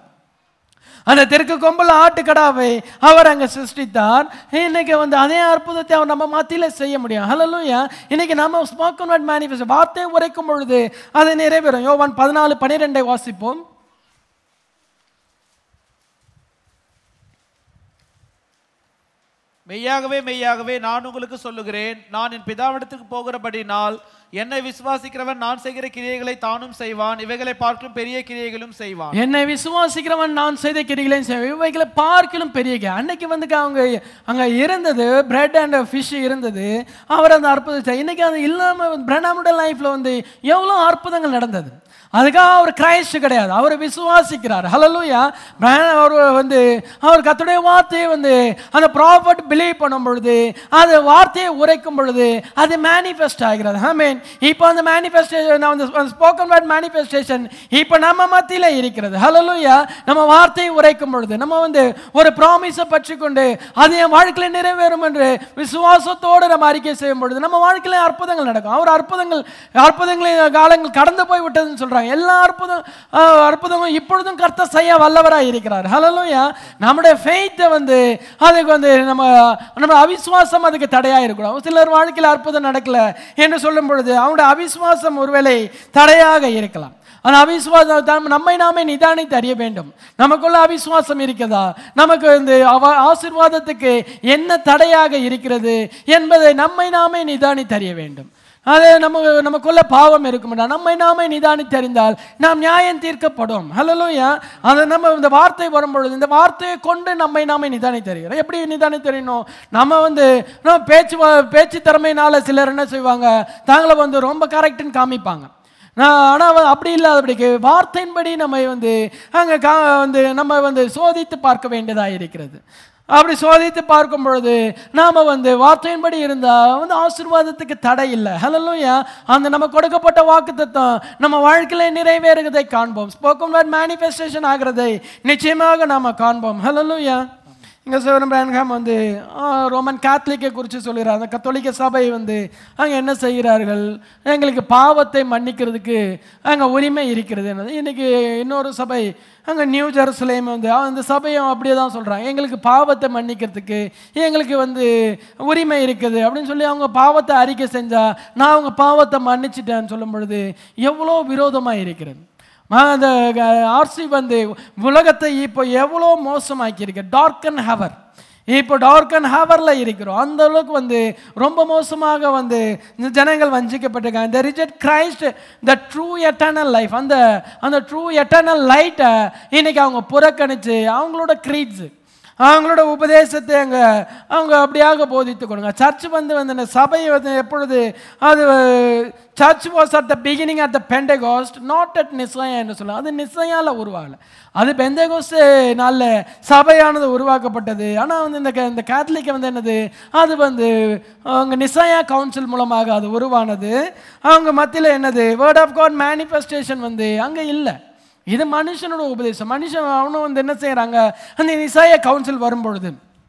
அந்த தெற்கு கொம்புல ஆட்டுக்கடாவை அவர் அங்கே சிருஷ்டித்தார் இன்னைக்கு வந்து அதே அற்புதத்தை அவர் நம்ம மத்தியில செய்ய முடியும் ஹலலூயா இன்னைக்கு நம்ம ஸ்போக்கன் வேர்ட் மேனிஃபெஸ்ட் வார்த்தை உரைக்கும் பொழுது அது நிறைவேறும் யோவான் பதினாலு பன்னிரெண்டை வாசிப்போம் மெய்யாகவே மெய்யாகவே நான் உங்களுக்கு சொல்லுகிறேன் நான் என் பிதாவிடத்துக்கு போகிறபடினால் என்னை விசுவாசிக்கிறவன் நான் செய்கிற கிரியைகளை தானும் செய்வான் இவைகளை பார்க்கும் பெரிய கிரியைகளும் செய்வான் என்னை விசுவாசிக்கிறவன் நான் செய்த கிரிகளையும் செய்வேன் இவைகளை பார்க்கலும் பெரிய கே- அன்னைக்கு வந்து அவங்க அங்கே இருந்தது பிரெட் அண்ட் ஃபிஷ் இருந்தது அவர் அந்த அற்புதத்தை இன்னைக்கு அது இல்லாமல் பிரணாமுடைய லைஃப்பில் வந்து எவ்வளோ அற்புதங்கள் நடந்தது அதுக்காக அவர் கிரைஸ்ட் கிடையாது அவர் விசுவாசிக்கிறார் ஹலலூயா அவர் வந்து அவர் கத்துடைய வார்த்தையை வந்து அந்த ப்ராஃபட் பிலீவ் பண்ணும் பொழுது அது வார்த்தையை உரைக்கும் பொழுது அது மேனிஃபெஸ்ட் ஆகிறது ஐ மீன் இப்போ அந்த மேனிஃபெஸ்டேஷன் அந்த ஸ்போக்கன் வேர்ட் மேனிஃபெஸ்டேஷன் இப்போ நம்ம மத்தியில் இருக்கிறது ஹலலூயா நம்ம வார்த்தையை உரைக்கும் பொழுது நம்ம வந்து ஒரு ப்ராமிஸை பற்றி கொண்டு அது என் வாழ்க்கையில் நிறைவேறும் என்று விசுவாசத்தோடு நம்ம அறிக்கை செய்யும் பொழுது நம்ம வாழ்க்கையில அற்புதங்கள் நடக்கும் அவர் அற்புதங்கள் அற்புதங்களின் காலங்கள் கடந்து போய் விட்டதுன்னு சொல்றாங்க எல்லா அற்புதம் ஆஹ், அற்புதங்களும் இப்பொழுதும் கர்த்தர் செய்ய வல்லவராக இருக்கிறார் ஹலலூயா நம்முடைய ஃபெய்த்தை வந்து அதுக்கு வந்து நம்ம நம்ம அவிசுவாசம் அதுக்கு தடையா இருக்கணும் சிலர் வாழ்க்கையில் அற்புதம் நடக்கல என்று சொல்லும் பொழுது அவனுடைய அவிசுவாசம் ஒருவேளை தடையாக இருக்கலாம் அந்த அவிசுவாசம் தம்- நம்மை நாமே நிதானித்து அறிய வேண்டும் நமக்குள்ள அவிசுவாசம் இருக்கிறதா நமக்கு இந்த அவ ஆசீர்வாதத்துக்கு என்ன தடையாக இருக்கிறது என்பதை நம்மை நாமே நிதானித்து அறிய வேண்டும் அது நம்ம நமக்குள்ள பாவம் இருக்கும்டா நம்மை நாமே நிதானித்து அறிந்தால் நாம் நியாயம் தீர்க்கப்படும் ஹலலூயா அது நம்ம இந்த வார்த்தை வரும்பொழுது இந்த வார்த்தையை கொண்டு நம்மை நாமே நிதானித்து அறிகிறோம் எப்படி நிதானித்து அறியணும் நம்ம வந்து நம்ம பேச்சு வ- பேச்சு திறமையினால சிலர் என்ன செய்வாங்க தாங்களை வந்து ரொம்ப கரெக்டுன்னு காமிப்பாங்க நான் ஆனால் அப்படி இல்லாதபடிக்கு வார்த்தையின்படி நம்ம வந்து அங்கே கா வந்து நம்ம வந்து சோதித்து பார்க்க வேண்டியதாக இருக்கிறது அப்படி சோதித்து பார்க்கும் பொழுது நாம் வந்து வார்த்தையின்படி இருந்தால் வந்து ஆசீர்வாதத்துக்கு தடை இல்லை ஹலலூயா அந்த நம்ம கொடுக்கப்பட்ட வாக்குத்தத்தம் நம்ம வாழ்க்கையில் நிறைவேறுகிறதை காண்போம் ஸ்போக்கன் வேர்ட் மேனிஃபெஸ்டேஷன் ஆகிறதை நிச்சயமாக நாம் காண்போம் ஹலலூயா இங்கே சிவரம் பிரான்ஹாம் வந்து ஆ, ரோமன் கேத்தலிக்கை குறித்து சொல்கிறார் அந்த கத்தோலிக்க சபை வந்து அங்கே என்ன செய்கிறார்கள் எங்களுக்கு பாவத்தை மன்னிக்கிறதுக்கு அங்கே உரிமை இருக்கிறது என்னது இன்னைக்கு இன்னொரு சபை அங்கே நியூ ஜெருசலேம் வந்து ஆ, அந்த சபையும் அப்படியே தான் சொல்கிறாங்க எங்களுக்கு பாவத்தை மன்னிக்கிறதுக்கு எங்களுக்கு வந்து உரிமை இருக்குது அப்படின்னு சொல்லி அவங்க பாவத்தை அறிக்கை செஞ்சா நான் அவங்க பாவத்தை மன்னிச்சிட்டேன்னு சொல்லும் பொழுது எவ்வளோ விரோதமாக இருக்கிறது ஆ, அந்த ஆர்சி வந்து உலகத்தை இப்போ எவ்வளோ மோசமாக்கி இருக்கு டார்க் அண்ட் ஹவர் இப்போ டார்க் அண்ட் ஹவரில் இருக்கிறோம் அந்த அளவுக்கு வந்து ரொம்ப மோசமாக வந்து இந்த ஜனங்கள் வஞ்சிக்கப்பட்டிருக்காங்க the reject Christ the true eternal life அந்த அந்த ட்ரூ எட்டர்னல் லைட்டை இன்னைக்கு அவங்க புறக்கணித்து அவங்களோட க்ரீட்ஸு அவங்களோட உபதேசத்தை அங்கே அவங்க அப்படியாக போதித்து கொடுங்க சர்ச் வந்து வந்து இந்த சபை வந்து எப்பொழுது அது church was at the beginning at the Pentecost not at Nicaea என்று சொல்லுவோம் அது நிசையால உருவாகல அது பெந்தகோஸ்ட் நாளில் சபையானது உருவாக்கப்பட்டது ஆனால் வந்து இந்த க- இந்த கேத்தலிக் வந்து என்னது அது வந்து அவங்க நிசையா கவுன்சில் மூலமாக அது உருவானது அவங்க மத்தியில் என்னது வேர்ட் ஆஃப் காட் மேனிஃபெஸ்டேஷன் வந்து அங்கே இல்லை இது மனுஷனோட உபதேசம் மனுஷன் அவனும் வந்து என்ன செய்கிறாங்க அந்த நிசாய கவுன்சில் வரும்பொழுது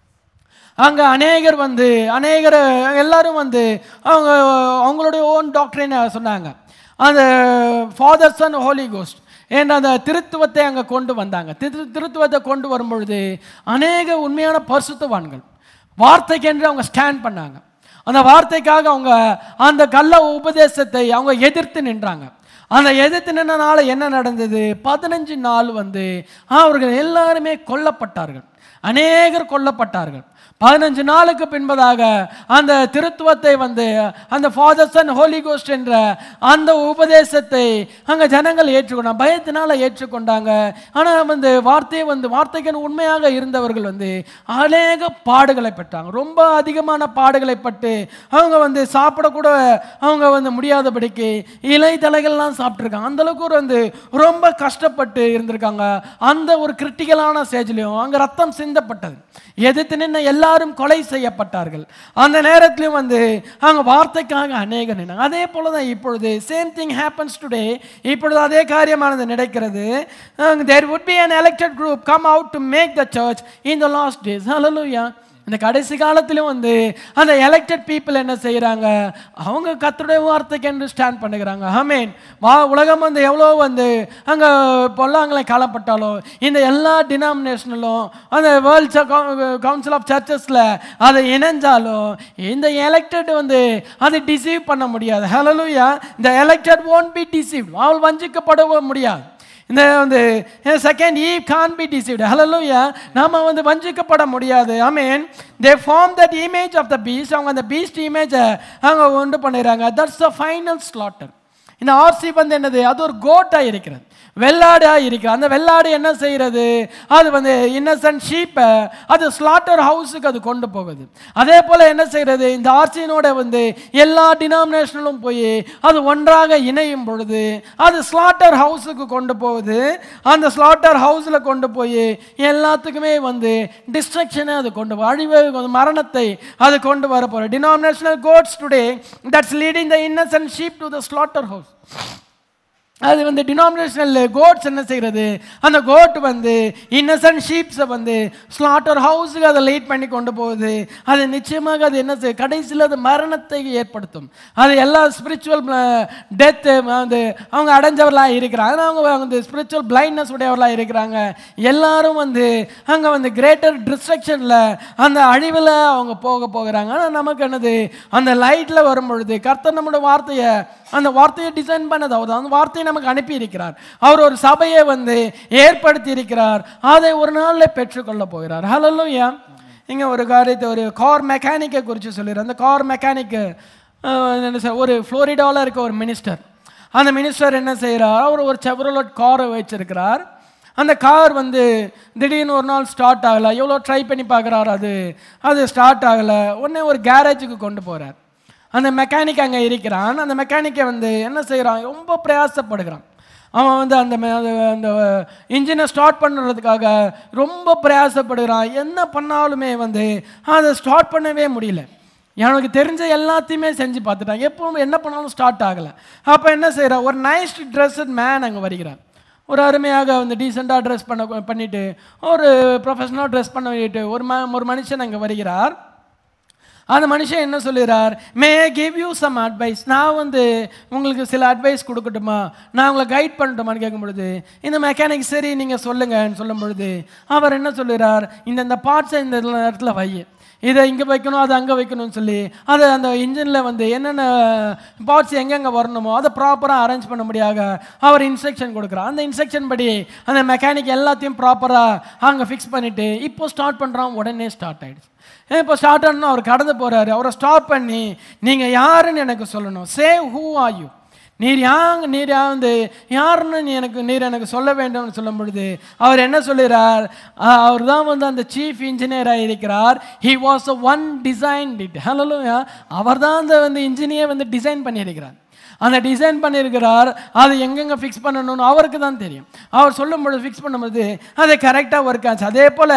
அங்கே அநேகர் வந்து அநேகர் எல்லாரும் வந்து அவங்க அவங்களுடைய ஓன் டாக்டரினை சொன்னாங்க அந்த ஃபாதர்ஸ் அண்ட் ஹோலி கோஸ்ட் என்ற அந்த திருத்துவத்தை அங்கே கொண்டு வந்தாங்க திரு திருத்துவத்தை கொண்டு வரும்பொழுது அநேக உண்மையான பரிசுத்தவான்கள் வார்த்தைக்கென்று அவங்க ஸ்டாண்ட் பண்ணாங்க அந்த வார்த்தைக்காக அவங்க அந்த கள்ள உபதேசத்தை அவங்க எதிர்த்து நின்றாங்க அந்த எதிர்த்து நின்றனால என்ன நடந்தது பதினஞ்சு நாள் வந்து அவர்கள் எல்லாருமே கொல்லப்பட்டார்கள் அநேகர் கொல்லப்பட்டார்கள் பதினஞ்சு நாளுக்கு பின்பதாக அந்த திருத்துவத்தை வந்து அந்த ஃபாதர்ஸ் அண்ட் ஹோலி கோஸ்ட் என்ற அந்த உபதேசத்தை அங்கே ஜனங்கள் ஏற்றுக்கொண்டாங்க பயத்தினால ஏற்றுக்கொண்டாங்க ஆனால் வந்து வார்த்தையை வந்து வார்த்தைக்கு உண்மையாக இருந்தவர்கள் வந்து அநேக பாடுகளை பெற்றாங்க ரொம்ப அதிகமான பாடுகளை பட்டு அவங்க வந்து சாப்பிடக்கூட அவங்க வந்து முடியாதபடிக்கு இலை தலைகள்லாம் சாப்பிட்ருக்காங்க அந்த அளவுக்கு ஒரு வந்து ரொம்ப கஷ்டப்பட்டு இருந்திருக்காங்க அந்த ஒரு கிரிட்டிக்கலான ஸ்டேஜ்லையும் அங்கே ரத்தம் சிந்தப்பட்டது எதிர்த்து நின்று எல்லாரும் கொலை செய்யப்பட்டார்கள் அந்த நேரத்திலும் வந்து அவங்க வார்த்தைக்காக அநேக நின்னாங்க அதே போல தான் இப்பொழுது சேம் திங் ஹேப்பன்ஸ் டுடே இப்பொழுது அதே காரியமானது நடக்கிறது தேர் would be an elected group come out to make the church in the last days hallelujah இந்த கடைசி காலத்திலும் வந்து அந்த எலெக்டட் பீப்புள் என்ன செய்கிறாங்க அவங்க கத்தருடைய வார்த்தைக்கு என்று ஸ்டாண்ட் பண்ணுகிறாங்க ஆமேன் வா உலகம் வந்து எவ்வளோ வந்து அங்கே பொல்லாங்களை காலப்பட்டாலும் இந்த எல்லா டினாமினேஷனலும் அந்த வேர்ல்ட் கவுன்சில் ஆஃப் சர்ச்சஸில் அதை இணைஞ்சாலும் இந்த எலெக்டட் வந்து அதை டிசீவ் பண்ண முடியாது ஹலலூயா இந்த எலெக்டட் won't பி டிசீவ் அவள் வஞ்சிக்கப்படவே முடியாது இந்த வந்து second he can't be deceived hallelujah நாம வந்து வஞ்சிக்கப்பட முடியாது I mean they form that image of the beast அவங்க அந்த பீஸ்ட் இமேஜை அவங்க உண்டு பண்ணிடுறாங்க தட்ஸ் த ஃபைனல் ஸ்லாட்டர் இந்த ஆர்சி வந்து என்னது அது ஒரு கோட்டாக இருக்கிறது வெள்ளாடாக இருக்கு அந்த வெள்ளாடு என்ன செய்கிறது அது வந்து இன்னசென்ட் ஷீப்பை அது ஸ்லாட்டர் ஹவுஸுக்கு அது கொண்டு போகுது அதே போல் என்ன செய்கிறது இந்த ஆர்சியினோட வந்து எல்லா டினாமினேஷனலும் போய் அது ஒன்றாக இணையும் பொழுது அது ஸ்லாட்டர் ஹவுஸுக்கு கொண்டு போகுது அந்த ஸ்லாட்டர் ஹவுஸில் கொண்டு போய் எல்லாத்துக்குமே வந்து டிஸ்ட்ரக்ஷனை அது கொண்டு போ அழிவு மரணத்தை அது கொண்டு வர போகிற denominational gods today that's leading the innocent sheep to the slaughter house அது வந்து டினாமினேஷனல் கோட்ஸ் என்ன செய்கிறது அந்த கோட் வந்து இன்னசென்ட் ஷீப்ஸை வந்து ஸ்லாட்டர் ஹவுஸுக்கு அதை லைட் பண்ணி கொண்டு போகுது அது நிச்சயமாக அது என்ன செய்ய கடைசியில் அது மரணத்தை ஏற்படுத்தும் அது எல்லா ஸ்பிரிச்சுவல் டெத்து வந்து அவங்க அடைஞ்சவர்களாக இருக்கிறாங்க ஆனால் அவங்க வந்து ஸ்பிரிச்சுவல் பிளைண்ட்னஸ் உடையவர்களாக இருக்கிறாங்க எல்லாரும் வந்து அங்கே வந்து கிரேட்டர் டிஸ்ட்ரக்ஷனில் அந்த அழிவில் அவங்க போக போகிறாங்க ஆனால் நமக்கு என்னது அந்த லைட்டில் வரும் பொழுது கர்த்தர் நம்மளோட வார்த்தையை அந்த வார்த்தையை டிசைன் பண்ணது அவர் அந்த வார்த்தையை நமக்கு அனுப்பி இருக்கிறார் அவர் ஒரு சபையை வந்து ஏற்படுத்தி இருக்கிறார் அதை ஒரு நாளில் பெற்றுக்கொள்ள போகிறார் ஹலோயா இங்கே ஒரு காரியத்தை ஒரு கார் மெக்கானிக்கை குறித்து சொல்லிடுறேன் அந்த கார் மெக்கானிக்கு என்ன சொல்ல ஒரு ஃப்ளோரிடாவில் இருக்க ஒரு மினிஸ்டர் அந்த மினிஸ்டர் என்ன செய்கிறார் அவர் ஒரு செவரோலட் காரை வச்சிருக்கிறார் அந்த கார் வந்து திடீர்னு ஒரு நாள் ஸ்டார்ட் ஆகலை எவ்வளோ ட்ரை பண்ணி பார்க்குறாரு அது அது ஸ்டார்ட் ஆகலை உடனே ஒரு கேரேஜுக்கு கொண்டு போகிறார் அந்த மெக்கானிக் அங்கே இருக்கிறான் அந்த மெக்கானிக்கை வந்து என்ன செய்கிறான் ரொம்ப பிரயாசப்படுகிறான் அவன் வந்து அந்த மெ- அந்த- அந்த இன்ஜினை ஸ்டார்ட் பண்ணுறதுக்காக ரொம்ப பிரயாசப்படுகிறான் என்ன பண்ணாலுமே வந்து அதை ஸ்டார்ட் பண்ணவே முடியல எனக்கு தெரிஞ்ச எல்லாத்தையுமே செஞ்சு பார்த்துட்டான் எப்பவும் என்ன பண்ணாலும் ஸ்டார்ட் ஆகலை அப்போ என்ன செய்கிறான் ஒரு நைஸ் ட்ரெஸ்ஸட் மேன் அங்கே வருகிறார் ஒரு அருமையாக வந்து டீசெண்டாக ட்ரெஸ் பண்ண பண்ணிட்டு ஒரு ப்ரொஃபஷனலாக ட்ரெஸ் பண்ணிட்டு ஒரு ம ஒரு மனுஷன் அங்கே வருகிறார் அந்த மனுஷன் என்ன சொல்லுகிறார் may give you some advice நான் வந்து உங்களுக்கு சில அட்வைஸ் கொடுக்கட்டுமா நான் உங்களை கைட் பண்ணட்டுமான்னு கேட்கும் பொழுது இந்த மெக்கானிக் சரி நீங்கள் சொல்லுங்கன்னு சொல்லும் பொழுது அவர் என்ன சொல்லுகிறார் இந்த இந்த பார்ட்ஸை இந்த இடத்துல வை இதை இங்கே வைக்கணும் அதை அங்கே வைக்கணும்னு சொல்லி அதை அந்த இன்ஜினில் வந்து என்னென்ன பார்ட்ஸ் எங்கெங்கே வரணுமோ அதை ப்ராப்பராக அரேஞ்ச் பண்ண முடியாக அவர் இன்ஸ்ட்ரக்ஷன் கொடுக்குறார் அந்த இன்ஸ்ட்ரக்ஷன் படி அந்த மெக்கானிக் எல்லாத்தையும் ப்ராப்பராக அங்கே ஃபிக்ஸ் பண்ணிவிட்டு இப்போ ஸ்டார்ட் பண்ணுறான் உடனே ஸ்டார்ட் ஆகிடுச்சு இப்போ ஸ்டார்ட் ஆனா அவர் கடந்து போகிறாரு அவரை ஸ்டாப் பண்ணி நீங்கள் யாருன்னு எனக்கு சொல்லணும் சே ஹூ ஆர் யூ நீர் யாங் நீர் யா வந்து யாருன்னு நீ எனக்கு நீர் எனக்கு சொல்ல வேண்டும்னு சொல்லும் பொழுது அவர் என்ன சொல்லுகிறார் அவர் தான் வந்து அந்த சீஃப் இன்ஜினியராக இருக்கிறார் he was a one design it hello அவர் தான் அந்த வந்து இன்ஜினியர் வந்து டிசைன் பண்ணியிருக்கிறார் அந்த டிசைன் பண்ணியிருக்கிறார் அது எங்கெங்கே ஃபிக்ஸ் பண்ணணும்னு அவருக்கு தான் தெரியும் அவர் சொல்லும்பொழுது ஃபிக்ஸ் பண்ணும்போது அது கரெக்டாக ஒர்க் ஆச்சு அதே போல்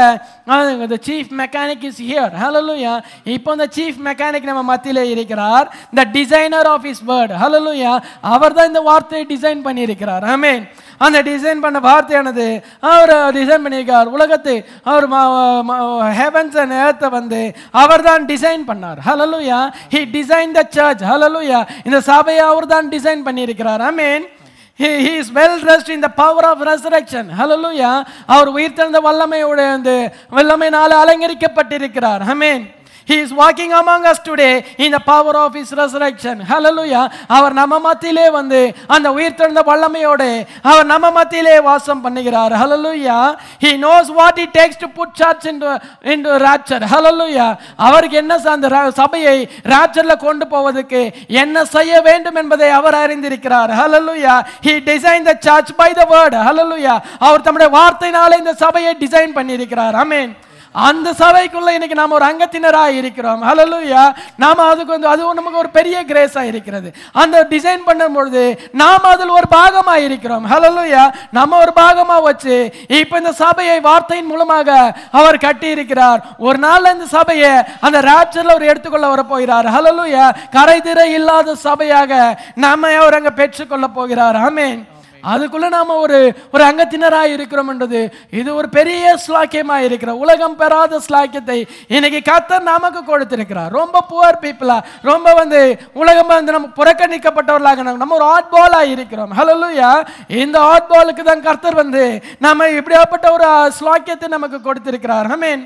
the chief mechanic is here hallelujah இப்போ அந்த சீஃப் மெக்கானிக் நம்ம மத்தியில் இருக்கிறார் the designer of his word hallelujah அவர் தான் இந்த வார்த்தையை டிசைன் பண்ணியிருக்கிறார் ஆமேன் அந்த டிசைன் பண்ண வார்த்தையானது அவர் டிசைன் பண்ணியிருக்கார் உலகத்தை அவர் ஹெவன்ஸ் அண்ட் ஏர்த்தை வந்து அவர் தான் டிசைன் பண்ணார் hallelujah he design the church hallelujah இந்த சபையை அவர் தான் டிசைன் பண்ணியிருக்கிறார் ஐ மீன் He, he is well dressed in the power of resurrection. Hallelujah. அவர் உயிர்த்தெழுந்த வல்லமையோட அந்த வல்லமையினால அலங்கரிக்கப்பட்டிருக்கிறார் ஆமென் He is walking among us today in the power of his resurrection. Hallelujah. அவர் நம்ம மத்தியிலே வந்து அந்த உயிர்த்தெழுந்த வல்லமையோட அவர் நம்ம மத்தியிலே வாசம் பண்ணுகிறார் Hallelujah. He knows what it takes to put church into into rapture. Hallelujah. அவருக்கு என்ன ச- அந்த ர- சபையை ராப்சர்ல கொண்டு போவதற்கு என்ன செய்ய வேண்டும் என்பதை அவர் அறிந்திருக்கிறார் Hallelujah. He designed the church by the word. Hallelujah. அவர் தம்முடைய வார்த்தையினாலே இந்த சபையை டிசைன் பண்ணியிருக்கிறார் ஆமென் அந்த சபைக்குள்ள இன்னைக்கு நாம ஒரு அங்கத்தினராக இருக்கிறோம் ஹalleluya நாம அதுக்கு வந்து அது நமக்கு ஒரு பெரிய கிரேஸா இருக்கிறது அந்த டிசைன் பண்ணும் பொழுது நாம அதில் ஒரு பாகமா இருக்கிறோம் ஹalleluya நம்ம ஒரு பாகமா வச்சு இப்போ இந்த சபையை வார்த்தையின் மூலமாக அவர் கட்டி இருக்கிறார் ஒரு நாள் இந்த சபையை அந்த ராப்சர்ல அவர் எடுத்துக்கொள்ள வர போகிறார் ஹalleluya கரை திரை இல்லாத சபையாக நாம அவர் அங்க பெற்றுக்கொள்ள போகிறார் ஆமென் அதுக்குள்ள நாம ஒரு ஒரு அங்கத்தினராக இருக்கிறோம் என்றது இது ஒரு பெரிய ஸ்லாக்கியமா இருக்கிற உலகம் பெறாத ஸ்லாக்கியத்தை இன்னைக்கு கத்தர் நமக்கு கொடுத்திருக்கிறார் ரொம்ப புவர் பீப்புளா ரொம்ப வந்து உலகம் வந்து நம்ம புறக்கணிக்கப்பட்டவர்களாக நம்ம- நம்ம ஒரு ஆட் பாலா இருக்கிறோம் ஹலோலுயா இந்த ஆட் பாலுக்கு தான் கர்த்தர் வந்து நம்ம இப்படியாப்பட்ட ஒரு ஸ்லாக்கியத்தை நமக்கு கொடுத்திருக்கிறார் ஆமென்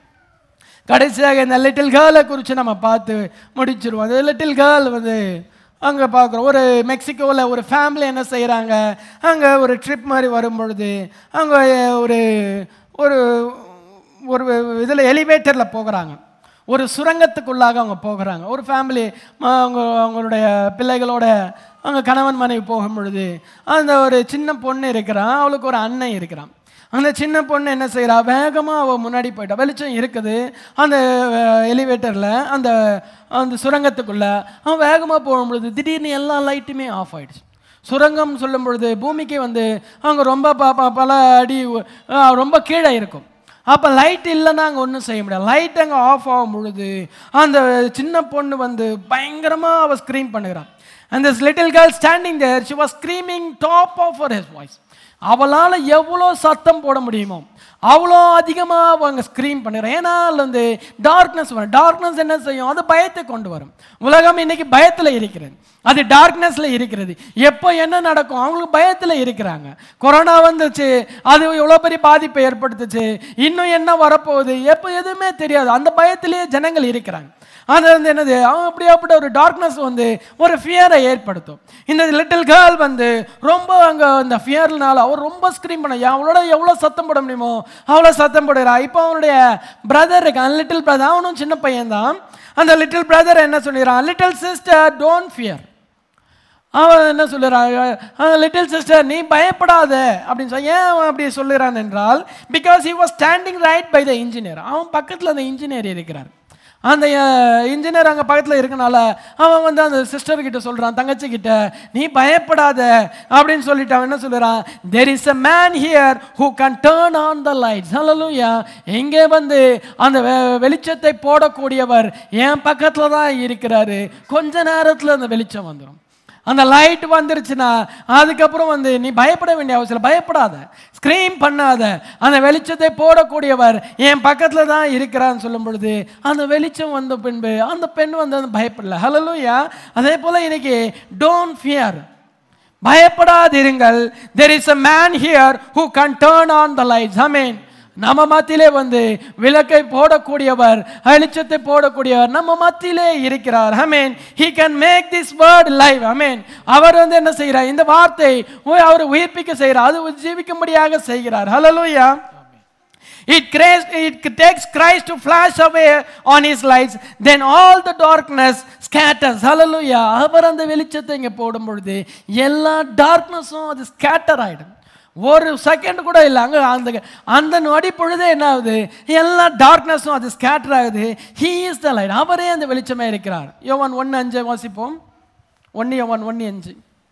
கடைசியாக இந்த லிட்டில் கேர்ளை குறித்து நம்ம பார்த்து முடிச்சிருவோம் அந்த லிட்டில் கேர்ள் வந்து அங்கே பார்க்குறோம் ஒரு மெக்சிகோவில் ஒரு ஃபேமிலி என்ன செய்கிறாங்க அங்கே ஒரு ட்ரிப் மாதிரி வரும் பொழுது அங்கே ஒரு ஒரு ஒரு இதில் எலிவேட்டரில் போகிறாங்க ஒரு சுரங்கத்துக்குள்ளாக அவங்க போகிறாங்க ஒரு ஃபேமிலி அவங்க அவங்களுடைய பிள்ளைகளோட அவங்க கணவன் மனைவி போகும் பொழுது அந்த ஒரு சின்ன பொண்ணு இருக்கிறான் அவளுக்கு ஒரு அண்ணன் இருக்கிறான் அந்த சின்ன பொண்ணு என்ன செய்கிறா வேகமாக அவள் முன்னாடி போயிட்டா வெளிச்சம் இருக்குது அந்த எலிவேட்டரில் அந்த அந்த சுரங்கத்துக்குள்ளே அவன் வேகமாக போகும்பொழுது திடீர்னு எல்லா லைட்டுமே ஆஃப் ஆயிடுச்சு சுரங்கம் சொல்லும் பொழுது பூமிக்கு வந்து அவங்க ரொம்ப ப ப- பல அடி அஹ், ரொம்ப கீழே இருக்கும் அப்போ லைட் இல்லைன்னா அங்கே ஒன்றும் செய்ய முடியாது லைட் அங்கே ஆஃப் ஆகும் பொழுது அந்த சின்ன பொண்ணு வந்து பயங்கரமாக அவள் ஸ்க்ரீம் பண்ணுகிறான் and this little girl standing there she was screaming top of her his voice அவளால் எவ்வளோ சத்தம் போட முடியுமோ அவ்வளோ அதிகமாக அவங்க ஸ்க்ரீம் பண்ணுறேன் ஏன்னா அதுல வந்து டார்க்னஸ் வரும் டார்க்னஸ் என்ன செய்யும் அது பயத்தை கொண்டு வரும் உலகம் இன்னைக்கு பயத்தில் இருக்கிறது அது டார்க்னஸில் இருக்கிறது எப்போ என்ன நடக்கும் அவங்களுக்கு பயத்தில் இருக்கிறாங்க கொரோனா வந்துச்சு அது எவ்வளோ பெரிய பாதிப்பை ஏற்படுத்துச்சு இன்னும் என்ன வரப்போகுது எப்போ எதுவுமே தெரியாது அந்த பயத்திலேயே ஜனங்கள் இருக்கிறாங்க அது வந்து என்னது அவன் அப்படியாப்பட்ட ஒரு டார்க்னஸ் வந்து ஒரு ஃபியரை ஏற்படுத்தும் இந்த லிட்டில் கேர்ள் வந்து ரொம்ப அங்கே அந்த ஃபியர்னால அவர் ரொம்ப ஸ்க்ரீம் பண்ண அவளோட எவ்வளோ சத்தம் போட முடியுமோ அவ்வளோ சத்தம் போடுறா இப்போ அவனுடைய பிரதர் இருக்கான் லிட்டில் பிரதர் அவனும் சின்ன பையன்தான் அந்த லிட்டில் பிரதர் என்ன சொல்லிடுறான் லிட்டில் சிஸ்டர் டோன்ட் ஃபியர் அவன் என்ன சொல்லுறான் லிட்டில் சிஸ்டர் நீ பயப்படாத அப்படின்னு சொல்லி ஏன் அவன் அப்படி சொல்லுறான் என்றால் because he was standing right by the engineer அவன் பக்கத்தில் அந்த இன்ஜினியர் இருக்கிறார் அந்த இன்ஜினியர் அங்கே பக்கத்தில் இருக்கனால அவன் வந்து அந்த சிஸ்டர் கிட்ட சொல்கிறான் தங்கச்சி கிட்ட நீ பயப்படாத அப்படின்னு சொல்லிட்டு அவன் என்ன சொல்லுறான் there is a man here who can turn on the lights hallelujah எங்கே வந்து அந்த வெ- வெளிச்சத்தை போடக்கூடியவர் என் பக்கத்தில் தான் இருக்கிறாரு கொஞ்ச நேரத்தில் அந்த வெளிச்சம் வந்துடும் அந்த லைட் வந்துருச்சுன்னா அதுக்கப்புறம் வந்து நீ பயப்பட வேண்டிய அவசியம் இல்லை. பயப்படாத ஸ்க்ரீம் பண்ணாத அந்த வெளிச்சத்தை போடக்கூடியவர் என் பக்கத்தில் தான் இருக்கிறான்னு சொல்லும் பொழுது அந்த வெளிச்சம் வந்த பின்பு அந்த பெண் வந்து அந்த பயப்படல ஹலலூயா அதே போல் இன்னைக்கு டோன்ட் ஃபியர் பயப்படாதிருங்கள் there is a man here who can turn on the lights amen நம்ம மத்தியிலே வந்து விளக்கை போடக்கூடியவர் வெளிச்சத்தை போடக்கூடியவர் நம்ம மத்தியிலே இருக்கிறார் அமேன் he can make this word live அமேன் அவர் வந்து என்ன செய்கிறார் இந்த வார்த்தை உ- அவர் உயிர்ப்பிக்க செய்கிறார் அது ஜீவிக்கும்படியாக செய்கிறார் ஹalleluya It, Christ, it takes Christ to flash away on his lights, then all the darkness scatters. Hallelujah. அவர் அந்த வெளிச்சத்தை இங்கே போடும் பொழுது எல்லா டார்க்னஸும் அது ஸ்கேட்டர் ஆயிடும் ஒரு செகண்ட் கூட இல்லை அங்கே அந்த அந்த நொடி பொழுதே என்ன ஆகுது எல்லா டார்க்னஸும் அது ஸ்கேட்டர் ஆகுது ஹீ இஸ் த லைட் அவரே அந்த வெளிச்சமே இருக்கிறார் யோவான் ஒன்று அஞ்சு வாசிப்போம் ஒன்று யோவான் ஒன்று அஞ்சு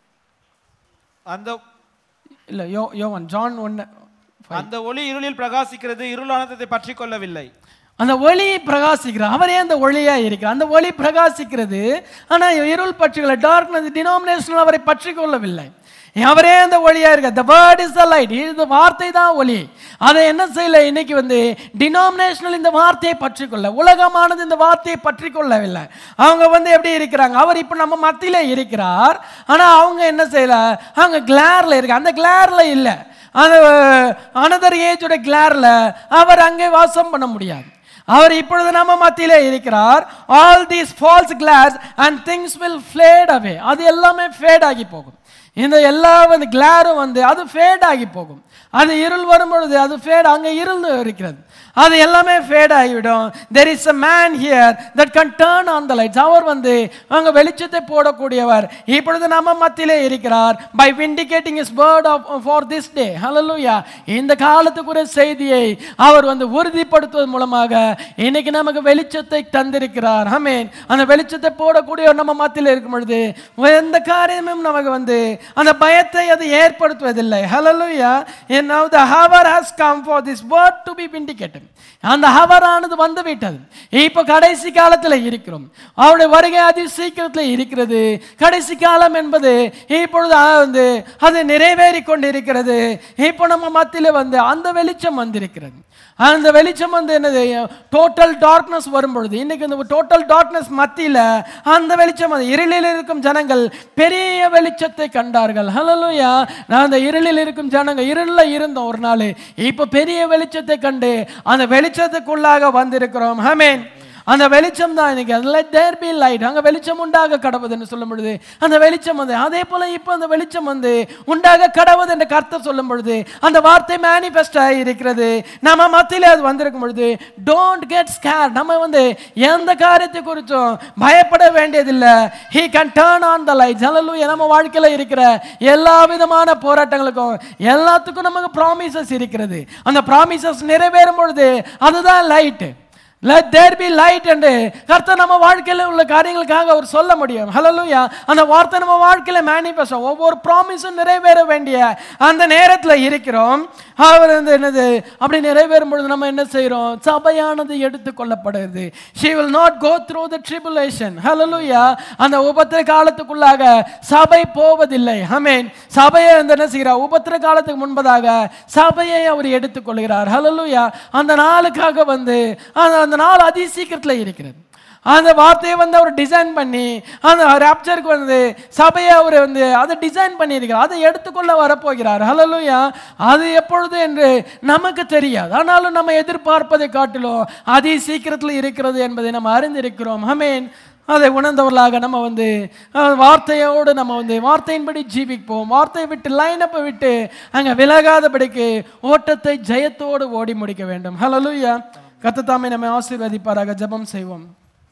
அந்த இல்லை யோ யோவான் ஜான் ஒன்று அந்த ஒளி இருளில் பிரகாசிக்கிறது இருளானதை பற்றி கொள்ளவில்லை அந்த ஒளி பிரகாசிக்கிறார் அவரே அந்த ஒளியா இருக்கிறார் அந்த ஒளி பிரகாசிக்கிறது ஆனா இருள் பற்றிகளை டார்க்னஸ் டினாமினேஷன் அவரை பற்றி கொள்ளவில்லை அவரே அந்த ஒளியா இருக்க the word is the light இந்த வார்த்தை தான் ஒளி அதை என்ன செய்யல இன்னைக்கு வந்து டினாமினேஷனல் இந்த வார்த்தையை பற்றி கொள்ள உலகமானது இந்த வார்த்தையை பற்றி கொள்ளவில்லை அவங்க வந்து எப்படி இருக்கிறாங்க அவர் இப்போ நம்ம மத்தியில இருக்கிறார் ஆனா அவங்க என்ன செய்யல அவங்க கிளார்ல இருக்கு அந்த கிளார்ல இல்லை அந்த அனதர் ஏஜோட கிளார்ல அவர் அங்கே வாசம் பண்ண முடியாது அவர் இப்பொழுது நம்ம மத்தியிலே இருக்கிறார் all these false glass and things will fade away அது எல்லாமே ஃபேட் ஆகி போகும் இந்த எல்லா வந்து கிளாரும் வந்து அது ஃபேட் ஆகி போகும் அது இருள் வரும் பொழுது அது ஃபேட் அங்கே இருள் இருக்கிறது அது எல்லாமே ஃபேட் ஆகிவிடும் there is a man here that can turn on the lights அவர் வந்து அங்கே வெளிச்சத்தை போடக்கூடியவர் இப்பொழுது நம்ம மத்தியிலே இருக்கிறார் by vindicating his word of for this day hallelujah இந்த காலத்துக்குரிய செய்தியை அவர் வந்து உறுதிப்படுத்துவதன் மூலமாக இன்னைக்கு நமக்கு வெளிச்சத்தை தந்திருக்கிறார் ஆமென் அந்த வெளிச்சத்தை போடக்கூடியவர் நம்ம மத்தியில் இருக்கும் பொழுது எந்த காரியமும் நமக்கு வந்து அந்த பயத்தை அது ஏற்படுத்துவதில்லை ஹalleluya and now the hour has come for this word to be vindicated அந்த ஹவரானது வந்து விட்டது இப்போ கடைசி காலத்தில் இருக்கிறோம் அவருடைய வருகை அதி சீக்கிரத்தில் இருக்கிறது கடைசி காலம் என்பது இப்பொழுது அஹ், வந்து அது நிறைவேறி கொண்டு இருக்கிறது இப்போ நம்ம மத்தியில் வந்து அந்த வெளிச்சம் வந்திருக்கிறது அந்த வெளிச்சம் வந்து என்னது டோட்டல் டார்க்னஸ் வரும் பொழுது இன்னைக்கு இந்த டோட்டல் டார்க்னஸ் மத்தியில் அந்த வெளிச்சம் வந்து இருளில் இருக்கும் ஜனங்கள் பெரிய வெளிச்சத்தை கண்டார்கள் ஹalleluya நான் அந்த இருளில் இருக்கும் ஜனங்க இருளில் இருந்தோம் ஒரு நாள் இப்போ பெரிய வெளிச்சத்தை கண்டு அந்த வெளிச்சத்துக்குள்ளாக வந்திருக்கிறோம் ஆமென் அந்த வெளிச்சம் தான் இன்னைக்கு லெட் தேர் பி லைட் அங்கே வெளிச்சம் உண்டாக கடவுதுன்னு சொல்லும் பொழுது அந்த வெளிச்சம் வந்து அதே போல இப்போ அந்த வெளிச்சம் வந்து உண்டாக கடவுது என்று கர்த்தர் சொல்லும் பொழுது அந்த வார்த்தை மேனிஃபெஸ்ட் ஆகி இருக்கிறது நம்ம மத்தியில் அது வந்திருக்கும் பொழுது டோன்ட் கெட் ஸ்கேர் நம்ம வந்து எந்த காரியத்தை குறித்தும் பயப்பட வேண்டியதில்லை he can turn on the lights hallelujah நம்ம வாழ்க்கையில் இருக்கிற எல்லா விதமான போராட்டங்களுக்கும் எல்லாத்துக்கும் நமக்கு ப்ராமிசஸ் இருக்கிறது அந்த ப்ராமிசஸ் நிறைவேறும் பொழுது அதுதான் light let there be light என்று கர்த்தர் நம்ம வாழ்க்கையில் உள்ள காரியங்களுக்காக அவர் சொல்ல முடியும் ஹalleluya அந்த வார்த்தை நம்ம வாழ்க்கையில மேனிஃபெஸ்ட் ஒவ்வொரு ப்ராமிஸும் நிறைவேற வேண்டிய அந்த நேரத்தில் இருக்கிறோம் அவர் வந்து என்னது அப்படி நிறைவேறும் பொழுது நம்ம என்ன செய்கிறோம் சபையானது எடுத்துக்கொள்ளப்படுகிறது she will not go through the tribulation hallelujah அந்த உபத்திர காலத்துக்குள்ளாக சபை போவதில்லை ஆமென் சபையை வந்து என்ன செய்கிறார் உபத்திர காலத்துக்கு முன்பதாக சபையை அவர் எடுத்துக்கொள்கிறார் ஹalleluya அந்த நாளுக்காக வந்து அந்த அந்த நாள் அதி சீக்கிரத்தில் இருக்கிறது அந்த வார்த்தையை வந்து அவர் டிசைன் பண்ணி அந்த ராப்சருக்கு வந்து சபையை அவர் வந்து அதை டிசைன் பண்ணியிருக்கிறார் அதை எடுத்துக்கொள்ள வரப்போகிறார் ஹalleluya அது எப்பொழுது என்று நமக்கு தெரியாது ஆனாலும் நம்ம எதிர்பார்ப்பதை காட்டிலும் அதி சீக்கிரத்தில் இருக்கிறது என்பதை நம்ம அறிந்திருக்கிறோம் ஆமென் அதை உணர்ந்தவர்களாக நம்ம வந்து அஹ், வார்த்தையோடு நம்ம வந்து வார்த்தையின்படி ஜீவிப்போம் வார்த்தையை விட்டு லைனப்பை விட்டு அங்கே விலகாதபடிக்கு ஓட்டத்தை ஜெயத்தோடு ஓடி முடிக்க வேண்டும் ஹalleluya கத்தத்தாமே நம்ம ஆசீர்வதிப்பாராக ஜெபம் செய்வோம்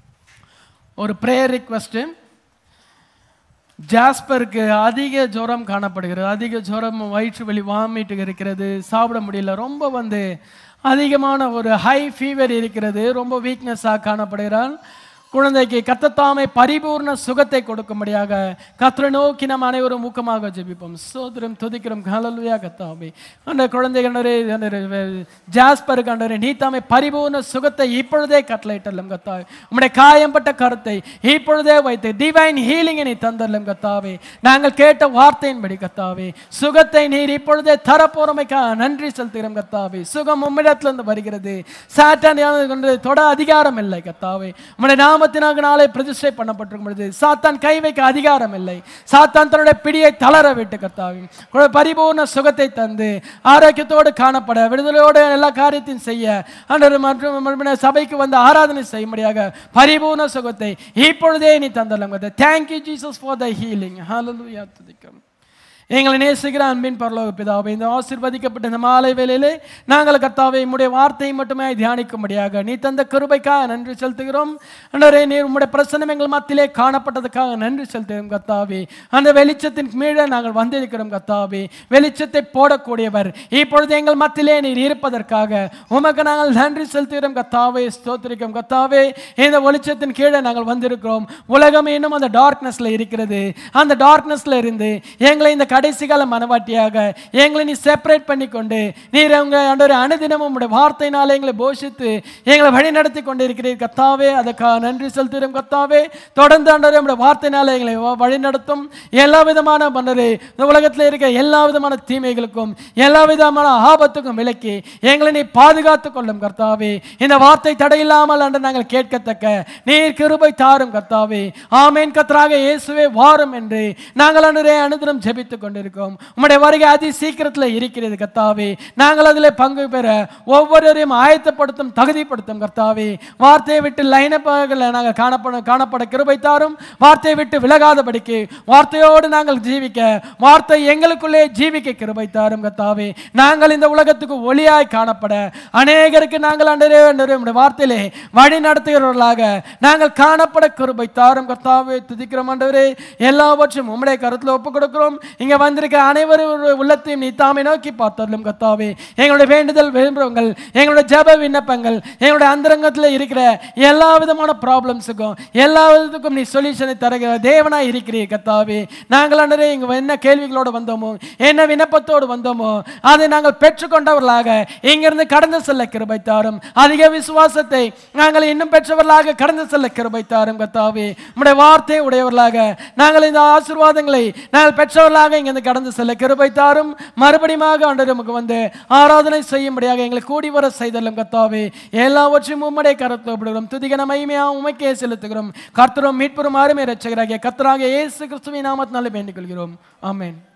ஒரு ப்ரேயர் ரிக்வஸ்ட்டு ஜாஸ்பருக்கு அதிக ஜுரம் காணப்படுகிறது அதிக ஜுரம் வயிற்று வலி வாமிட்டு இருக்கிறது சாப்பிட முடியல ரொம்ப வந்து அதிகமான ஒரு ஹை ஃபீவர் இருக்கிறது ரொம்ப வீக்னஸாக காணப்படுகிறான் குழந்தைக்கு கத்தத்தாமை பரிபூர்ண சுகத்தை கொடுக்கும்படியாக கத்தரை நோக்கி நாம் அனைவரும் ஊக்கமாக ஜெபிப்போம் சோதரம் துதிக்கிறோம் ஹalleluya கத்தாமே அந்த குழந்தை கண்டரே ஜாஸ்பர் கண்டரே நீ தாமே பரிபூர்ண சுகத்தை இப்பொழுதே கட்டளையிட்டல்லும் கத்தாவே உம்முடைய காயம்பட்ட கருத்தை இப்பொழுதே வைத்து டிவைன் ஹீலிங்கை நீ தந்தல்லும் கத்தாவே நாங்கள் கேட்ட வார்த்தையின்படி கத்தாவே சுகத்தை நீர் இப்பொழுதே தரப்போறமைக்காக நன்றி செலுத்துகிறோம் கத்தாவே சுகம் உம்மிடத்திலிருந்து வருகிறது சாத்தான் கொண்டு தொட அதிகாரம் இல்லை கத்தாவே உம்முடைய நாமத்தினாக நாளை பிரதிஷ்டை பண்ணப்பட்டிருக்கும் பொழுது சாத்தான் கை வைக்க அதிகாரம் இல்லை சாத்தான் தன்னுடைய பிடியை தளர விட்டு கத்தாவே உம்முடைய பரிபூர்ண சுகத்தை தந்து ஆரோக்கியத்தோடு காணப்பட விடுதலையோடு எல்லா காரியத்தையும் செய்ய ஆண்டவர் மற்றும் மறுபடியும் சபைக்கு வந்து ஆராதனை செய்யும்படியாக பரிபூர்ண சுகத்தை இப்பொழுதே நீ தந்தலாம் thank you Jesus for the healing hallelujah துதிக்கிறோம் எங்களை நேசிக்கிற அன்பின் பரலோக பிதாவே இந்த ஆசீர்வதிக்கப்பட்ட இந்த மாலை வேளையிலே நாங்கள் கர்த்தாவே உம்முடைய வார்த்தையை மட்டுமே தியானிக்கும்படியாக நீ தந்த கிருபைக்காக நன்றி செலுத்துகிறோம் அன்றரே நீர் உம்முடைய பிரசனம் எங்கள் மத்தியிலே காணப்பட்டதுக்காக நன்றி செலுத்துகிறோம் கர்த்தாவே அந்த வெளிச்சத்தின் மீழ நாங்கள் வந்திருக்கிறோம் கர்த்தாவே வெளிச்சத்தை போடக்கூடியவர் இப்பொழுது எங்கள் மத்தியிலே நீர் இருப்பதற்காக உமக்கு நாங்கள் நன்றி செலுத்துகிறோம் கர்த்தாவே ஸ்தோத்திரிக்கிறோம் கர்த்தாவே இந்த வெளிச்சத்தின் கீழே நாங்கள் வந்திருக்கிறோம் உலகம் இன்னும் அந்த டார்க்னஸ்ல இருக்கிறது அந்த டார்க்னஸ்ல இருந்து எங்களை இந்த கடைசி கால மனவாட்டியாக எங்களை நீ செப்பரேட் பண்ணி கொண்டு நீர் உங்க ஆண்டவரே அனுதினமும் உம்முடைய வார்த்தையினால எங்களை போஷித்து எங்களை வழி நடத்தி கொண்டு இருக்கிறீர் கத்தாவே அதுக்காக நன்றி செலுத்துகிறோம் கத்தாவே தொடர்ந்து ஆண்டவரே உம்முடைய வார்த்தையினால எங்களை வ- வழி நடத்தும் எல்லா விதமான பண்ணரு இந்த உலகத்தில் இருக்க எல்லா விதமான தீமைகளுக்கும் எல்லா விதமான ஆபத்துக்கும் விலக்கி எங்களை நீ பாதுகாத்து கொள்ளும் கர்த்தாவே இந்த வார்த்தை தடையில்லாமல் அன்று நாங்கள் கேட்கத்தக்க நீர் கிருபை தாரும் கர்த்தாவே ஆமேன் கர்த்தராக இயேசுவே வாரும் என்று நாங்கள் அன்றே அனுதினம் ஜெபித்துக் கொண்டிருக்கோம் உம்முடைய வருகை அதி சீக்கிரத்தில் இருக்கிறது கர்த்தாவே நாங்கள் அதில் பங்கு பெற ஒவ்வொருவரையும் ஆயத்தப்படுத்தும் தகுதிப்படுத்தும் கர்த்தாவே வார்த்தையை விட்டு லைனப்பாக நாங்கள் காணப்பட காணப்பட கிருபை தாரும் வார்த்தையை விட்டு விலகாதபடிக்கு வார்த்தையோடு நாங்கள் ஜீவிக்க வார்த்தை எங்களுக்குள்ளே ஜீவிக்க கிருபை தாரும் கர்த்தாவே நாங்கள் இந்த உலகத்துக்கு ஒளியாய் காணப்பட அநேகருக்கு நாங்கள் அன்றே அன்றே உம்முடைய வார்த்தையிலே வழி நடத்துகிறவர்களாக நாங்கள் காணப்பட கிருபை தாரும் கர்த்தாவே துதிக்கிறோம் ஆண்டவரே எல்லாவற்றையும் உம்முடைய கருத்தில் ஒப்புக் கொடுக்கிறோம் இங்க வந்திருக்கிற அனைவரும் உள்ளத்தையும் நீ தாமே நோக்கி பார்த்தரலும் கர்த்தாவே எங்களுடைய வேண்டுதல் விரும்புறவங்கள் எங்களுடைய ஜெப விண்ணப்பங்கள் எங்களுடைய அந்தரங்கத்தில் இருக்கிற எல்லா விதமான ப்ராப்ளம்ஸுக்கும் எல்லா விதத்துக்கும் நீ சொல்யூஷனை தருகிற தேவனாய் இருக்கிறீர் கர்த்தாவே நாங்கள் அன்றே இங்க என்ன கேள்விகளோடு வந்தோமோ என்ன விண்ணப்பத்தோடு வந்தோமோ அதை நாங்கள் பெற்றுக்கொண்டவர்களாக இங்கிருந்து கடந்து செல்ல கிருபை தாரும் அதிக விசுவாசத்தை நாங்கள் இன்னும் பெற்றவர்களாக கடந்து செல்ல கிருபை தாரும் கர்த்தாவே உம்முடைய வார்த்தை உடையவர்களாக நாங்கள் இந்த ஆசீர்வாதங்களை நாங்கள் பெற்றவர்களாக இங்கிருந்து கடந்து செல்ல கிருபை தாரும் மறுபடியும் ஆண்டு நமக்கு வந்து ஆராதனை செய்யும்படியாக எங்களை கூடி வர செய்தல்லும் கர்த்தாவே எல்லாவற்றையும் உம்முடைய கருத்தில் விடுகிறோம் துதிகன மகிமையா உமைக்கே செலுத்துகிறோம் கர்த்தரும் மீட்பெரும் அருமை ரட்சகராகிய கர்த்தராகிய இயேசு கிறிஸ்துவின் நாமத்தினாலே வேண்டிக் கொள்கிறோம் ஆமென்